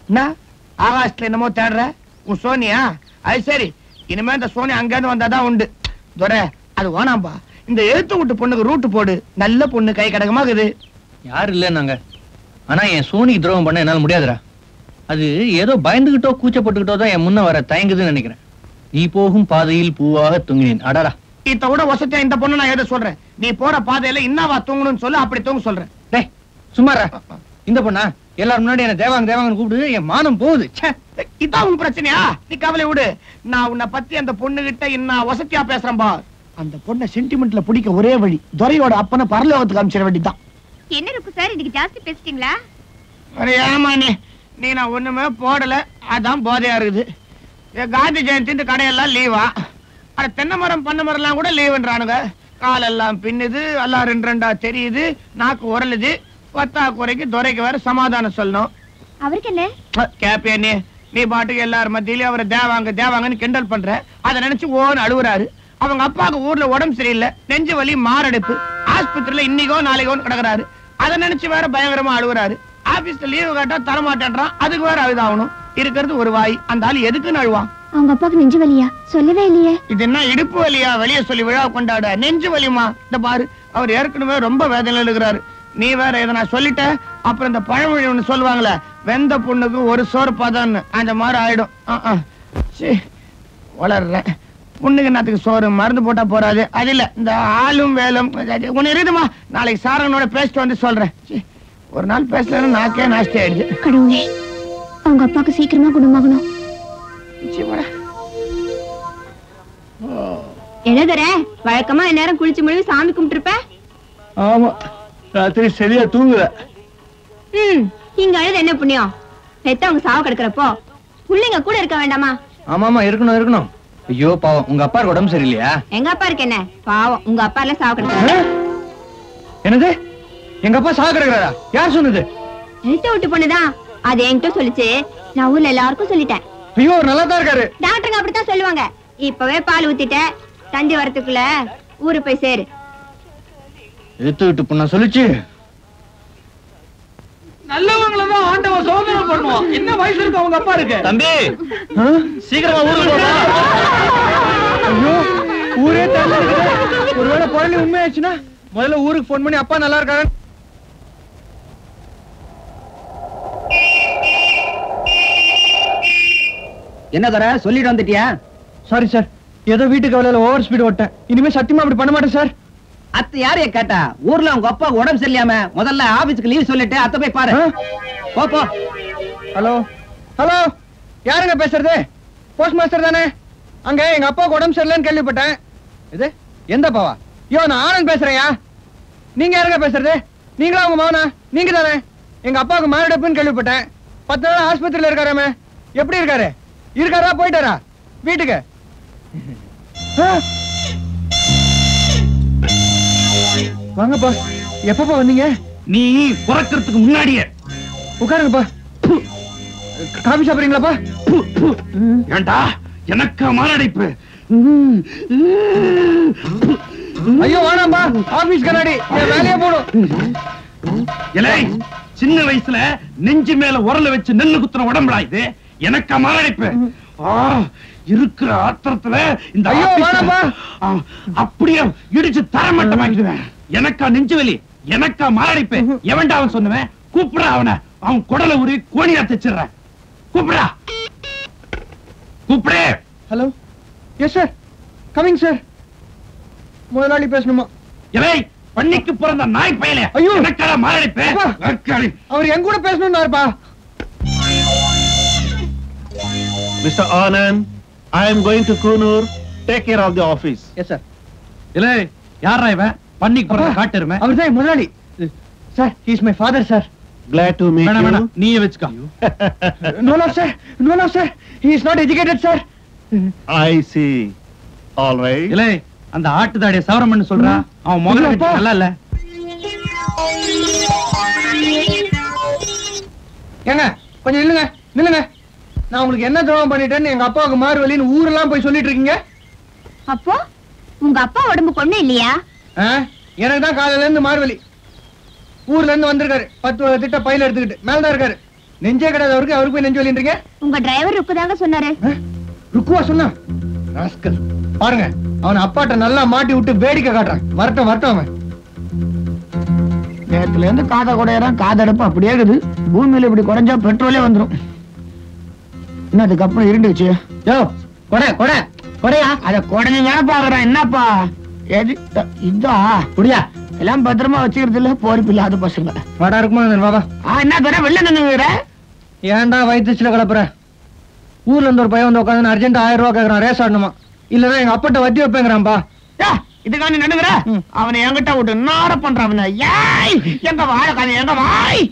என்ன ஆகாசத்துல என்னமோ தேடுற உன் சோனியா அது சரி இனிமே இந்த சோனி அங்கேருந்து வந்தாதான் உண்டு துரை அது வேணாம்பா இந்த எழுத்து விட்டு பொண்ணுக்கு ரூட்டு போடு நல்ல பொண்ணு கை கடகமாகுது யாரு இல்ல நாங்க ஆனா என் சோனிக்கு துரோகம் பண்ண என்னால முடியாதுடா அது ஏதோ பயந்துகிட்டோ கூச்சப்பட்டுக்கிட்டோ தான் என் முன்ன வர தயங்குதுன்னு நினைக்கிறேன் நீ போகும் பாதையில் பூவாக தொங்கினேன் அடாடா இத விட வசதியா இந்த பொண்ணு நான் எதை சொல்றேன் நீ போற பாதையில இன்னவா தூங்கணும்னு சொல்லு அப்படி தூங்க சொல்றேன் டேய் சும்மாரா இந்த பொண்ணா எல்லாரும் முன்னாடி என்ன தேவாங்க தேவாங்கன்னு கூப்பிடு என் மானம் போகுது ச்சே இதான் உன் பிரச்சனையா நீ கவலை விடு நான் உன்னை பத்தி அந்த பொண்ணு கிட்ட இன்னும் வசதியா பேசுறேன் பா அந்த பொண்ணை சென்டிமெண்ட்ல பிடிக்க ஒரே வழி துரையோட அப்பனை பரலோகத்துக்கு அனுப்பிச்சிட வேண்டியதுதான் என்ன இருக்கு சார் இன்னைக்கு ஜாஸ்தி பேசிட்டீங்களா அரே ஏமா நீ நீ நான் ஒண்ணுமே போடல அதான் போதையா இருக்குது ஏ, காந்தி ஜெயந்தி கடையெல்லாம் லீவா அட தென்னை மரம் பண்ண மரம்லாம் கூட லீவுன்றானுங்க காலெல்லாம் பின்னுது எல்லாம் ரெண்டு ரெண்டா தெரியுது நாக்கு உரலுது பத்தா குறைக்கு துரைக்கு வேற சமாதானம் சொல்லணும் அவருக்கு என்ன கேப்பியா நீ நீ பாட்டுக்கு எல்லாரும் மத்தியிலயும் அவரை தேவாங்க தேவாங்கன்னு கிண்டல் பண்ற அதை நினைச்சு ஓன்னு அழுவுறாரு அவங்க அப்பாவுக்கு ஊர்ல உடம்பு சரியில்லை நெஞ்சு வலி மாரடைப்பு ஆஸ்பத்திரியில இன்னைக்கோ நாளைக்கோன்னு கிடக்குறாரு அதை நினைச்சு வேற பயங்கரமா அழுவுறாரு ஆபீஸ்ல லீவு கேட்டா தரமாட்டேன்றான் அதுக்கு வேற அழுதாகணும் இருக்கிறது ஒரு வாய் அந்த ஆள் எதுக்குன்னு அழுவான் அவங்க அப்பாவுக்கு நெஞ்சு வலியா சொல்லவே இல்லையே இது என்ன இடுப்பு வலியா வெளியே சொல்லி விழா கொண்டாட நெஞ்சு வலிமா இந்த பாரு அவர் ஏற்கனவே ரொம்ப வேதனையில இருக்கிறாரு நீ வேற இதை நான் சொல்லிட்டேன் அப்புறம் இந்த பழமொழி ஒண்ணு சொல்லுவாங்களே வெந்த பொண்ணுக்கு ஒரு சோறு பதம்னு அந்த மாதிரி ஆயிடும் அஹ், அஹ். சீ, வளர்றேன் பொண்ணுக்கு என்னத்துக்கு சோறு மருந்து போட்டா போறாது அது இல்ல இந்த ஆளும் வேலும் ஒண்ணு இருக்குதுமா நாளைக்கு சாரங்கனோட பேசிட்டு வந்து சொல்றேன் சீ, ஒரு நாள் பேசலன்னு நாக்கே நாஸ்தி ஆயிடுது கடவுளே அவங்க அப்பாவுக்கு சீக்கிரமா குணமாகணும் சீ, போடா. எழுதுற வழக்கமா நேரம் குளிச்சு முழுவி சாமி கும்பிட்டுருப்ப ஆமா ராத்திரி சரியா தூங்கல ம் இங்க அழுது என்ன புண்ணியம் பெத்தவங்க சாவ கிடக்குறப்போ புள்ளைங்க கூட இருக்க வேண்டாமா ஆமாமா இருக்கணும் இருக்கணும் ஐயோ பாவம் உங்க அப்பா உடம்பு சரியில்லையா எங்க அப்பா இருக்கு என்ன பாவம் உங்க அப்பா எல்லாம் சாவ கிடக்குறாரு என்னது எங்க அப்பா சாக கிடக்குறாரா யார் சொன்னது எழுத்த விட்டு பொண்ணுதான் அது என்கிட்ட சொல்லிச்சு நான் ஊர்ல எல்லாருக்கும் சொல்லிட்டேன் ஐயோ நல்லா தான் இருக்காரு டாக்டருங்க அப்படித்தான் சொல்லுவாங்க இப்பவே பால் ஊத்திட்ட தந்தி வரத்துக்குள்ள ஊரு போய் சேரு எடுத்து விட்டு பொண்ணா சொல்லிச்சு நல்லவங்கள தான் ஆண்டவன் சோதனை பண்ணுவான் என்ன வயசு இருக்கு அவங்க அப்பா இருக்கு தம்பி சீக்கிரமா ஊருக்கு போமா ஐயோ ஊரே தள்ளி இருக்குது ஒருவேளை குழந்தை உண்மையாச்சுன்னா முதல்ல ஊருக்கு ஃபோன் பண்ணி அப்பா நல்லா இருக்காரு என்ன தர சொல்லிட்டு வந்துட்டியா சாரி சார் ஏதோ வீட்டு கவலையில ஓவர் ஸ்பீட் ஓட்டேன் இனிமே சத்தியமா அப்படி பண்ண மாட்டேன் சார் அத்தை யாரைய கேட்டா ஊர்ல உங்க அப்பா உடம்பு சரியில்லாம முதல்ல ஆபீஸ்க்கு லீவ் சொல்லிட்டு அத்தை போய் பாரு போ போ ஹலோ ஹலோ யாருங்க பேசுறது போஸ்ட் மாஸ்டர் தானே அங்க எங்க அப்பாவுக்கு உடம்பு சரியில்லைன்னு கேள்விப்பட்டேன் இது எந்த அப்பாவா யோ நான் ஆனந்த் பேசுறேன்யா நீங்க யாருங்க பேசுறது நீங்களா உங்க மகனா நீங்க தானே எங்க அப்பாவுக்கு மாரடைப்புன்னு கேள்விப்பட்டேன் பத்து நாள் ஆஸ்பத்திரியில இருக்காராமே எப்படி இருக்காரு இருக்காரா போயிட்டாரா வீட்டுக்கு ஆ? வாங்கப்பா எப்பப்பா வந்தீங்க நீ பிறக்கிறதுக்கு முன்னாடியே உட்காருங்கப்பா காபி சாப்பிடுறீங்களாப்பா ஏண்டா எனக்கு மாரடைப்பு ஐயோ வேணாம்பா ஆபீஸ் கண்ணாடி என் வேலையே போடும் இலை சின்ன வயசுல நெஞ்சு மேல உரல வச்சு நெல்லு குத்துன உடம்புடா இது எனக்கு மாரடைப்பு ஆ, இருக்கிற ஆத்திரத்துல இந்த ஐயோ, ஆபீஸ்ல- வேணாம்பா. ஆ, அப்படியே இடிச்சு தரமட்டமாக்கிடுவேன் எனக்கா நெஞ்சு வலி எனக்கா மாரடைப்பு எவன்டா அவன் சொன்னவன் கூப்பிடுறா அவனை அவன் குடலை உருவி கோணியா தச்சிடுறேன் கூப்பிடுறா கூப்பிடு hello yes sir coming sir முதலாளி பேசணுமா இலை பண்ணிக்கு பிறந்த நாய் பயலே ஐயோ. எனக்கா மாரடைப்பு அப்பா. அக்காளி. அவர் என் கூட பேசணும்னாருப்பா Mr. Anand, I am going to Kunur. Take care of the office. Yes sir இலை யாரா இவன் பண்ணிக்கு பிறந்த காட்டுருமே அவர் தான் முதலாளி sir is my father sir Glad to meet வேணாம் வேணாம் you. நீயே வச்சுக்கோ no love sir no love sir he is not educated sir I see. All right. இலை அந்த ஆட்டுதாடிய சவரம்னு சொல்றா அவன் முகம் இல்லப்பா. நல்லா இல்ல ஏங்க கொஞ்சம் இல்லுங்க நில்லுங்க நான் உங்களுக்கு என்ன துரோகம் பண்ணிட்டேன்னு எங்க அப்பாவுக்கு மாறு வலின்னு ஊரெல்லாம் போய் சொல்லிட்டு இருக்கீங்க அப்போ உங்க அப்பா உடம்புக்கு ஒண்ணும் இல்லையா ஆ? எனக்கு தான் காலையில இருந்து மார்வலி ஊர்ல இருந்து வந்திருக்காரு பத்து திட்ட பையில எடுத்துக்கிட்டு மேல தான் இருக்காரு நெஞ்சே கிடையாதவருக்கு அவருக்கு போய் நெஞ்சு வலின்றீங்க உங்க டிரைவர் ருக்குதாங்க சொன்னாரு ருக்குவா சொன்னா ராஸ்கல் பாருங்க அவன் அப்பாட்ட நல்லா மாட்டி விட்டு வேடிக்கை காட்டுறான் வரட்டும் வரட்டும் அவன் நேரத்துல இருந்து காதை குடையறான் காதடுப்பு அப்படியே இருக்குது பூமியில இப்படி குறைஞ்சா பெட்ரோலே வந்துரும் என்ன அதுக்கப்புறம் இருந்துச்சு யோ கொடை கொடை கொடையா அத குடஞ்சு தானே பாக்குறேன் என்னப்பா எது இதா புரியா எல்லாம் பத்திரமா வச்சுக்கிறது இல்ல பொறுப்பு இல்லாத பசங்க வாடா இருக்குமா வாடா ஆ என்ன தர வெளில நின்னுங்கிற ஏன்டா வயிற்றுச்சில கலப்புற ஊர்ல இருந்து ஒரு பையன் வந்து உட்காந்து அர்ஜென்ட் ஆயிரம் ரூபாய் கேக்குறான் ரேஸ் ஆடணுமா இல்லன்னா எங்க அப்பாட்ட வட்டி வைப்பேங்கிறான்பா இதுக்காண்டி நடுங்குற அவனை என்கிட்ட விட்டு நார பண்றான் அவனை ஏய் எங்க வாழ கதை எங்க வாய்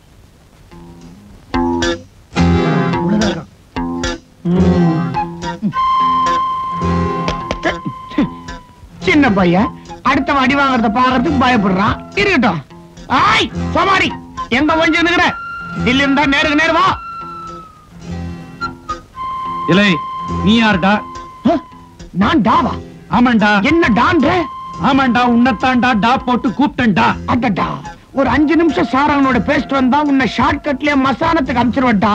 சின்ன பையன் அடுத்த அடி வாங்குறத பாக்குறதுக்கு பயப்படுறான் இருக்கட்டும் ஆய் சோமாரி எங்க கொஞ்சம் நிக்கிற தில்லி இருந்தா நேருக்கு நேரு வா இலை நீ யாருடா நான் டாவா ஆமாண்டா என்ன டான்ற ஆமாண்டா உன்னத்தாண்டா டா போட்டு கூப்பிட்டேன்டா அடடா ஒரு அஞ்சு நிமிஷம் சாரவனோட பேசிட்டு வந்தா உன்னை ஷார்ட் கட்லயே மசானத்துக்கு அனுப்பிச்சிருவட்டா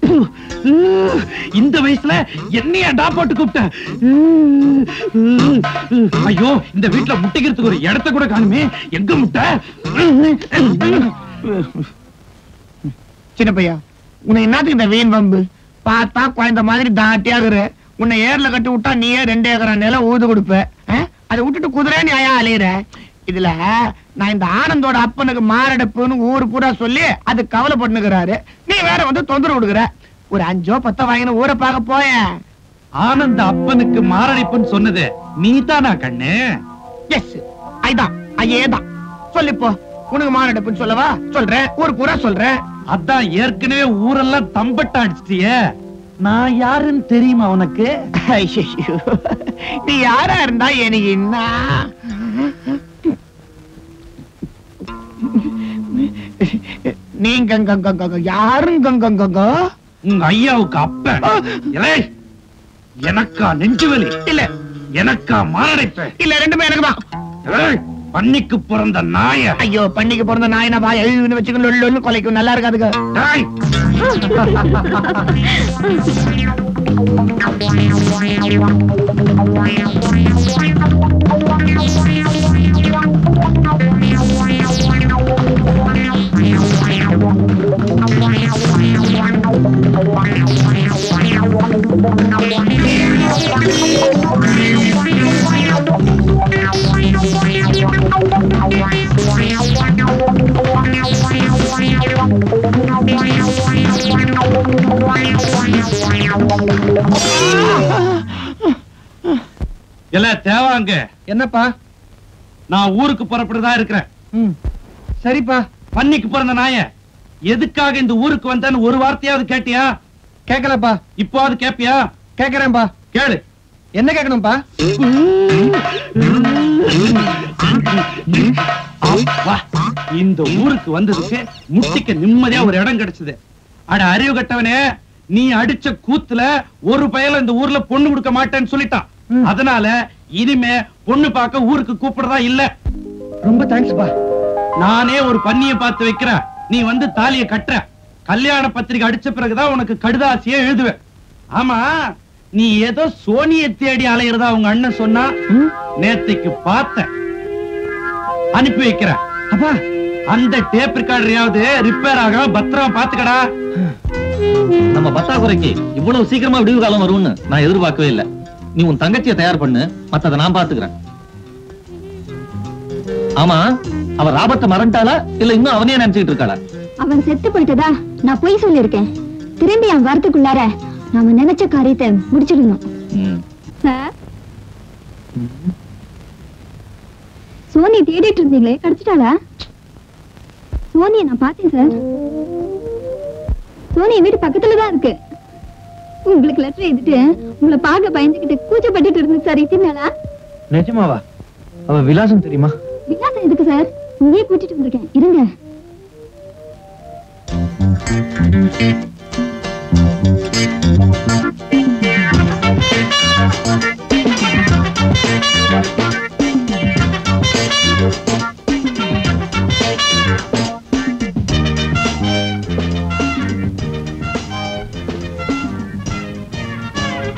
இந்த வயசுல என்னையா டா போட்டு கூப்பிட்ட ஐயோ இந்த வீட்டுல முட்டைக்கிறதுக்கு ஒரு இடத்த கூட காணுமே எங்க முட்டை சின்ன பையா உன்னை என்னத்துக்கு இந்த வீண் வம்பு பார்த்தா குழந்த மாதிரி தாட்டியா இருக்கிற உன்னை ஏர்ல கட்டி விட்டா நீயே ரெண்டு ஏக்கரா நிலம் ஊது கொடுப்ப ஆ? அதை விட்டுட்டு குதிரை நீ ஏன் அலையிற இதுல நான் இந்த ஆனந்தோட அப்பனுக்கு மாரடைப்புன்னு ஊரு பூரா சொல்லி அது கவலைப்பட்டுக்கிறாரு நீ வேற வந்து தொந்தரவு கொடுக்குற ஒரு அஞ்சோ பத்தோ வாங்கின ஊரை பார்க்க போயேன் ஆனந்த அப்பனுக்கு மாரடைப்புன்னு சொன்னது நீதானா கண்ணு எஸ் ஐதான் ஐயேதான் சொல்லிப்போ உனக்கு மாரடைப்புன்னு சொல்லவா சொல்றேன் ஊர் பூரா சொல்றேன் அதான் ஏற்கனவே ஊரெல்லாம் தம்பட்ட அடிச்சிட்டியே நான் யாருன்னு தெரியுமா உனக்கு ஐயையோ, நீ யாரா இருந்தா எனக்கு என்ன நீங்க ங்க, ங்க, ங்க, ங்க, யாரும் ங்க, ங்க, ங்க, ங்க? உங்க ஐயாவுக்கு அப்ப இலே, எனக்கா நெஞ்சுவலி இல்ல எனக்கா மாரடைப்பு இல்ல ரெண்டுமே எனக்கு தான் ஏய், பன்னிக்கு பிறந்த நாய ஐயோ பண்ணிக்கு பிறந்த நாயனா பா எழுதுன்னு வச்சுக்கணும் லொல்லு கொலைக்கும் நல்லா இருக்காதுங்க டேய், இல்ல தேவாங்க என்னப்பா நான் ஊருக்கு புறப்படுறதா இருக்கிறேன் ம் சரிப்பா பன்னிக்கு பிறந்த நாய எதுக்காக இந்த ஊருக்கு வந்தேன்னு ஒரு வார்த்தையாவது கேட்டியா கேட்கலப்பா இப்போவாது கேப்பியா கேட்கறேன்ப்பா கேளு என்ன கேட்கணும்ப்பா அப்பா, இந்த ஊருக்கு வந்ததுக்கு முட்டிக்க நிம்மதியா ஒரு இடம் கிடைச்சது அட அறிவு கட்டவனே நீ அடிச்ச கூத்துல ஒரு பயல இந்த ஊர்ல பொண்ணு கொடுக்க மாட்டேன்னு சொல்லிட்டான் அதனால இனிமே பொண்ணு பார்க்க ஊருக்கு கூப்பிடுறதா இல்ல ரொம்ப தேங்க்ஸ்ப்பா நானே ஒரு பன்னிய பார்த்து வைக்கிறேன் நீ வந்து தாலிய கட்டுற கல்யாண பத்திரிக்கை அடிச்ச பிறகுதான் உனக்கு கடுதாசியே எழுதுவேன் ஆமா நீ ஏதோ சோனிய தேடி அலையிறதா உங்க அண்ணன் சொன்னா நேத்தைக்கு பார்த்தேன் அனுப்பி வைக்கிறேன் அப்பா அந்த டேப் ரெக்கார்டரையாவது ரிப்பேர் ஆகாம பத்திரமா பாத்துக்கடா நம்ம பத்தாக்குறைக்கு இவ்வளவு சீக்கிரமா விடிவு காலம் வரும்னு நான் எதிர்பார்க்கவே இல்ல நீ உன் தங்கச்சியை தயார் பண்ணு மத்தத நான் பாத்துக்கிறேன் ஆமா அவ ராபத்தை மறந்துட்டாளா இல்ல இன்னும் அவனே நினைச்சுக்கிட்டு இருக்காளா அவன் செத்து போயிட்டதா நான் பொய் சொல்லியிருக்கேன் திரும்பி அவன் வரத்துக்குள்ளார நாம நினைச்ச காரியத்தை முடிச்சிடணும் ம். சார் சோனி தேடிட்டு இருந்தீங்களே கிடைச்சிட்டாளா சோனியை நான் பார்த்தேன் சார் சோனி என் வீட்டு பக்கத்துல தான் இருக்கு உங்களுக்கு லெட்டர் எழுதிட்டு உங்களை பார்க்க பயந்துகிட்டு கூச்சப்பட்டுட்டு இருந்து சார் இத்தினாலா நிஜமாவா அவ விலாசம் தெரியுமா விலாசம் எதுக்கு சார் இங்கேயே கூட்டிட்டு வந்திருக்கேன் இருங்க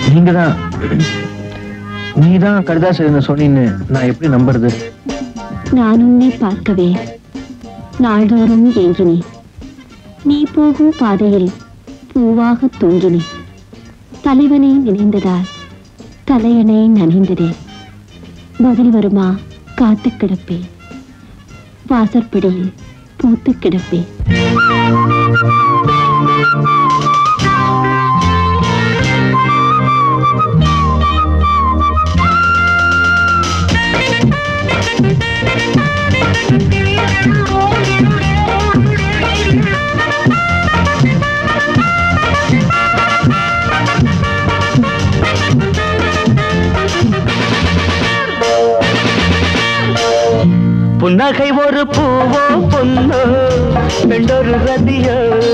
நீங்க தான் நீ தான் கடிதாசு என்ன சொன்னீன்னு நான் எப்படி நம்புறது நான் உன்னை பார்க்கவே நாள்தோறும் ஏங்கினேன் நீ போகும் பாதையில் பூவாக தூங்கினேன் தலைவனை நினைந்ததால் தலையணை நனைந்ததே பதில் வருமா காத்து கிடப்பேன் வாசற்படியில் பூத்து கிடப்பேன் புன்னகை ஒரு பூவோ பொன்னோ பெண்டொரு ரதியோ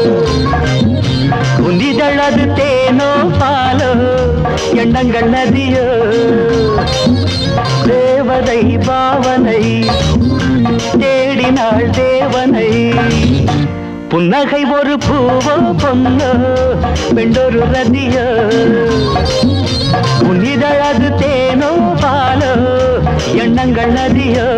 உந்திதழது தேனோ பாலோ எண்ணங்கள் நதியோ தேவதை பாவனை தேடினாள் தேவனை புன்னகை ஒரு பூவோ பொன்னோ பெண்டொரு ரதியோ உன்னிதழது தேனோ பாலோ எண்ணங்கள் நதியோ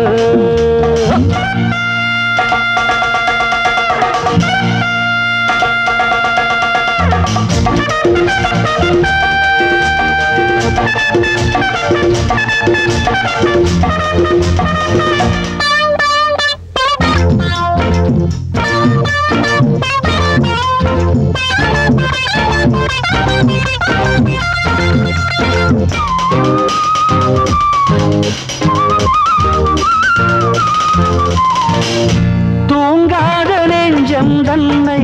தூங்காத நெஞ்சம் தன்னை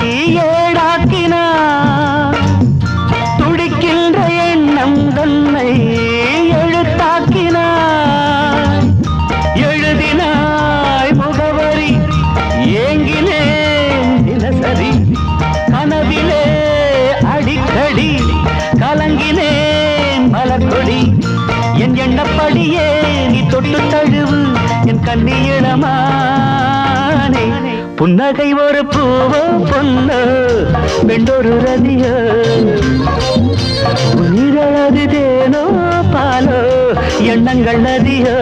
ஏடாக்கினார் துடிக்கின்ற எண்ணம் தன்னை எழுத்தாக்கினார் எழுதினாய் முகவரி ஏங்கினேன் தினசரி கனவிலே அடிக்கடி கலங்கினேன் மலர்கொடி என் எண்ணப்படியே நீ தொட்டு தழுவு என் கண்ணியிடமானே புன்னகை ஒரு பூவோ பொண்ணு வெண்டொரு ரதியோ உயிரழது தேனோ பாலோ எண்ணங்கள் நதியோ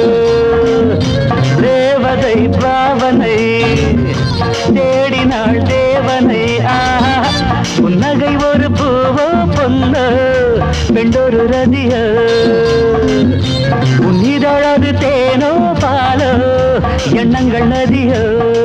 தேவதை பாவனை தேடினாள் தேவனை ஆஹா புன்னகை ஒரு பூவோ பொண்ணு வெண்டொரு ரதியோ உன்னிதழது தேனோ பாலோ எண்ணங்கள் நதியோ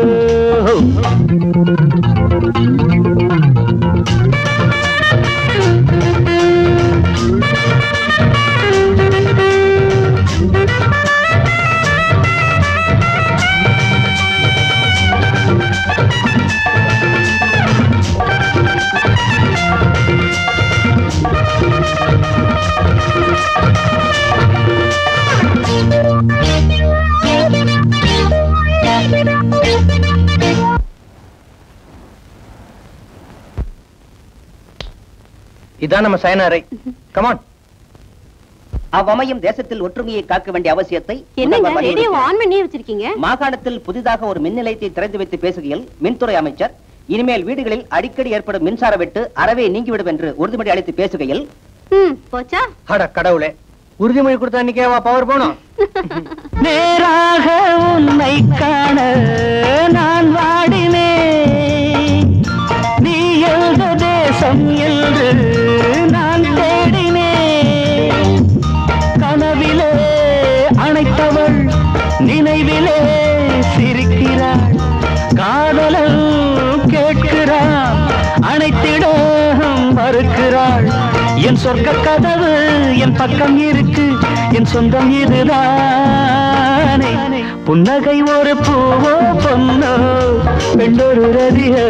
இதான் நம்ம சயனாரை கமான் அவ்வமையும் தேசத்தில் ஒற்றுமையை காக்க வேண்டிய அவசியத்தை என்னங்க முதல்வர் ரேடியோ வலியுறுத்தினார். ஆன் பண்ணி வச்சிருக்கீங்க மாகாணத்தில் புதிதாக ஒரு மின் நிலையத்தை திறந்து வைத்து பேசுகையில் மின்துறை அமைச்சர் இனிமேல் வீடுகளில் அடிக்கடி ஏற்படும் மின்சார வெட்டு அறவே நீங்கிவிடும் என்று உறுதிமொழி அளித்து பேசுகையில் ம் போச்சா அட கடவுளே உறுதிமொழி கொடுத்த அன்னைக்கேவா பவர் போனோம் நேராக உன்னை காண நான் வாடினேன் நீ எழுத தேசம் என்று நான் தேடினேன் கனவிலே அணைத்தவள் நினைவிலே சிரிக்கிறாள் காதலன் கேட்கிறான் அணைத்திட மறுக்கிறாள் என் சொர்க்க கதவு என் பக்கம் இருக்கு என் சொந்தம் இதுதானே புன்னகை ஒரு பூவோ பொன்னோ பெண்டொரு ரதியோ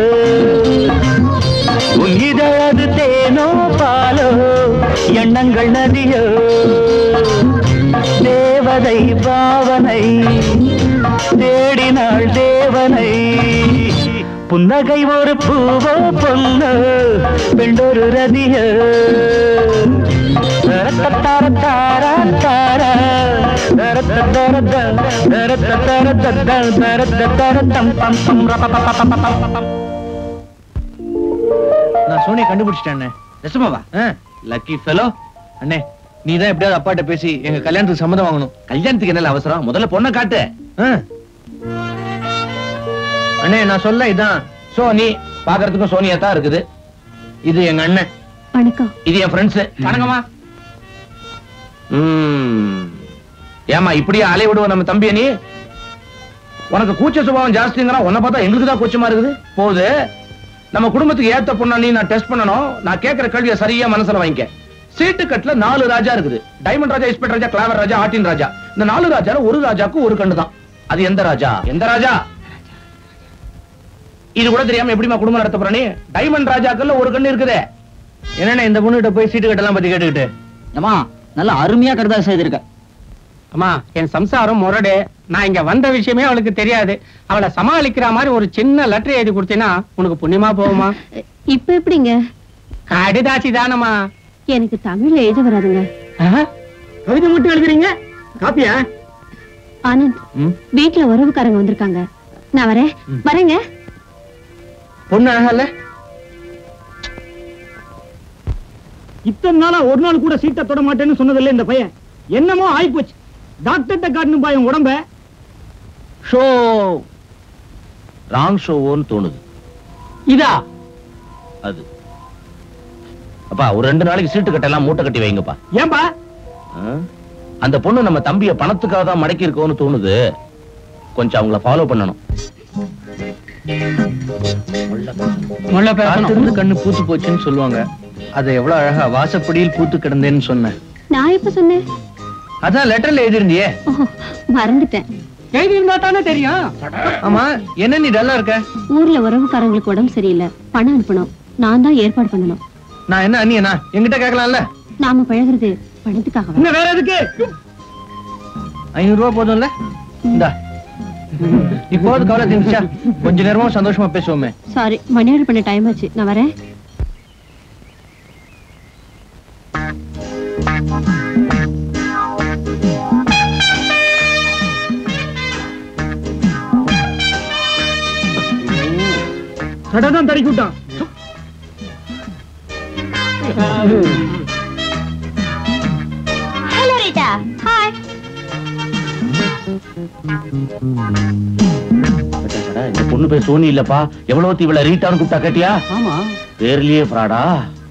உன் இதழது தேனோ பாலோ எண்ணங்கள் நதியோ தேவதை பாவனை தேடினாள் தேவனை புன்னகை ஒரு பூவோ பொண்ணு பெண்டொரு ரதியோ தரத்தத்தாரத்தாரா தாரா தரத்தத்தரத்த தரத்தத்தரத்த தரத்தத்தரத்தம் பம் பம் ரபபபபபபம் நான் சோனியை கண்டுபிடிச்சிட்டேன் நிஜமாவா லக்கி ஃபெலோ அண்ணே நீ தான் எப்படியாவது அப்பாட்ட பேசி எங்க கல்யாணத்துக்கு சம்மதம் வாங்கணும் கல்யாணத்துக்கு என்ன அவசரம் முதல்ல பொண்ணை காட்டு ஆ. அண்ணே நான் சொல்ல இதான் சோனி பாக்குறதுக்கும் சோனியா தான் இருக்குது இது எங்க அண்ணன் வணக்கம் இது என் ஃப்ரெண்ட்ஸ் வணக்கம்மா ம். ஏம்மா இப்படியே அலை விடுவ நம்ம தம்பிய நீ உனக்கு கூச்ச சுபாவம் ஜாஸ்திங்கிறா உன்னை பார்த்தா எங்களுக்கு தான் கூச்சமா இருக்குது போகுது நம்ம குடும்பத்துக்கு ஏத்த பொண்ணா நீ நான் டெஸ்ட் பண்ணணும் நான் கேட்கிற கேள்வியை சரியா மனசுல வாங்கிக்க சீட்டு கட்டுல நாலு ராஜா இருக்குது டைமண்ட் ராஜா இஸ்பெட் ராஜா கிளாவர் ராஜா ஆட்டின் ராஜா இந்த நாலு ராஜால ஒரு ராஜாக்கு ஒரு கண்ணு தான் அது எந்த ராஜா எந்த ராஜா இது கூட தெரியாம எப்படிமா குடும்பம் நடத்த போற நீ டைமண்ட் ராஜாக்கள்ல ஒரு கண்ணு இருக்குதே என்னண்ணே இந்த பொண்ணுகிட்ட போய் சீட்டு கட்டெல்லாம் பத்தி கேட்டுக்கிட்டு ஏமா நல்ல அருமையா கடுதா செய்திருக்க அம்மா என் சம்சாரம் முரடு நான் இங்க வந்த விஷயமே அவளுக்கு தெரியாது அவளை சமாளிக்கிற மாதிரி ஒரு சின்ன லெட்டர் எழுதி கொடுத்தீங்கன்னா உனக்கு புண்ணியமா போகுமா இப்ப எப்படிங்க கடிதாசி தானம்மா எனக்கு தமிழ்ல எழுத வராதுங்க கவிதை மட்டும் எழுதுறீங்க காப்பியா ஆனந்த் ம்? வீட்டுல உறவுக்காரங்க வந்திருக்காங்க நான் வரேன் வரேங்க பொண்ணு அழகா இல்ல இத்தனை நாளா ஒரு நாள் கூட சீட்டை தொட மாட்டேன்னு சொன்னதில்ல இந்த பையன் என்னமோ ஆயிப்போச்சு டாக்டர்கிட்ட காட்டணும் பாயம் உடம்ப ஷோ ராங் ஷோவோன்னு தோணுது இதா அது அப்பா ஒரு ரெண்டு நாளைக்கு சீட்டு கட்டெல்லாம் மூட்டை கட்டி வைங்கப்பா ஏன்பா ஆ? அந்த பொண்ணு நம்ம தம்பிய பணத்துக்காக தான் மடக்கி இருக்கோன்னு தோணுது கொஞ்சம் அவங்கள ஃபாலோ பண்ணணும் முள்ள பேசணும் காத்திருந்து கண்ணு பூத்து போச்சுன்னு சொல்லுவாங்க அதை எவ்வளவு அழகா வாசப்படியில் பூத்து கிடந்தேன்னு சொன்னேன் நான் எப்ப சொன்னேன் அதான் லெட்டர்ல எழுதிருந்தியே ஓ, மறந்துட்டேன் எழுதி இருந்தா தானே தெரியும் ஆமா என்ன நீ டல்லா இருக்க ஊர்ல உறவுக்காரங்களுக்கு உடம்பு சரியில்லை பணம் அனுப்பணும் நான் தான் ஏற்பாடு பண்ணணும் நான் என்ன அண்ணியனா என்கிட்ட கேட்கலாம்ல நாம பழகுறது பணத்துக்காக இன்னும் வேற எதுக்கு ஐநூறு ரூபாய் போதும்ல இந்தா இப்போது கவலை தெரிஞ்சா கொஞ்ச நேரமா சந்தோஷமா பேசுவோமே சாரி மணி ஆர்டர் பண்ண டைம் ஆச்சு நான் வரேன் கடை தான் தறி கூட்டம் ஹலோ ரீட்டா ஹாய் அடடடா, இந்த பொண்ணு பேர் சோனி இல்லப்பா எவ்வளவு இவள ரீட்டான்னு கூப்பிட்டா கேட்டியா ஆமா பேர்லயே ஃப்ராடா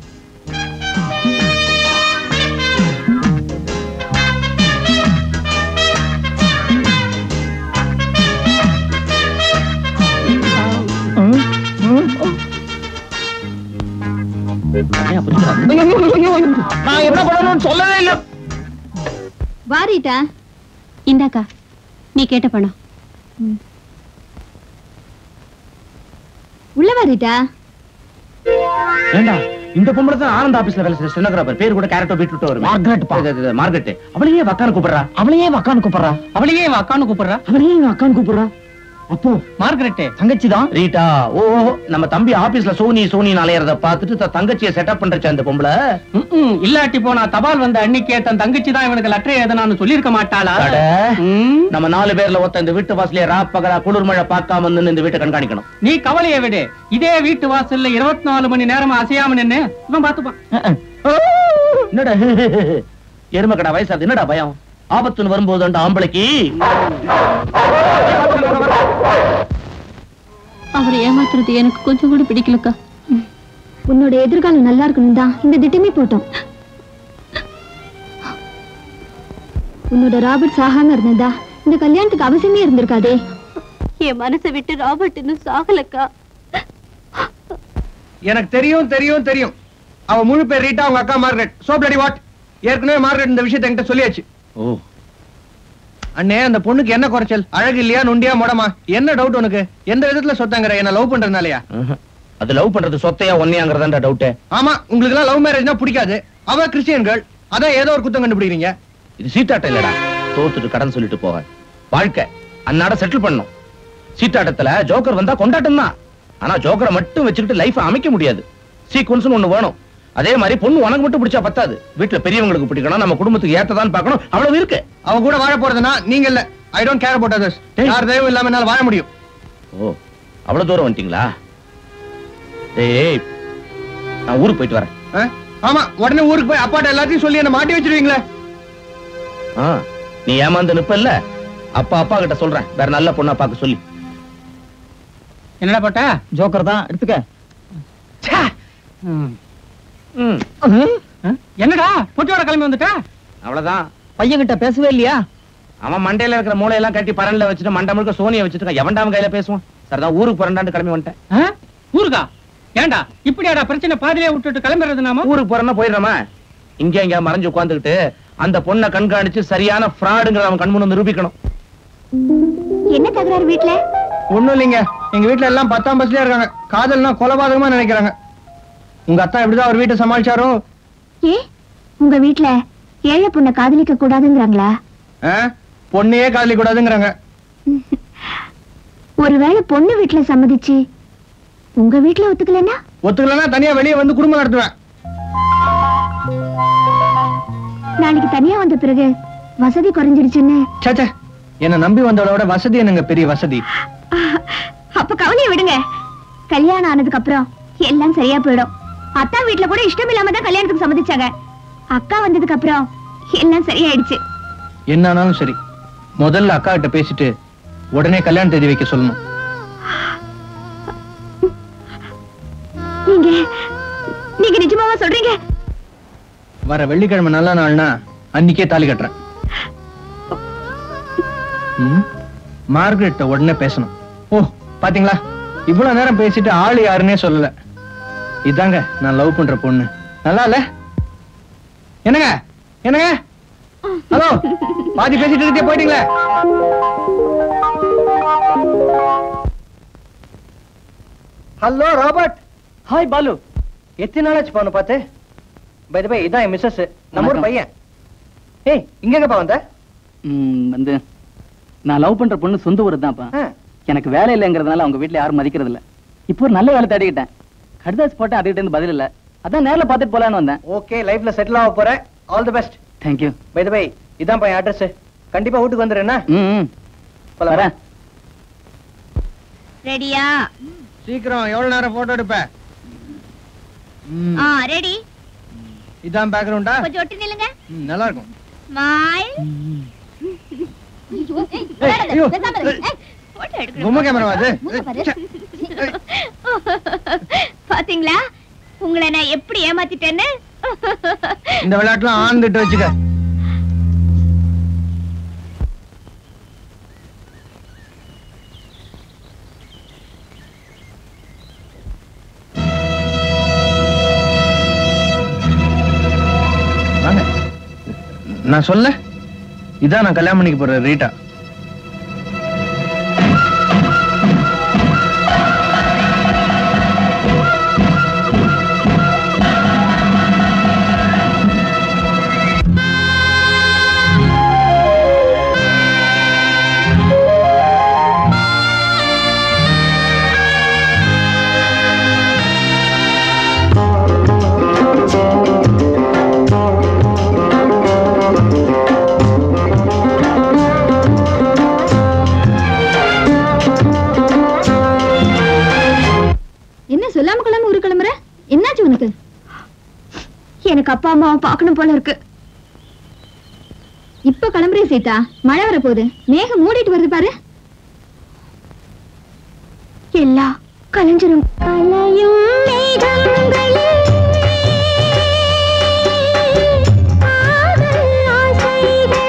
நான் என்ன பண்ணணும்னு சொல்லவே இல்ல வா ரீட்டா இந்தாக்கா நீ கேட்ட பணம் ம். உள்ள வா ரீட்டா ஏண்டா இந்த பொம்பளை தான் ஆனந்த் ஆபீஸ்ல வேலை செய்ய ஸ்டெனோகிராஃபர் பேர் கூட கேரட்டோ பீட்ரூட்டோ வரும் மார்கரெட் மார்கரெட் அவளையே வக்கான கூப்பிடுறா அவளையே வக்கான்னு கூப்பிடுறா அவளையே இவன் அக்கான்னு கூப்பிடுறா அவளையே வக்கான்னு கூப்பிடுறா அப்போ மார்கரெட்டு தங்கச்சி தான் ரீட்டா ஓ நம்ம தம்பி ஆபீஸ்ல சோனி சோனி அலையறத பார்த்துட்டு தன் தங்கச்சியை செட்டப் பண்றச்சு அந்த பொம்பளை ம்ம். இல்லாட்டி போனா தபால் வந்த அன்னைக்கே தன் தங்கச்சி தான் இவனுக்கு லெட்டர் எழுதனான்னு சொல்லியிருக்க மாட்டாளா அட. ம். நம்ம நாலு பேர்ல ஒருத்தன் இந்த வீட்டு வாசலே ரா பகலா குளிர் மழை பார்க்காம நின்னு இந்த வீட்டை கண்காணிக்கணும் நீ கவலையை விடு இதே வீட்டு வாசல்ல இருபத்தி நாலு மணி நேரமா அசையாம நின்னு இவன் பாத்துப்பான் என்னடா எருமக்கடா வயசாது என்னடா பயம் ஆபத்துன்னு வரும்போது அந்த ஆம்பளைக்கு அவரை ஏமாத்துறது எனக்கு கொஞ்சம் கூட பிடிக்கலக்கா உன்னோட எதிர்காலம் நல்லா இருக்கணும் தான் இந்த திட்டமே போட்டோம் உன்னோட ராபர்ட் சாகாம இருந்ததா இந்த கல்யாணத்துக்கு அவசியமே இருந்திருக்காதே என் மனசை விட்டு ராபர்ட் இன்னும் சாகலக்கா எனக்கு தெரியும் தெரியும் தெரியும் அவ முழு பேர் ரீட்டா அவங்க அக்கா மார்கரெட் சோ பிளடி வாட் ஏற்கனவே மார்கரெட் இந்த விஷயத்தை என்கிட்ட சொல்லியாச்சு ஓ அண்ணே அந்த பொண்ணுக்கு என்ன குறைச்சல் அழகு இல்லையா நுண்டியா மொடமா என்ன டவுட் உனக்கு எந்த விதத்துல சொத்தாங்கிற என்ன லவ் பண்றதுனாலயா ம்ஹும். அது லவ் பண்றது சொத்தையா ஒன்னையாங்கிறதாண்டா டவுட் ஆமா உங்களுக்கு எல்லாம் லவ் மேரேஜ்னா பிடிக்காது அவ கிறிஸ்டியன்கள் அதான் ஏதோ ஒரு குத்தம் கண்டுபிடிக்கிறீங்க இது சீட்டாட்டம் இல்லடா தோத்துட்டு கடன் சொல்லிட்டு போக வாழ்க்கை அன்னாட செட்டில் பண்ணும் சீட்டாட்டத்துல ஜோக்கர் வந்தா கொண்டாட்டம் தான் ஆனா ஜோக்கரை மட்டும் வச்சுக்கிட்டு லைஃப் அமைக்க முடியாது சீக்வன்ஸ் ஒண்ணு வேணும் அதே மாதிரி பொண்ணு உனக்கு மட்டும் பிடிச்சா பத்தாது வீட்டுல பெரியவங்களுக்கு பிடிக்கணும் நம்ம குடும்பத்துக்கு ஏத்ததான் பார்க்கணும் அவ்வளவு இருக்கு அவ கூட வாழ போறதுன்னா நீங்க இல்ல I don't care about others யார் தயவும் இல்லாம என்னால வாழ முடியும் ஓ அவ்வளவு தூரம் வந்துட்டீங்களா ஏய் நான் ஊருக்கு போயிட்டு வரேன் ஆ? ஆமா உடனே ஊருக்கு போய் அப்பாட்ட எல்லாத்தையும் சொல்லி என்ன மாட்டி வச்சிருவீங்களே ஆ, நீ ஏமாந்து நிப்பல்ல அப்பா அப்பா கிட்ட சொல்றேன் வேற நல்ல பொண்ணா பார்க்க சொல்லி என்னடா போட்ட ஜோக்கர் தான் எடுத்துக்க ம், என்னடா பொட்டியோட கிளம்பி வந்துட்ட அவ்வளவுதான் பையன்கிட்ட பேசவே இல்லையா அவன் மண்டையில இருக்கிற மூளையெல்லாம் கட்டி பரன்ல வச்சுட்டு மண்டை முழுக்க சோனியை வச்சுட்டு எவன்டாம கையில பேசுவான் சரிதான் ஊருக்கு புறண்டாண்டு கிளம்பி வந்துட்டேன் ஆ? ஊருக்கா ஏண்டா இப்படியாடா பிரச்சனை பாதியிலே விட்டுட்டு கிளம்புறது நாம ஊருக்கு போறேன்னா போயிடுறோமா இங்க இங்க மறைஞ்சு உட்காந்துக்கிட்டு அந்த பொண்ணை கண்காணிச்சு சரியான ஃப்ராடுங்கிறத அவன் கண்முன்னு நிரூபிக்கணும் என்ன தகராறு வீட்ல ஒண்ணும் இல்லைங்க எங்க வீட்ல எல்லாம் பத்தாம் பஸ்லயே இருக்காங்க காதல்னா கொலபாதகமா நினைக்கிறாங்க உங்க அத்தா எப்படிதான் அவர் வீட்டை சமாளிச்சாரோ ஏ உங்க வீட்ல ஏழை பொண்ணை காதலிக்க கூடாதுங்கிறாங்களா ஆ? பொண்ணையே காதலிக்க கூடாதுங்கிறாங்க ஒருவேளை பொண்ணு வீட்ல சம்மதிச்சு உங்க வீட்ல ஒத்துக்கலன்னா ஒத்துக்கலன்னா தனியா வெளியே வந்து குடும்பம் நடத்துவேன் நாளைக்கு தனியா வந்த பிறகு வசதி குறைஞ்சிருச்சுன்னு சேச்சே என்ன நம்பி வந்தவளை விட வசதி என்னங்க பெரிய வசதி அப்ப கவலையை விடுங்க கல்யாணம் ஆனதுக்கு அப்புறம் எல்லாம் சரியா போயிடும் அத்தா வீட்ல கூட இஷ்டம் இல்லாம தான் கல்யாணத்துக்கு சம்மதிச்சாங்க அக்கா வந்ததுக்கு அப்புறம் எல்லாம் சரியாயிடுச்சு என்ன ஆனாலும் சரி முதல்ல அக்கா கிட்ட பேசிட்டு உடனே கல்யாண தேதி வைக்க சொல்லணும் நீங்க நீங்க நிஜமாவா சொல்றீங்க வர வெள்ளிக்கிழமை நல்ல நாள்னா அன்னைக்கே தாலி கட்டுறேன் ம், மார்கரெட்ட உடனே பேசணும் ஓ பாத்தீங்களா இவ்வளவு நேரம் பேசிட்டு ஆளு யாருன்னே சொல்லல இதாங்க நான் லவ் பண்ற பொண்ணு நல்லா இல்ல என்னங்க என்னங்க ஹலோ பாதி பேசிட்டு இருக்கே போயிட்டீங்களே ஹலோ ராபர்ட் ஹாய் பாலு எத்தனை நாளாச்சு பானு பார்த்து பை பை இதான் என் மிஸ்ஸஸ் நம்ம ஊர் வணக்கம். பையன் ஏய் இங்கங்கப்பா வந்த ம், வந்து நான் லவ் பண்ற பொண்ணு சொந்த ஊர் தான்ப்பா ஆ. எனக்கு வேலை இல்லைங்கிறதுனால அவங்க வீட்ல யாரும் மதிக்கிறது இல்ல இப்போ ஒரு நல்ல வேலை தேடிக்கிட்டேன் கடிதாஸ் போட்டேன் அதுகிட்ட இருந்து பதில் இல்ல அதான் நேர்ல பார்த்துட்டு போலான்னு வந்தேன் ஓகே லைஃப்ல செட்டில் ஆக போறேன் all the best thank you bye bye இதான் பையன் அட்ரஸ் கண்டிப்பா வீட்டுக்கு வந்துரு என்ன ம் போலாம். வரேன் ரெடியா சீக்கிரம் எவ்வளவு நேரம் போட்டோ எடுப்ப ம், ஆ ரெடி இதான் பேக்ரவுண்டா கொஞ்சம் ஒட்டி நில்லுங்க நல்லா இருக்கும் ஸ்மைல் ஏய், ஐயோ. பொம்மை கேமரா அது பாத்தீங்களா உங்களை நான் எப்படி ஏமாத்திட்டேன்னு இந்த விளையாட்டுலாம் ஆழ்ந்துட்டு வச்சுக்க வாங்க. நான் சொல்ல இதான் நான் கல்யாணம் பண்ணிக்க போற ரீட்டா என்ன சொல்லாம கிளம்ப ஊரு கிளம்புற என்னாச்சு உனக்கு எனக்கு அப்பா அம்மாவை பார்க்கணும் போல இருக்கு இப்ப கிளம்புறே சீதா மழை வர போகுது மேகம் மூடிட்டு வருது பாரு எல்லாம் கலைஞ்சிரும் கலையும் மேகங்களே காதல் ஆசைகளே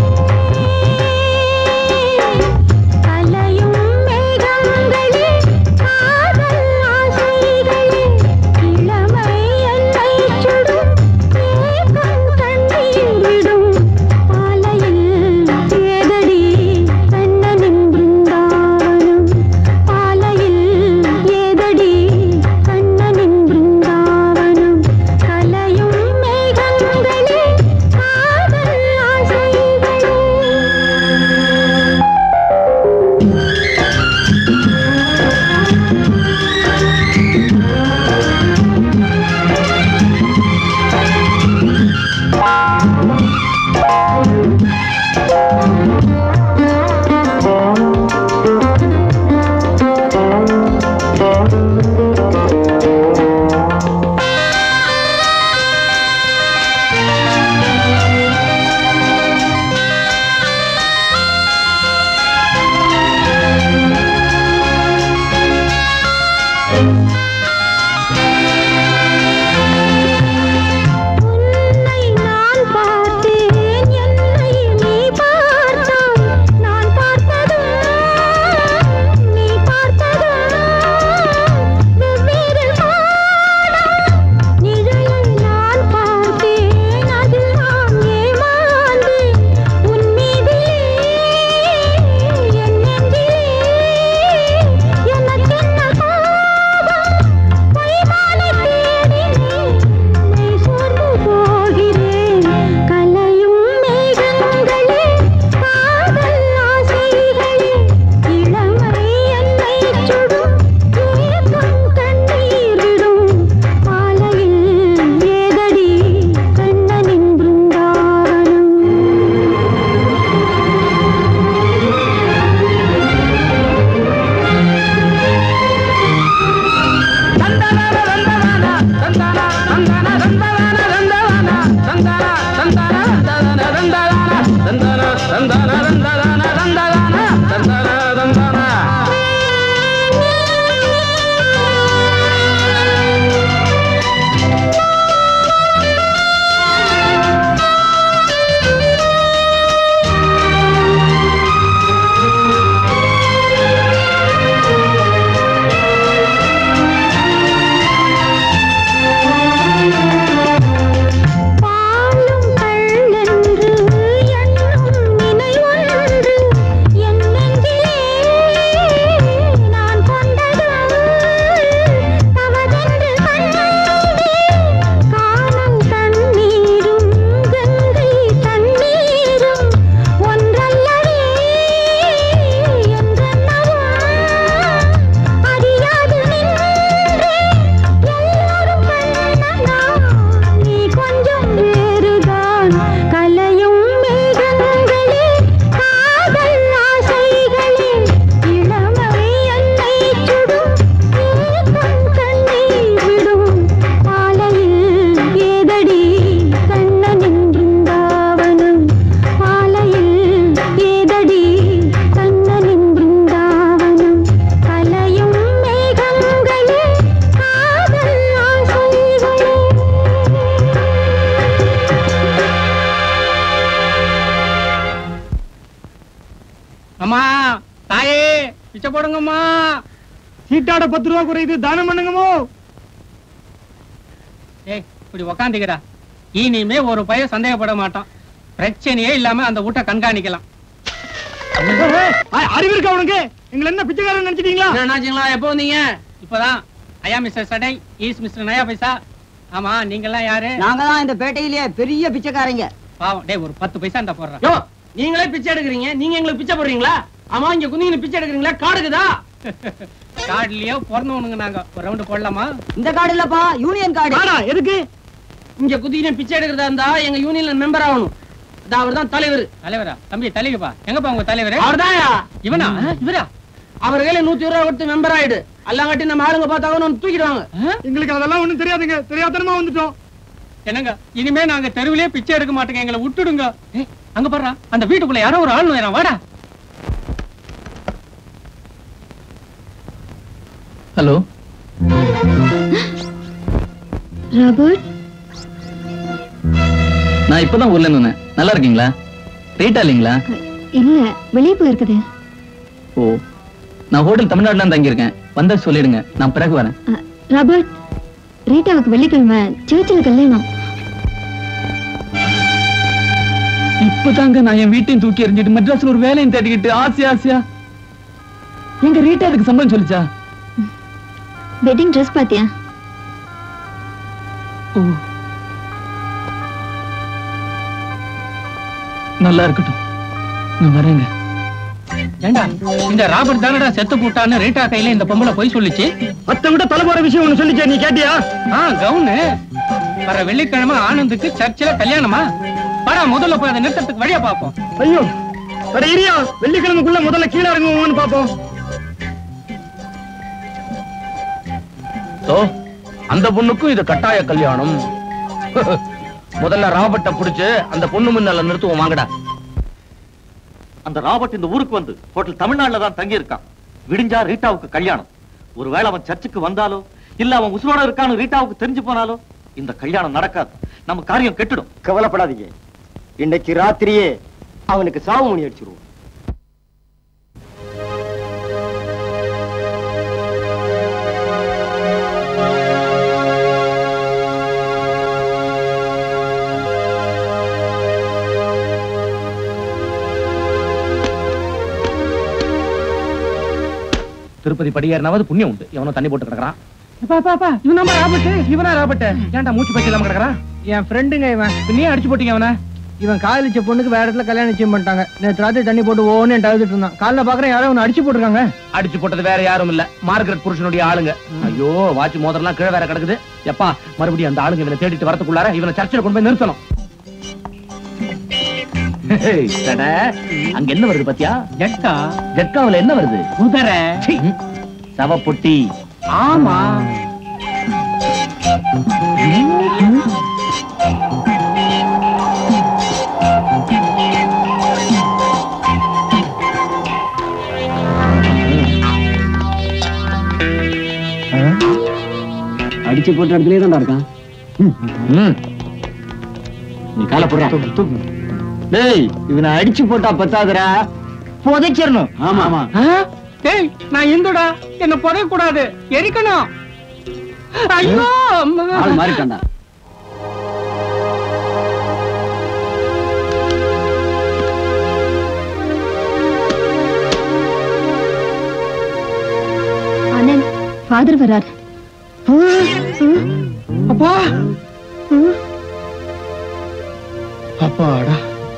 கலையும் மேகங்களே காதல் ஆசைகளே இளமை என்னை சுடும் ஏக்கம் கண்ணீர் விடும் பாலையில் ஏதடி கண்ணனின் பிருந்தாவனம் பாலையில் ஏதடி கண்ணனின் பிருந்தாவனம் அம்மா தாயே பிச்சை போடுங்கம்மா சீட்டாட பத்து ரூபா குறையுது தானம் பண்ணுங்கமோ ஏய் இப்படி உக்காந்துக்கிறா இனிமே ஒரு பையன் சந்தேகப்பட மாட்டான் பிரச்சனையே இல்லாம அந்த வீட்டை கண்காணிக்கலாம் அறிவு இருக்கா உனக்கு எங்களை என்ன பிச்சைக்காரன் நினைச்சிட்டீங்களா என்னாச்சுங்களா எப்போ வந்தீங்க இப்பதான் ஐயா மிஸ்டர் சடை ஈஸ் மிஸ்டர் நயா பைசா ஆமா நீங்க எல்லாம் யாரு நாங்க தான் இந்த பேட்டையிலேயே பெரிய பிச்சைக்காரங்க பாவம் டேய் ஒரு பத்து பைசா இந்த போடுறேன் யோ நீங்களே பிச்சை எடுக்கிறீங்க நீங்க எங்களுக்கு பிச்சை போடுறீங்களா ஆமா இங்க குந்திங்க பிச்சை எடுக்கிறீங்களா காடுக்குதா கார்டுலயோ பிறந்தவனுங்க நாங்க ஒரு ரவுண்டு போடலாமா இந்த கார்டு இல்லப்பா யூனியன் கார்டு எதுக்கு இங்க குதிக்கின பிச்சை எடுக்கிறதா இருந்தா எங்க யூனியன்ல மெம்பர் ஆகணும் அது அவர் தான் தலைவர் தலைவரா தம்பி தலைவப்பா எங்கப்பா உங்க தலைவர் அவர்தான்யா இவனா இவரா அவர் கையில நூத்தி இருபது ரூபா கொடுத்து மெம்பர் ஆயிடு அல்லாங்காட்டி நம்ம ஆளுங்க பார்த்தாங்க தூக்கிடுவாங்க எங்களுக்கு அதெல்லாம் ஒண்ணும் தெரியாதுங்க தெரியாதனமா வந்துட்டோம் என்னங்க இனிமே நாங்க தெருவிலே பிச்சை எடுக்க மாட்டோங்க எங்களை விட்டுடுங்க ஏய், அங்க பாருடா அந்த வீட்டுக்குள்ள யாரோ ஒரு ஆள் நுழையறான் வாடா ஹலோ ராபர்ட் நான் இப்பதான் ஊர்ல இருந்து வந்தேன் நல்லா இருக்கீங்களா ரீட்டா இல்லைங்களா இல்ல வெளியே போயிருக்குது ஓ நான் ஹோட்டல் தமிழ்நாட்டுல தான் தங்கியிருக்கேன் வந்தா சொல்லிடுங்க நான் பிறகு வரேன் ராபர்ட் ரீட்டாவுக்கு வெள்ளிக்கிழமை சர்ச்சில் கல்யாணம் இப்பதாங்க நான் என் வீட்டையும் தூக்கி எறிஞ்சிட்டு மெட்ராஸ்ல ஒரு வேலையும் தேடிக்கிட்டு ஆசை ஆசையா எங்க ரீட்டா அதுக்கு சம்பளம் சொல்லிச்சா வெட்டிங் ட்ரெஸ் பாத்தியா ஓ நல்லா இருக்கட்டும் நான் வரேங்க ஏண்டா இந்த ராபர்ட் தானடா செத்து போட்டான்னு ரீட்டா கையில இந்த பொம்பளை போய் சொல்லிச்சு அத்தை விட தலைமுற விஷயம் ஒண்ணு சொல்லிச்சே நீ கேட்டியா ஆ கவுனு வர வெள்ளிக்கிழமை ஆனந்துக்கு சர்ச்சில் கல்யாணமா வாடா முதல்ல போய் அதை நிறுத்தத்துக்கு வழியா பாப்போம் ஐயோ அட இரியா வெள்ளிக்கிழமைக்குள்ள முதல்ல கீழே இறங்குவோம்னு பாப்போம் சோ அந்த பொண்ணுக்கும் இது கட்டாய கல்யாணம் முதல்ல ராபர்ட்ட புடிச்சு அந்த பொண்ணு முன்னால நிறுத்துவோம் வாங்கடா அந்த ராபர்ட் இந்த ஊருக்கு வந்து ஹோட்டல் தமிழ்நாட்டுல தான் தங்கி இருக்கான் விடிஞ்சா ரீட்டாவுக்கு கல்யாணம் ஒருவேளை அவன் சர்ச்சுக்கு வந்தாலோ இல்ல அவன் உசுரோட இருக்கான்னு ரீட்டாவுக்கு தெரிஞ்சு போனாலோ இந்த கல்யாணம் நடக்காது நம்ம காரியம் கெட்டுடும் கவலைப்படாதீங்க இன்னைக்கு ராத்திரியே அவனுக்கு சாவு மணி அடிச்சிருவோம் திருப்பதி படியேறினாவது புண்ணியம் உண்டு எவனோ தண்ணி போட்டு கிடக்குறான் பாப்பா இவன் நம்ம ராபர்ட் இவனா ராபர்ட் ஏன்டா மூச்சு பச்சை இல்லாம கிடக்குறான் என் ஃப்ரெண்டுங்க இவன் நீ அடிச்சு போட்டீங்க அவன இவன் காதலிச்ச பொண்ணுக்கு வேற இடத்துல கல்யாணம் நிச்சயம் பண்ணிட்டாங்க நேற்று ராத்திரி தண்ணி போட்டு ஓன்னு அழுதுட்டு இருந்தான் காலைல பாக்குறேன் யாரோ ஒன்னு அடிச்சு போட்டுருக்காங்க அடிச்சு போட்டது வேற யாரும் இல்ல மார்கரெட் புருஷனுடைய ஆளுங்க ஐயோ வாட்ச் மோதிரம்லாம் கீழே வேற கிடக்குது எப்பா மறுபடியும் அந்த ஆளுங்க இவனை தேடிட்டு வரதுக்குள்ளார இவனை சர்ச்சில் கொண்டு போய் நிறுத்தணும் ஹேய், தட, அங்க என்ன வருது பாத்தியா ஜட்கா ஜட்காவுல என்ன வருது குதிரை சீ, சவப்பொட்டி ஆமா அடிச்சு போட்ட இடத்துலயே தான் இருக்கான் ம். நீ காலை போடுறா டேய் இவனை அடிச்சு போட்டா பத்தாதுடா புதைச்சிடணும் ஆமா ஆமா டேய் நான் இந்துடா என்ன புதைய கூடாது எரிக்கணும் ஐயோ அம்மா. ஆள் மாறிட்டான்டா ஆனந்த் ஃபாதர் வரார் அப்பா அப்பாடா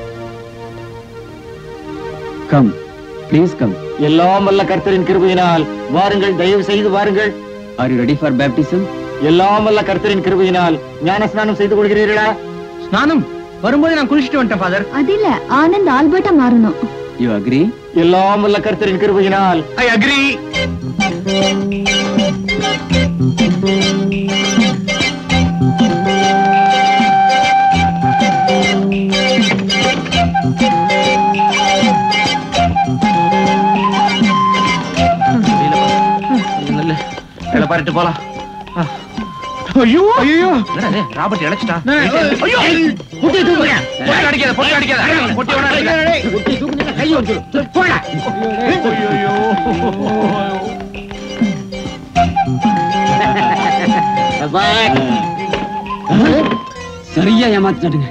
கம் ப்ளீஸ் கம் எல்லாம் வல்ல கர்த்தரின் கிருபையினால் வாருங்கள் தயவு செய்து வாருங்கள் are you ready for baptism எல்லாம் வல்ல கர்த்தரின் கிருபையினால் ஞான ஸ்நானம் செய்து கொள்கிறீர்களா ஸ்நானம் வரும்போது நான் குளிச்சுட்டு வந்துட்டேன் ஃபாதர் அது இல்ல ஆனந்த் ஆல்பர்ட்டா மாறணும் யூ அக்ரி எல்லாம் வல்ல கர்த்தரின் கிருபையினால் ஐ அக்ரி நல்ல வேலை பாரிட்டு போலாம் ஐயோ ஐயோ ராபர்ட் இழைச்சிட்டா ஐயோ பொட்டி தூக்குங்க பொட்டி அடிக்காத பொட்டி அடிக்காத பொட்டி வேணா அடிக்காத. கை வச்சிரு போடா சரியா ஏமாத்திட்டாடுங்க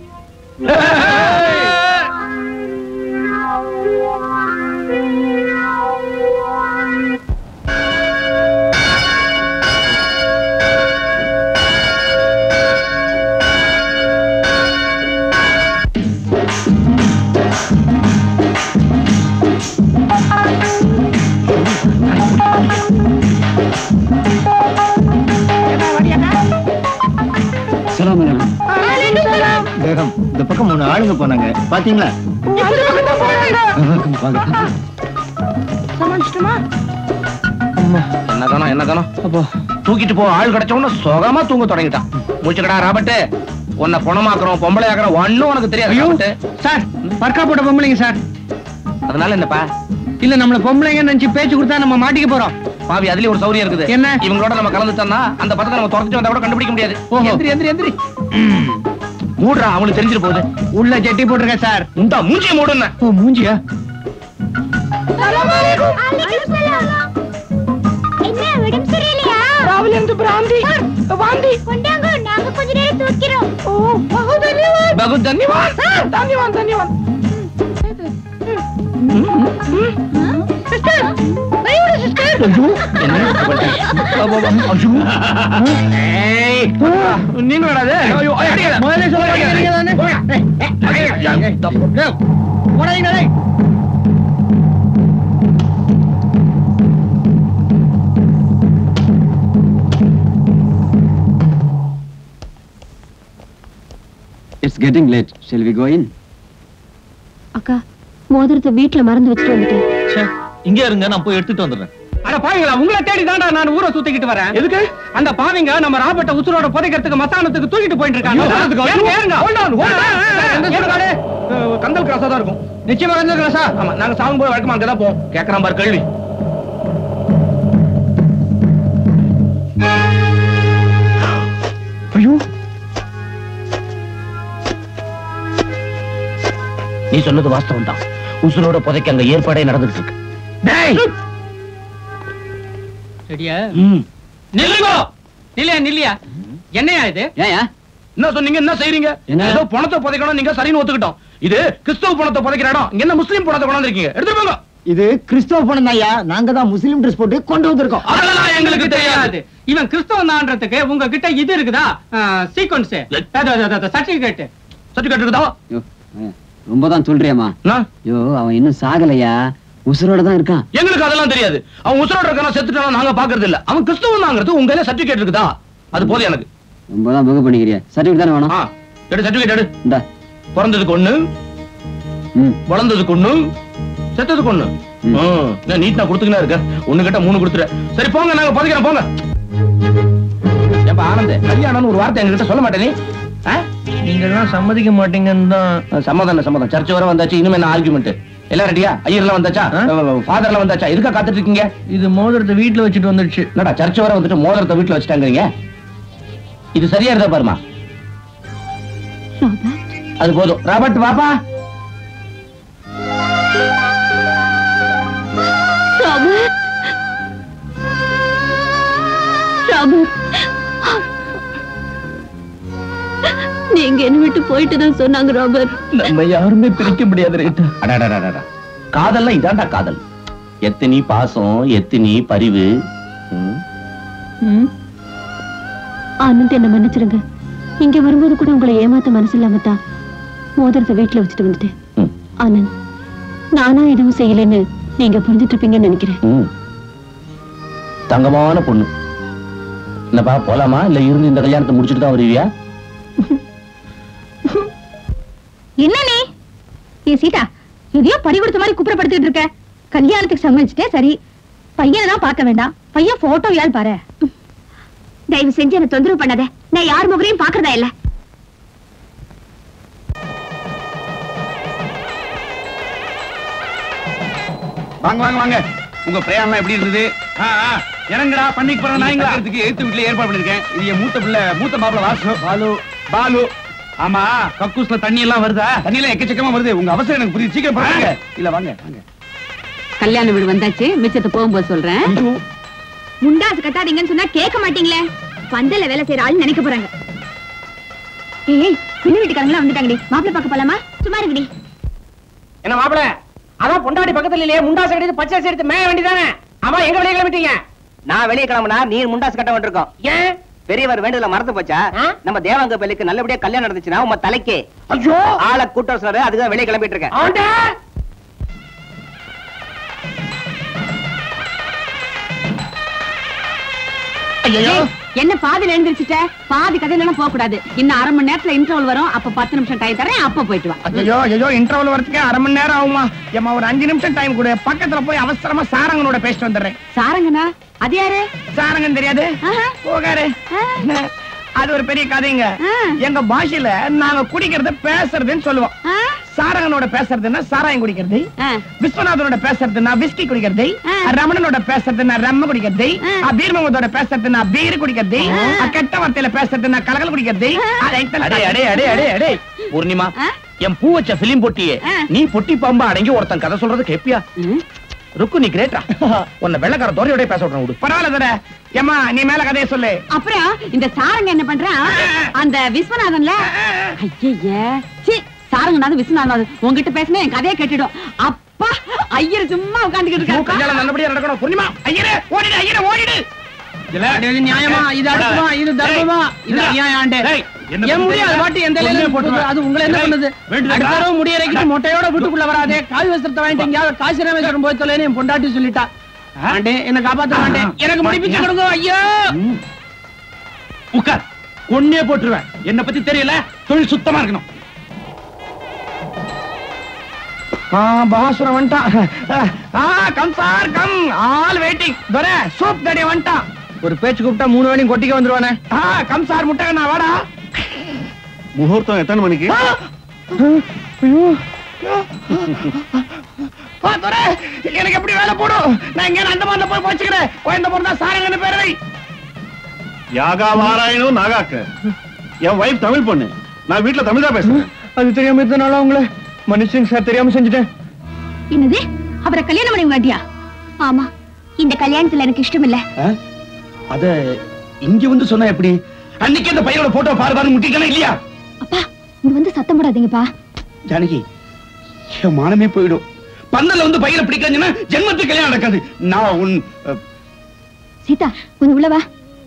சலாம் பேகம் இந்த பக்கம் மூணு ஆளுங்க போனாங்க பாத்தீங்களா என்ன காணோம் என்ன காணோம் அப்போ தூக்கிட்டு போ ஆள் கிடைச்ச உடனே சுகமா தூங்க தொடங்கிட்டான் மூச்சுக்கடா ராபர்ட் உன்னை குணமாக்குறோம் பொம்பளை ஆக்குறோம் ஒண்ணும் உனக்கு தெரியாது ராபர்ட் சார் பர்க்கா போட்ட பொம்பளைங்க சார் அதனால என்னப்பா இல்ல நம்மள பொம்பளைங்க நினைச்சு பேச்சு கொடுத்தா நம்ம மாட்டிக்க போறோம் பாவி அதுலயும் ஒரு சௌரியம் இருக்குது என்ன? இவங்களோட நம்ம கலந்துட்டோம்னா அந்த பக்கத்தை நம்ம துரத்துட்டு வந்தா கூட கண்டுபிடிக்க முடியாது ஓஹோ. எந்திரி எந்திரி எந்திரி மூடுறா அவனுக்கு தெரிஞ்சிட்டு போகுது உள்ள ஜெட்டி போட்டிருக்கேன் சார் உண்டா மூஞ்சிய மூடுன ஓ மூஞ்சியா என்ன உடம்பு சரியில்லையா ராவில இருந்து பிராந்தி வாந்தி கொண்டாங்க நாங்க கொஞ்ச நேரம் தூக்கிறோம் ஓ பகு தன்யவாத் பகு தன்யவாத் தன்யவாத் தன்யவாத் சிஸ்டர் கையோட சிஸ்டர் நீங்க வராது முதல்ல சொல்ல வேண்டியது தானே? போடாதீங்க, டேய். It's getting late shall we go in அக்கா மோதிரத்தை வீட்டுல மறந்து வச்சுட்டு வந்துட்டேன் இங்க இருங்க நான் போய் எடுத்துட்டு வந்துடுறேன் அட பாவிங்களா உங்களை தேடி தான்டா நான் ஊரை சுத்திக்கிட்டு வரேன் எதுக்கு அந்த பாவிங்க நம்ம ராபர்ட்ட உசுரோட புதைக்கிறதுக்கு மத்தானத்துக்கு தூக்கிட்டு போயிட்டு இருக்காங்க ஏறுங்க, ஏறுங்க. எந்த சுடுகாடு? கந்தல் கிராஸா தான் இருக்கும் நிச்சயமா கந்தல் கிராஸா? ஆமா நாங்க சாகும்போது வழக்கமா அங்கதான் போவோம் கேக்குறான் பாரு கேள்வி ஐயோ நீ சொன்னது வாஸ்தவம் தான் உசுரோட புதைக்க அங்க ஏற்பாடே நடந்துட்டு இருக்கு டேய் ரெடியா நில்லுங்க நில்லையா நில்லையா என்னையா இது ஏயா என்ன சொன்னீங்க என்ன செய்றீங்க என்ன? ஏதோ பணத்தை புதைக்கணும் நீங்க சரின்னு ஒத்துக்கிட்டோம் இது கிறிஸ்தவ பணத்தை புதைக்கிற இடம் இங்க என்ன முஸ்லீம் பணத்தை கொண்டு வந்திருக்கீங்க எடுத்துட்டு போங்க இது கிறிஸ்தவ பணம் ஐயா நாங்க தான் முஸ்லீம் ட்ரெஸ் போட்டு கொண்டு வந்திருக்கோம் அதெல்லாம் எங்களுக்கு தெரியாது இவன் கிறிஸ்தவன் தான்றதுக்கு உங்க கிட்ட இது இருக்குதா சீக்வன்ஸ் சர்டிபிகேட் சர்டிபிகேட் இருக்குதா யோ, ஆ, ரொம்ப தான் சொல்றியாமா என்ன? யோ அவன் இன்னும் சாகலையா உசுரோட தான் இருக்கான் எங்களுக்கு அதெல்லாம் தெரியாது அவன் உசுரோட இருக்கானா செத்துட்டானா நாங்க பாக்குறது இல்ல அவன் கிறிஸ்தவன் தாங்கிறது உங்க கையில சர்டிபிகேட் இருக்குதா அது போதும் எனக்கு ரொம்ப தான் புகு பண்ணிக்கிறியா சர்டிஃபிகேட் தானே வேணும் ஆ, எடு சர்டிபிகேட் எடு இந்தா பிறந்ததுக்கு ஒண்ணு ம் வளர்ந்ததுக்கு ஒண்ணு செத்ததுக்கு ஒண்ணு ம். நான் நீட் நான் கொடுத்துக்கினா இருக்கேன் ஒண்ணு கிட்ட மூணு கொடுத்துறேன் சரி போங்க நாங்க புதைக்கிறோம் போங்க ஏப்பா ஆனந்த் கல்யாணம்னு ஒரு வார்த்தை எங்ககிட்ட சொல்ல மாட்டே நீ ஆ? நீங்க எல்லாம் சம்மதிக்க மாட்டீங்கன்னு தான் சமாதானம் சமாதானம் சர்ச்சை வர வந்தாச்சு இனிமே என்ன ஆர்குமெண்ட் எல்லாம் ரெடியா ஐயர்லாம் வந்தாச்சா ஃபாதர்லாம் வந்தாச்சா எதுக்கா காத்துட்டு இருக்கீங்க இது மோதிரத்தை வீட்டுல வச்சுட்டு வந்துடுச்சு என்னடா சர்ச்சை வர வந்துட்டு மோதிரத்தை வீட்டுல வச்சுட்டாங்கறீங்க இது சரியா இருந்தா பாருமா அது போதும் ராபர்ட் பாப்பா ராபர்ட் ராபர்ட் நீங்க என்ன விட்டு போயிட்டு தான் சொன்னாங்க ராபர்ட் நம்ம யாருமே பிரிக்க முடியாது ரேட்டா அடடடடடா. காதல்ல இதான்டா காதல் எத்தினி பாசம் எத்தினி பரிவு ம். ம். ஆனந்த் என்ன மன்னிச்சிருங்க இங்க வரும்போது கூட உங்களை ஏமாத்த மனசு இல்லாம தான் மோதிரத்தை வீட்டுல வச்சுட்டு வந்துட்டேன் ம். ஆனந்த் நானா எதுவும் செய்யலைன்னு நீங்க புரிஞ்சுட்டு இருப்பீங்கன்னு நினைக்கிறேன் ம். தங்கமான பொண்ணு என்னப்பா போலாமா இல்ல இருந்து இந்த கல்யாணத்தை முடிச்சுட்டு தான் வருவியா என்ன நீ ஏ சீதா எதையோ பறி கொடுத்த மாதிரி குப்புறப்படுத்திட்டு இருக்க கல்யாணத்துக்கு சம்மதிச்சிட்டே சரி பையனை தான் பார்க்க வேண்டாம் பையன் போட்டோ யார் பாரு தயவு செஞ்சு என்ன தொந்தரவு பண்ணாத நான் யார் முகரையும் பாக்குறதா இல்ல வாங்க வாங்க வாங்க உங்க பிரயாணம் எப்படி இருந்தது ஆ, ஆ, இறங்குடா பண்ணிக்கு போற நாய்ங்களா நாய்ங்களுக்கு எழுத்து வீட்டுல ஏற்பாடு பண்ணிருக்கேன் இது என் மூத்த பிள்ளை மூத்த மாப்பிள வாசு பாலு பாலு ஆமா கக்கூஸ்ல தண்ணி எல்லாம் வருதா தண்ணியில எக்கச்சக்கமா வருது உங்க அவசரம் எனக்கு புரியுது சீக்கிரம் பாருங்க இல்ல வாங்க வாங்க கல்யாண வீடு வந்தாச்சு மிச்சத்தை போகும்போது சொல்றேன் முண்டாசு கட்டாதீங்கன்னு சொன்னா கேட்க மாட்டீங்களே பந்தல்ல வேலை செய்யற ஆள் நினைக்க போறாங்க ஏய் பெண்ணு வீட்டுக்காரங்களா வந்துட்டாங்கடி மாப்பிள்ளை பார்க்க போலாமா சும்மா இருக்குடி என்ன மாப்பிள அதான் பொண்டாடி பக்கத்துல இல்லையே முண்டாசு எடுத்து பச்சை எடுத்து மேய வேண்டியதானே ஆமா எங்க வெளியே கிளம்பிட்டீங்க நான் வெளியே கிளம்புனா நீ முண்டாசு கட்ட வேண்டியிருக்கோம் ஏன் பெரியவர் வேண்டுதல மறந்து போச்சா நம்ம தேவாங்க பெல்லுக்கு நல்லபடியா கல்யாணம் நடந்துச்சுன்னா உங்க தலைக்கு ஐயோ ஆளை கூட்டம் சொல்ற அதுதான் வெளியே கிளம்பிட்டு இருக்கேன் ஏய், என்ன பாதியில எழுந்திருச்சுட்ட பாதி கதையில போக கூடாது இன்னும் அரை மணி நேரத்துல இன்டர்வல் வரும் அப்ப பத்து நிமிஷம் டைம் தரேன் அப்ப போயிட்டு வா ஐயோ ஐயோ இன்டர்வல் வரதுக்கு அரை மணி நேரம் ஆகுமா ஏமா ஒரு அஞ்சு நிமிஷம் டைம் கொடு பக்கத்துல போய் அவசரமா சாரங்கனோட பேசிட்டு வந்துடுறேன் சாரங்கண்ணா அது யாரு சாரங்கன் தெரியாது போகாரு அது ஒரு பெரிய கதைங்க எங்க பாஷையில நாங்க குடிக்கிறத பேசுறதுன்னு சொல்லுவோம் சாரங்கனோட பேசுறதுன்னா சாராயம் குடிக்கிறது விஸ்வநாதனோட பேசுறதுன்னா விஸ்கி குடிக்கிறது ரமணனோட பேசுறதுன்னா ரம்ம குடிக்கிறது பீர்மங்கத்தோட பேசுறதுன்னா பீர் குடிக்கிறது கெட்ட வார்த்தையில பேசுறதுன்னா கலகல் குடிக்கிறது அடே அடே அடே அடே அடே பூர்ணிமா என் பூ வச்ச பிலிம் பொட்டியே நீ பொட்டி பாம்பா அடங்கி ஒருத்தன் கதை சொல்றது கேப்பியா ருக்கு நீ கிரேட்டா உன்னை வெள்ளக்கார தோரையோட பேச விடுறேன் விடு பரவாயில்ல தர ஏமா நீ மேல கதையை சொல்லு அப்புறம் இந்த சாரங்க என்ன பண்றான் அந்த விஸ்வநாதன்ல ஐயே சி சாரங்கநாதன் விஸ்வநாதன் உங்ககிட்ட பேசினா என் கதையை கேட்டுடும் அப்பா ஐயர் சும்மா உட்காந்துக்கிட்டு இருக்காரு கல்யாணம் நல்லபடியா நடக்கணும் பூர்ணிமா ஐயரே ஓடிடு ஐயரே ஓடிடு இது நியாயமா இது அடுத்தமா இது தர்மமா இது அநியாயம் ஆண்டே என் முடி அது பாட்டு எந்த லைன்ல போட்டு அது உங்களை என்ன பண்ணுது அடுத்த தடவை முடியறைக்கிட்டு மொட்டையோட வீட்டுக்குள்ள வராதே காவி வஸ்திரத்தை வாங்கிட்டு எங்கேயாவது காசி ராமேஸ்வரம் போய் தொலைன்னு என் பொண்டாட்டி சொல்லிட்டா ஆண்டே என்ன காப்பாத்த மாட்டேன் எனக்கு முடிப்பிச்சு கொடுங்க ஐயோ உட்கார் கொன்னே போட்டுருவேன் என்ன பத்தி தெரியல தொழில் சுத்தமா இருக்கணும் பாசுரம் வந்துட்டான் ஆ come sir come all waiting துர சூப் தடி வந்துட்டான் ஒரு பேச்சு கூப்பிட்டா மூணு வேலையும் கொட்டிக்க வந்துருவானே ஆ கம் சார் முட்டை நான் வாடா முகூர்த்தம் எத்தனை மணிக்கு பா துர எனக்கு எப்படி வேலை போடும் நான் இங்க அந்த மாதிரி போய் போச்சுக்கிறேன் கோயம்புத்தூர் தான் சாரங்கன்னு பேரவை யாகா வாராயணும் நாகாக்க என் வைஃப் தமிழ் பொண்ணு நான் வீட்டுல தமிழ் தான் பேசுறேன் அது தெரியாம இருந்தனால உங்களை மனுஷன் சார் தெரியாம செஞ்சுட்டேன் என்னது அவரை கல்யாணம் பண்ணி மாட்டியா ஆமா இந்த கல்யாணத்துல எனக்கு இஷ்டம் இல்ல அத இங்க வந்து சொன்னா எப்படி அன்னைக்கு அந்த பையனோட போட்டோ பாரு பாரு முட்டிக்கலாம் இல்லையா இங்க வந்து சத்தம் போடாதீங்கப்பா ஜானகி என் மானமே போயிடும் பந்தல்ல வந்து பையனை பிடிக்காதுன்னா ஜென்மத்துக்கு கல்யாணம் நடக்காது நான் உன் அஹ், சீதா கொஞ்சம் உள்ள வா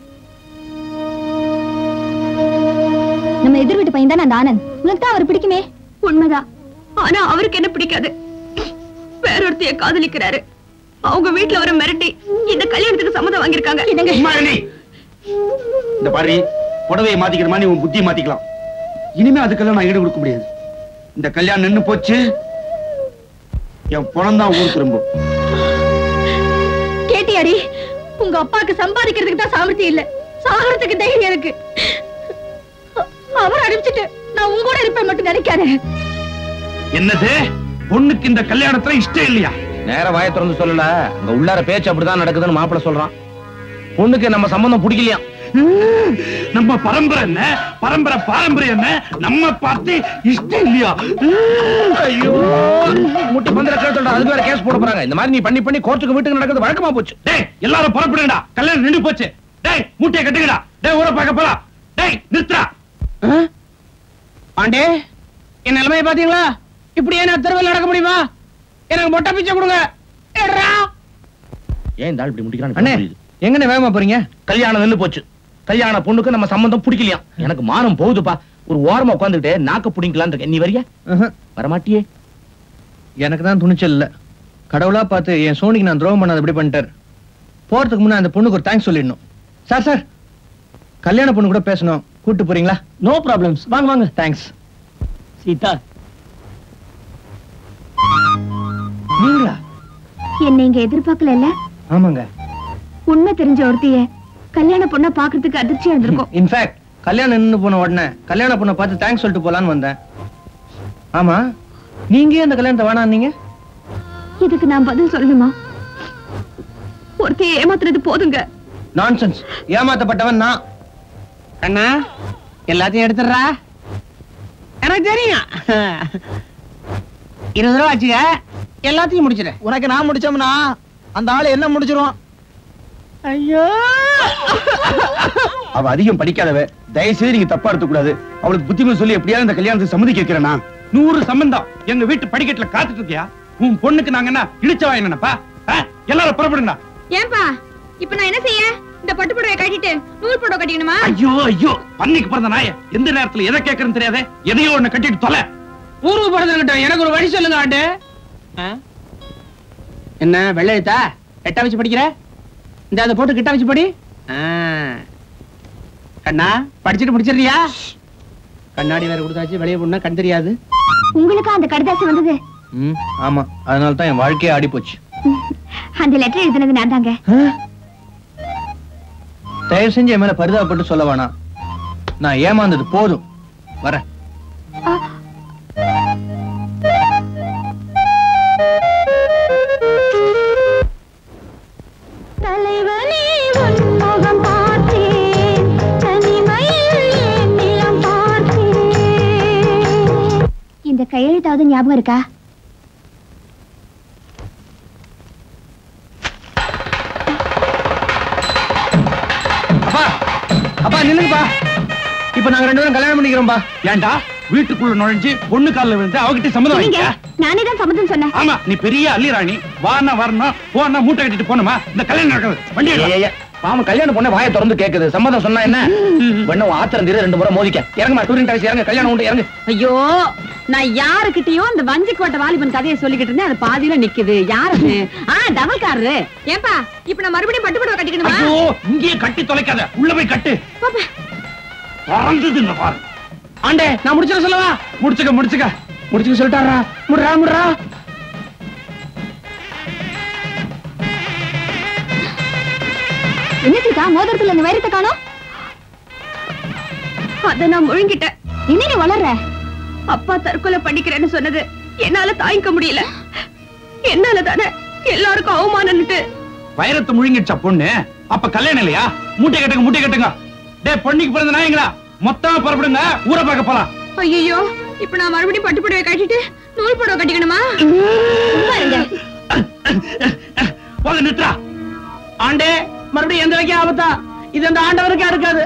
நம்ம எதிர் வீட்டு பையன் தான் அந்த ஆனந்த் உனக்கு தான் அவர் பிடிக்குமே உண்மைதான் ஆனா அவருக்கு என்ன பிடிக்காது வேற ஒருத்தைய காதலிக்கிறாரு அவங்க வீட்டுல வர மிரட்டி இந்த கல்யாணத்துக்கு சம்மதம் வாங்கியிருக்காங்க சும்மா இரு நீ. இந்த பாரு புடவையை மாத்திக்கிற மாதிரி உன் புத்தியை மாத்திக்கலாம் இனிமே அதுக்கெல்லாம் நான் ஈடு கொடுக்க முடியாது இந்த கல்யாணம் நின்னு போச்சு என் பணம் தான் ஊர் திரும்பும் கேட்டியாடி உங்க அப்பாக்கு சம்பாதிக்கிறதுக்கு தான் சாமர்த்தியம் இல்ல சாகறதுக்கு தைரியம் இருக்கு அவர் அனுப்பிச்சிட்டு நான் உங்க கூட இருப்பேன் மட்டும் நினைக்காத என்னது பொண்ணுக்கு இந்த கல்யாணத்துல இஷ்டம் இல்லையா நேர வாயை திறந்து சொல்லல அங்க உள்ளார பேச்சு அப்படிதான் நடக்குதுன்னு மாப்பிள்ள சொல்றான் பொண்ணுக்கு நம்ம சம்பந்தம் பிடிக்கலையா நம்ம பரம்பரை என்ன பரம்பரை பாரம்பரியம் என்ன நம்ம பார்த்து இஷ்டம் இல்லையா ஐயோ முட்டி பந்தல கேட்டு அதுக்கு வேற கேஸ் போட போறாங்க இந்த மாதிரி நீ பண்ணி பண்ணி கோர்ட்டுக்கு வீட்டுக்கு நடக்கிறது வழக்கமா போச்சு டேய் எல்லாரும் புறப்படுங்கடா கல்யாணம் நின்று போச்சு டேய் மூட்டையை கட்டுங்கடா டேய் ஊரை பார்க்க போலாம் டேய் நிறுத்துறா ஆண்டே என் நிலைமையை பாத்தீங்களா இப்படியே நான் தெருவில் நடக்க முடியுமா எனக்கு மொட்டை பிச்சை கொடுங்க எடுறா. ஏன் இந்த ஆள் இப்படி முடிக்கிறான்னு அண்ணே புரியுது. எங்கண்ணே வேகமா போறீங்க கல்யாணம் நின்னு போச்சு கல்யாண பொண்ணுக்கு நம்ம சம்பந்தம் பிடிக்கலையா எனக்கு மானம் போகுதுப்பா ஒரு ஓரமா உட்காந்துக்கிட்டு நாக்க பிடிக்கலான்னு இருக்கேன் நீ வரியா வரமாட்டியே எனக்கு தான் துணிச்சல் இல்ல கடவுளா பார்த்து என் சோனிக்கு நான் துரோகம் பண்ணாத எப்படி பண்ணிட்டார் போறதுக்கு முன்ன அந்த பொண்ணுக்கு ஒரு தேங்க்ஸ் சொல்லிடணும் சார் சார் கல்யாண பொண்ணு கூட பேசணும் கூட்டு போறீங்களா நோ ப்ராப்ளம்ஸ் வாங்க வாங்க தேங்க்ஸ் சீதா நீங்களா என்னை இங்க எதிர்பார்க்கல இல்ல ஆமாங்க உண்மை தெரிஞ்ச ஒருத்திய கல்யாண பொண்ண பாக்குறதுக்கு அதிர்ச்சியா இருந்திருக்கும் இன்ஃபேக்ட் கல்யாணம் நின்னு போன உடனே கல்யாண பொண்ணை பார்த்து தேங்க்ஸ் சொல்லிட்டு போலான்னு வந்தேன் ஆமா நீங்க ஏன் அந்த கல்யாணத்தை வேணாம் நீங்க இதுக்கு நான் பதில் சொல்லணுமா ஒருத்தைய ஏமாத்துறது போதுங்க நான்சென்ஸ் ஏமாத்தப்பட்டவன் நான் அண்ணா எல்லாத்தையும் எடுத்துடுறா எனக்கு தெரியும் இருபது ரூபா வச்சுக்க எல்லாத்தையும் முடிச்சிடு உனக்கு நான் முடிச்சோம்னா அந்த ஆளு என்ன முடிச்சிருவான் ஐயோ அவ அதிகம் படிக்காதவ தயவு செய்து நீங்க தப்பா எடுத்துக்க கூடாது அவளுக்கு புத்திமதி சொல்லி எப்படியாவது இந்த கல்யாணத்துக்கு சம்மதிக்க வைக்கிறேனா நூறு சம்பந்தம் எங்க வீட்டு படிக்கட்டுல காத்துட்டு இருக்கியா உன் பொண்ணுக்கு நாங்க என்ன இழிச்சவா என்னப்பா எல்லாரும் புறப்படுங்கடா ஏன்பா இப்ப நான் என்ன செய்ய இந்த பட்டு புடவை கட்டிட்டு நூல் புடவை கட்டிக்கணுமா ஐயோ ஐயோ பன்னிக்கு பிறந்த நாய எந்த நேரத்துல எதை கேட்கறன்னு தெரியாதே எதையோ ஒண்ணு கட்டிட்டு தொலை ஊருக்கு படுத்துக்கிட்டோம் எனக்கு ஒரு வழி சொல்லுங்க ஆண்டு ஆ? என்ன வெள்ளை எழுத்தா எட்டா வச்சு படிக்கிற இந்த அதை போட்டு கிட்ட வச்சு படி ஆ. கண்ணா படிச்சுட்டு முடிச்சிடுறியா கண்ணாடி வேற கொடுத்தாச்சு வெளியே போனா கண் தெரியாது உங்களுக்கு அந்த கடிதாசி வந்தது ம் ஆமா அதனால தான் என் வாழ்க்கையே ஆடி போச்சு அந்த லெட்டர் எழுதுனது நான் தாங்க தயவு செஞ்சு என் மேல பரிதாபப்பட்டு சொல்ல வேணாம் நான் ஏமாந்தது போதும் வரேன் தலைவனே உன்முகம் பார்த்தேன் தனிமையில் என் நிலம் பார்த்தேன் இந்த கையெழுத்தாவது ஞாபகம் இருக்கா அப்பா அப்பா நில்லுங்கப்பா இப்ப நாங்க ரெண்டு பேரும் கல்யாணம் பண்ணிக்கிறோம்பா ஏன்டா வீட்டுக்குள்ள நுழைஞ்சு பொண்ணு கால்ல விழுந்து அவகிட்ட சம்மதம் நீங்க வாங்கிக்க நானே தான் சம்மதம் சொன்னேன் ஆமா நீ பெரிய அல்லிராணி வானா வரணும் போனா மூட்டை கட்டிட்டு போனோமா இந்த கல்யாணம் நடக்குது வண்டி எடுடா. ஏய், ஏய், பாவம் கல்யாணம் பொண்ணு வாயை திறந்து கேக்குது சம்மதம் சொன்னா என்ன வேணும் ஆத்திரம் தீர ரெண்டு முறை மோதிக்க இறங்குமா டூரிங் டாக்ஸி இறங்க கல்யாணம் உண்டு இறங்கு ஐயோ நான் யாருக்கிட்டயும் அந்த வஞ்சி கோட்டை வாலிபன் கதையை சொல்லிக்கிட்டு இருந்தேன் அது பாதியில நிக்குது யாரு அது? ஆ டபுள் காரு ஏன்பா இப்ப நான் மறுபடியும் பட்டு புடவை கட்டிக்கணுமா ஐயோ இங்கேயே கட்டி தொலைக்காத உள்ள போய் கட்டு பறந்தது இந்த பாரு ஆண்டே நான் முடிச்சிட சொல்லவா முடிச்சுக்க முடிச்சுக்க முடிச்சுக்க சொல்லிட்டாரா முடுறா முடுறா என்ன சீதா மோதிரத்துல இந்த வைரத்தை காணோம் அத நான் முழுங்கிட்டேன் என்ன நீ வளர்ற அப்பா தற்கொலை பண்ணிக்கிறேன்னு சொன்னது என்னால தாங்கிக்க முடியல என்னால தானே எல்லாருக்கும் அவமானம்னுட்டு வைரத்தை முழுங்கிடுச்சா பொண்ணு அப்ப கல்யாணம் இல்லையா மூட்டை கட்டுங்க மூட்டை கட்டுங்க டேய் பொண்ணுக்கு பிறந்த நாயங்களா மொத்தமா புறப்படுங்க ஊரை பார்க்க போலாம் ஐயோ இப்ப நான் மறுபடியும் பட்டு புடவை கட்டிட்டு நூல் புடவை கட்டிக்கணுமா சும்மா இருங்க. போத நிறுத்துறா ஆண்டே மறுபடியும் எந்த வகையும் ஆபத்தா இது அந்த ஆண்டவருக்கு இருக்காது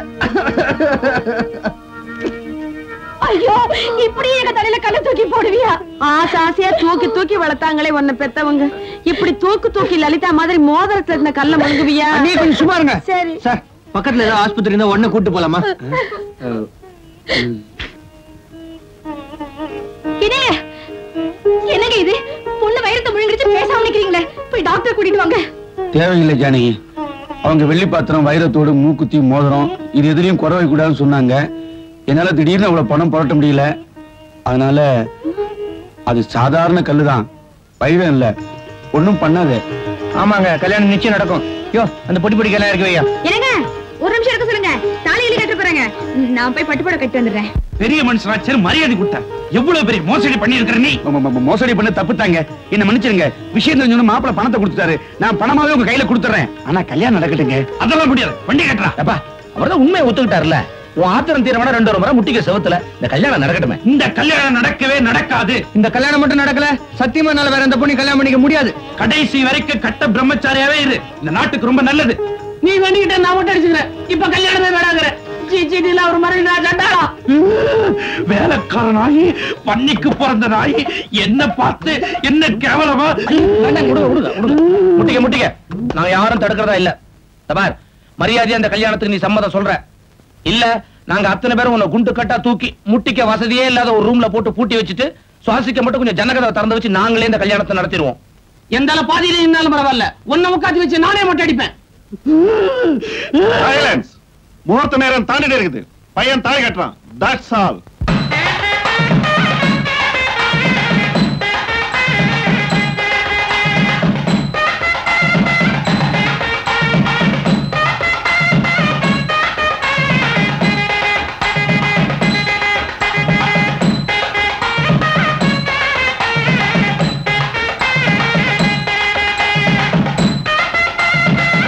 ஐயோ இப்படி எங்க தலையில கல்ல தூக்கி போடுவியா ஆசை ஆசையா தூக்கி தூக்கி வளர்த்தாங்களே உன்னை பெத்தவங்க இப்படி தூக்கு தூக்கி லலிதா மாதிரி மோதிரத்துல இருந்த கல்ல முழுங்குவியா நீ கொஞ்சம் சும்மா இருங்க சரி சார் பக்கத்துல ஏதாவது ஆஸ்பத்திரி இருந்தா உடனே கூட்டு போலாமா என்னங்க என்னங்க இது பொண்ணு வைரத்தை முழுங்கிடுச்சு பேசாம நிக்கிறீங்களே போய் டாக்டர் கூட்டிட்டு வாங்க தேவையில்லை ஜானகி அவங்க வெள்ளி பாத்திரம் வைரத்தோடு மூக்குத்தி மோதிரம் இது எதுலயும் குறவை கூடாதுன்னு சொன்னாங்க என்னால திடீர்னு அவ்வளவு பணம் புரட்ட முடியல அதனால அது சாதாரண கல்லுதான் வைரம் இல்ல ஒண்ணும் பண்ணாது ஆமாங்க கல்யாணம் நிச்சயம் நடக்கும் யோ அந்த பொடி பொடி கல்யாணம் இருக்கு வையா என்னங்க ஒரு நிமிஷம் இருக்க சொல்லுங்க தாலி எழுதி கட்ட போறாங்க நான் போய் பட்டு புடவை கட்டி வந்துடுறேன் பெரிய மனுஷனாச்சு மரியாதை கொடுத்த எவ்வளவு பெரிய மோசடி பண்ணி இருக்கிற நீ ம- ம- மோசடி பண்ண தப்புத்தாங்க என்ன மன்னிச்சிருங்க விஷயம் தெரிஞ்சு மாப்பிள பணத்தை கொடுத்துட்டாரு நான் பணமாவே உங்க கையில கொடுத்துறேன் ஆனா கல்யாணம் நடக்கட்டுங்க அதெல்லாம் முடியாது வண்டி கட்டுறா அப்பா அவர்தான் உண்மையை ஒத்துக்கிட்டாருல உன் ஆத்திரம் தீரமான ரெண்டு ஒரு முறை முட்டிக்க செவத்துல இந்த கல்யாணம் நடக்கட்டுமே இந்த கல்யாணம் நடக்கவே நடக்காது இந்த கல்யாணம் மட்டும் நடக்கல சத்தியமா என்னால வேற எந்த பொண்ணு கல்யாணம் பண்ணிக்க முடியாது கடைசி வரைக்கும் கட்ட பிரம்மச்சாரியாவே இரு இந்த நாட்டுக்கு ரொம்ப நல்லது நீ வேண்டிக்கிட்ட நான் மட்டும் அடிச்சுக்கிறேன் இப்ப கல்யாணமே வேணாங்கிற சீ சீட்டில ஒரு மறுபடியும் நான் சண்டாளா வேலைக்காரனாயி பன்னிக்கு பிறந்த நாய் என்ன பார்த்து என்ன கேவலமா வேண்டாம், விடுங்க, விடுங்க, விடுங்க. முட்டிக்க முட்டிக்க நாங்க யாரும் தடுக்கிறதா இல்ல இந்த பார் மரியாதையா அந்த கல்யாணத்துக்கு நீ சம்மதம் சொல்ற இல்ல நாங்க அத்தனை பேரும் உன்னை குண்டு கட்டா தூக்கி முட்டிக்க வசதியே இல்லாத ஒரு ரூம்ல போட்டு பூட்டி வச்சுட்டு சுவாசிக்க மட்டும் கொஞ்சம் ஜனகதை திறந்து வச்சு நாங்களே இந்த கல்யாணத்தை நடத்திடுவோம் எந்தால பாதியில இருந்தாலும் பரவாயில்ல உன்னை உட்காந்து வச்சு நானே மட்டும் அடிப்பேன் சைலன்ஸ் முகூர்த்த நேரம் தாண்டிட்டு இருக்குது பையன் தாலி கட்டுறான் தட்ஸ் ஆல் ஆ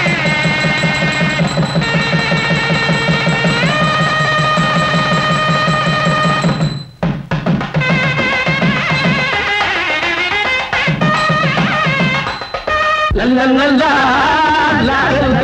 la la la la la la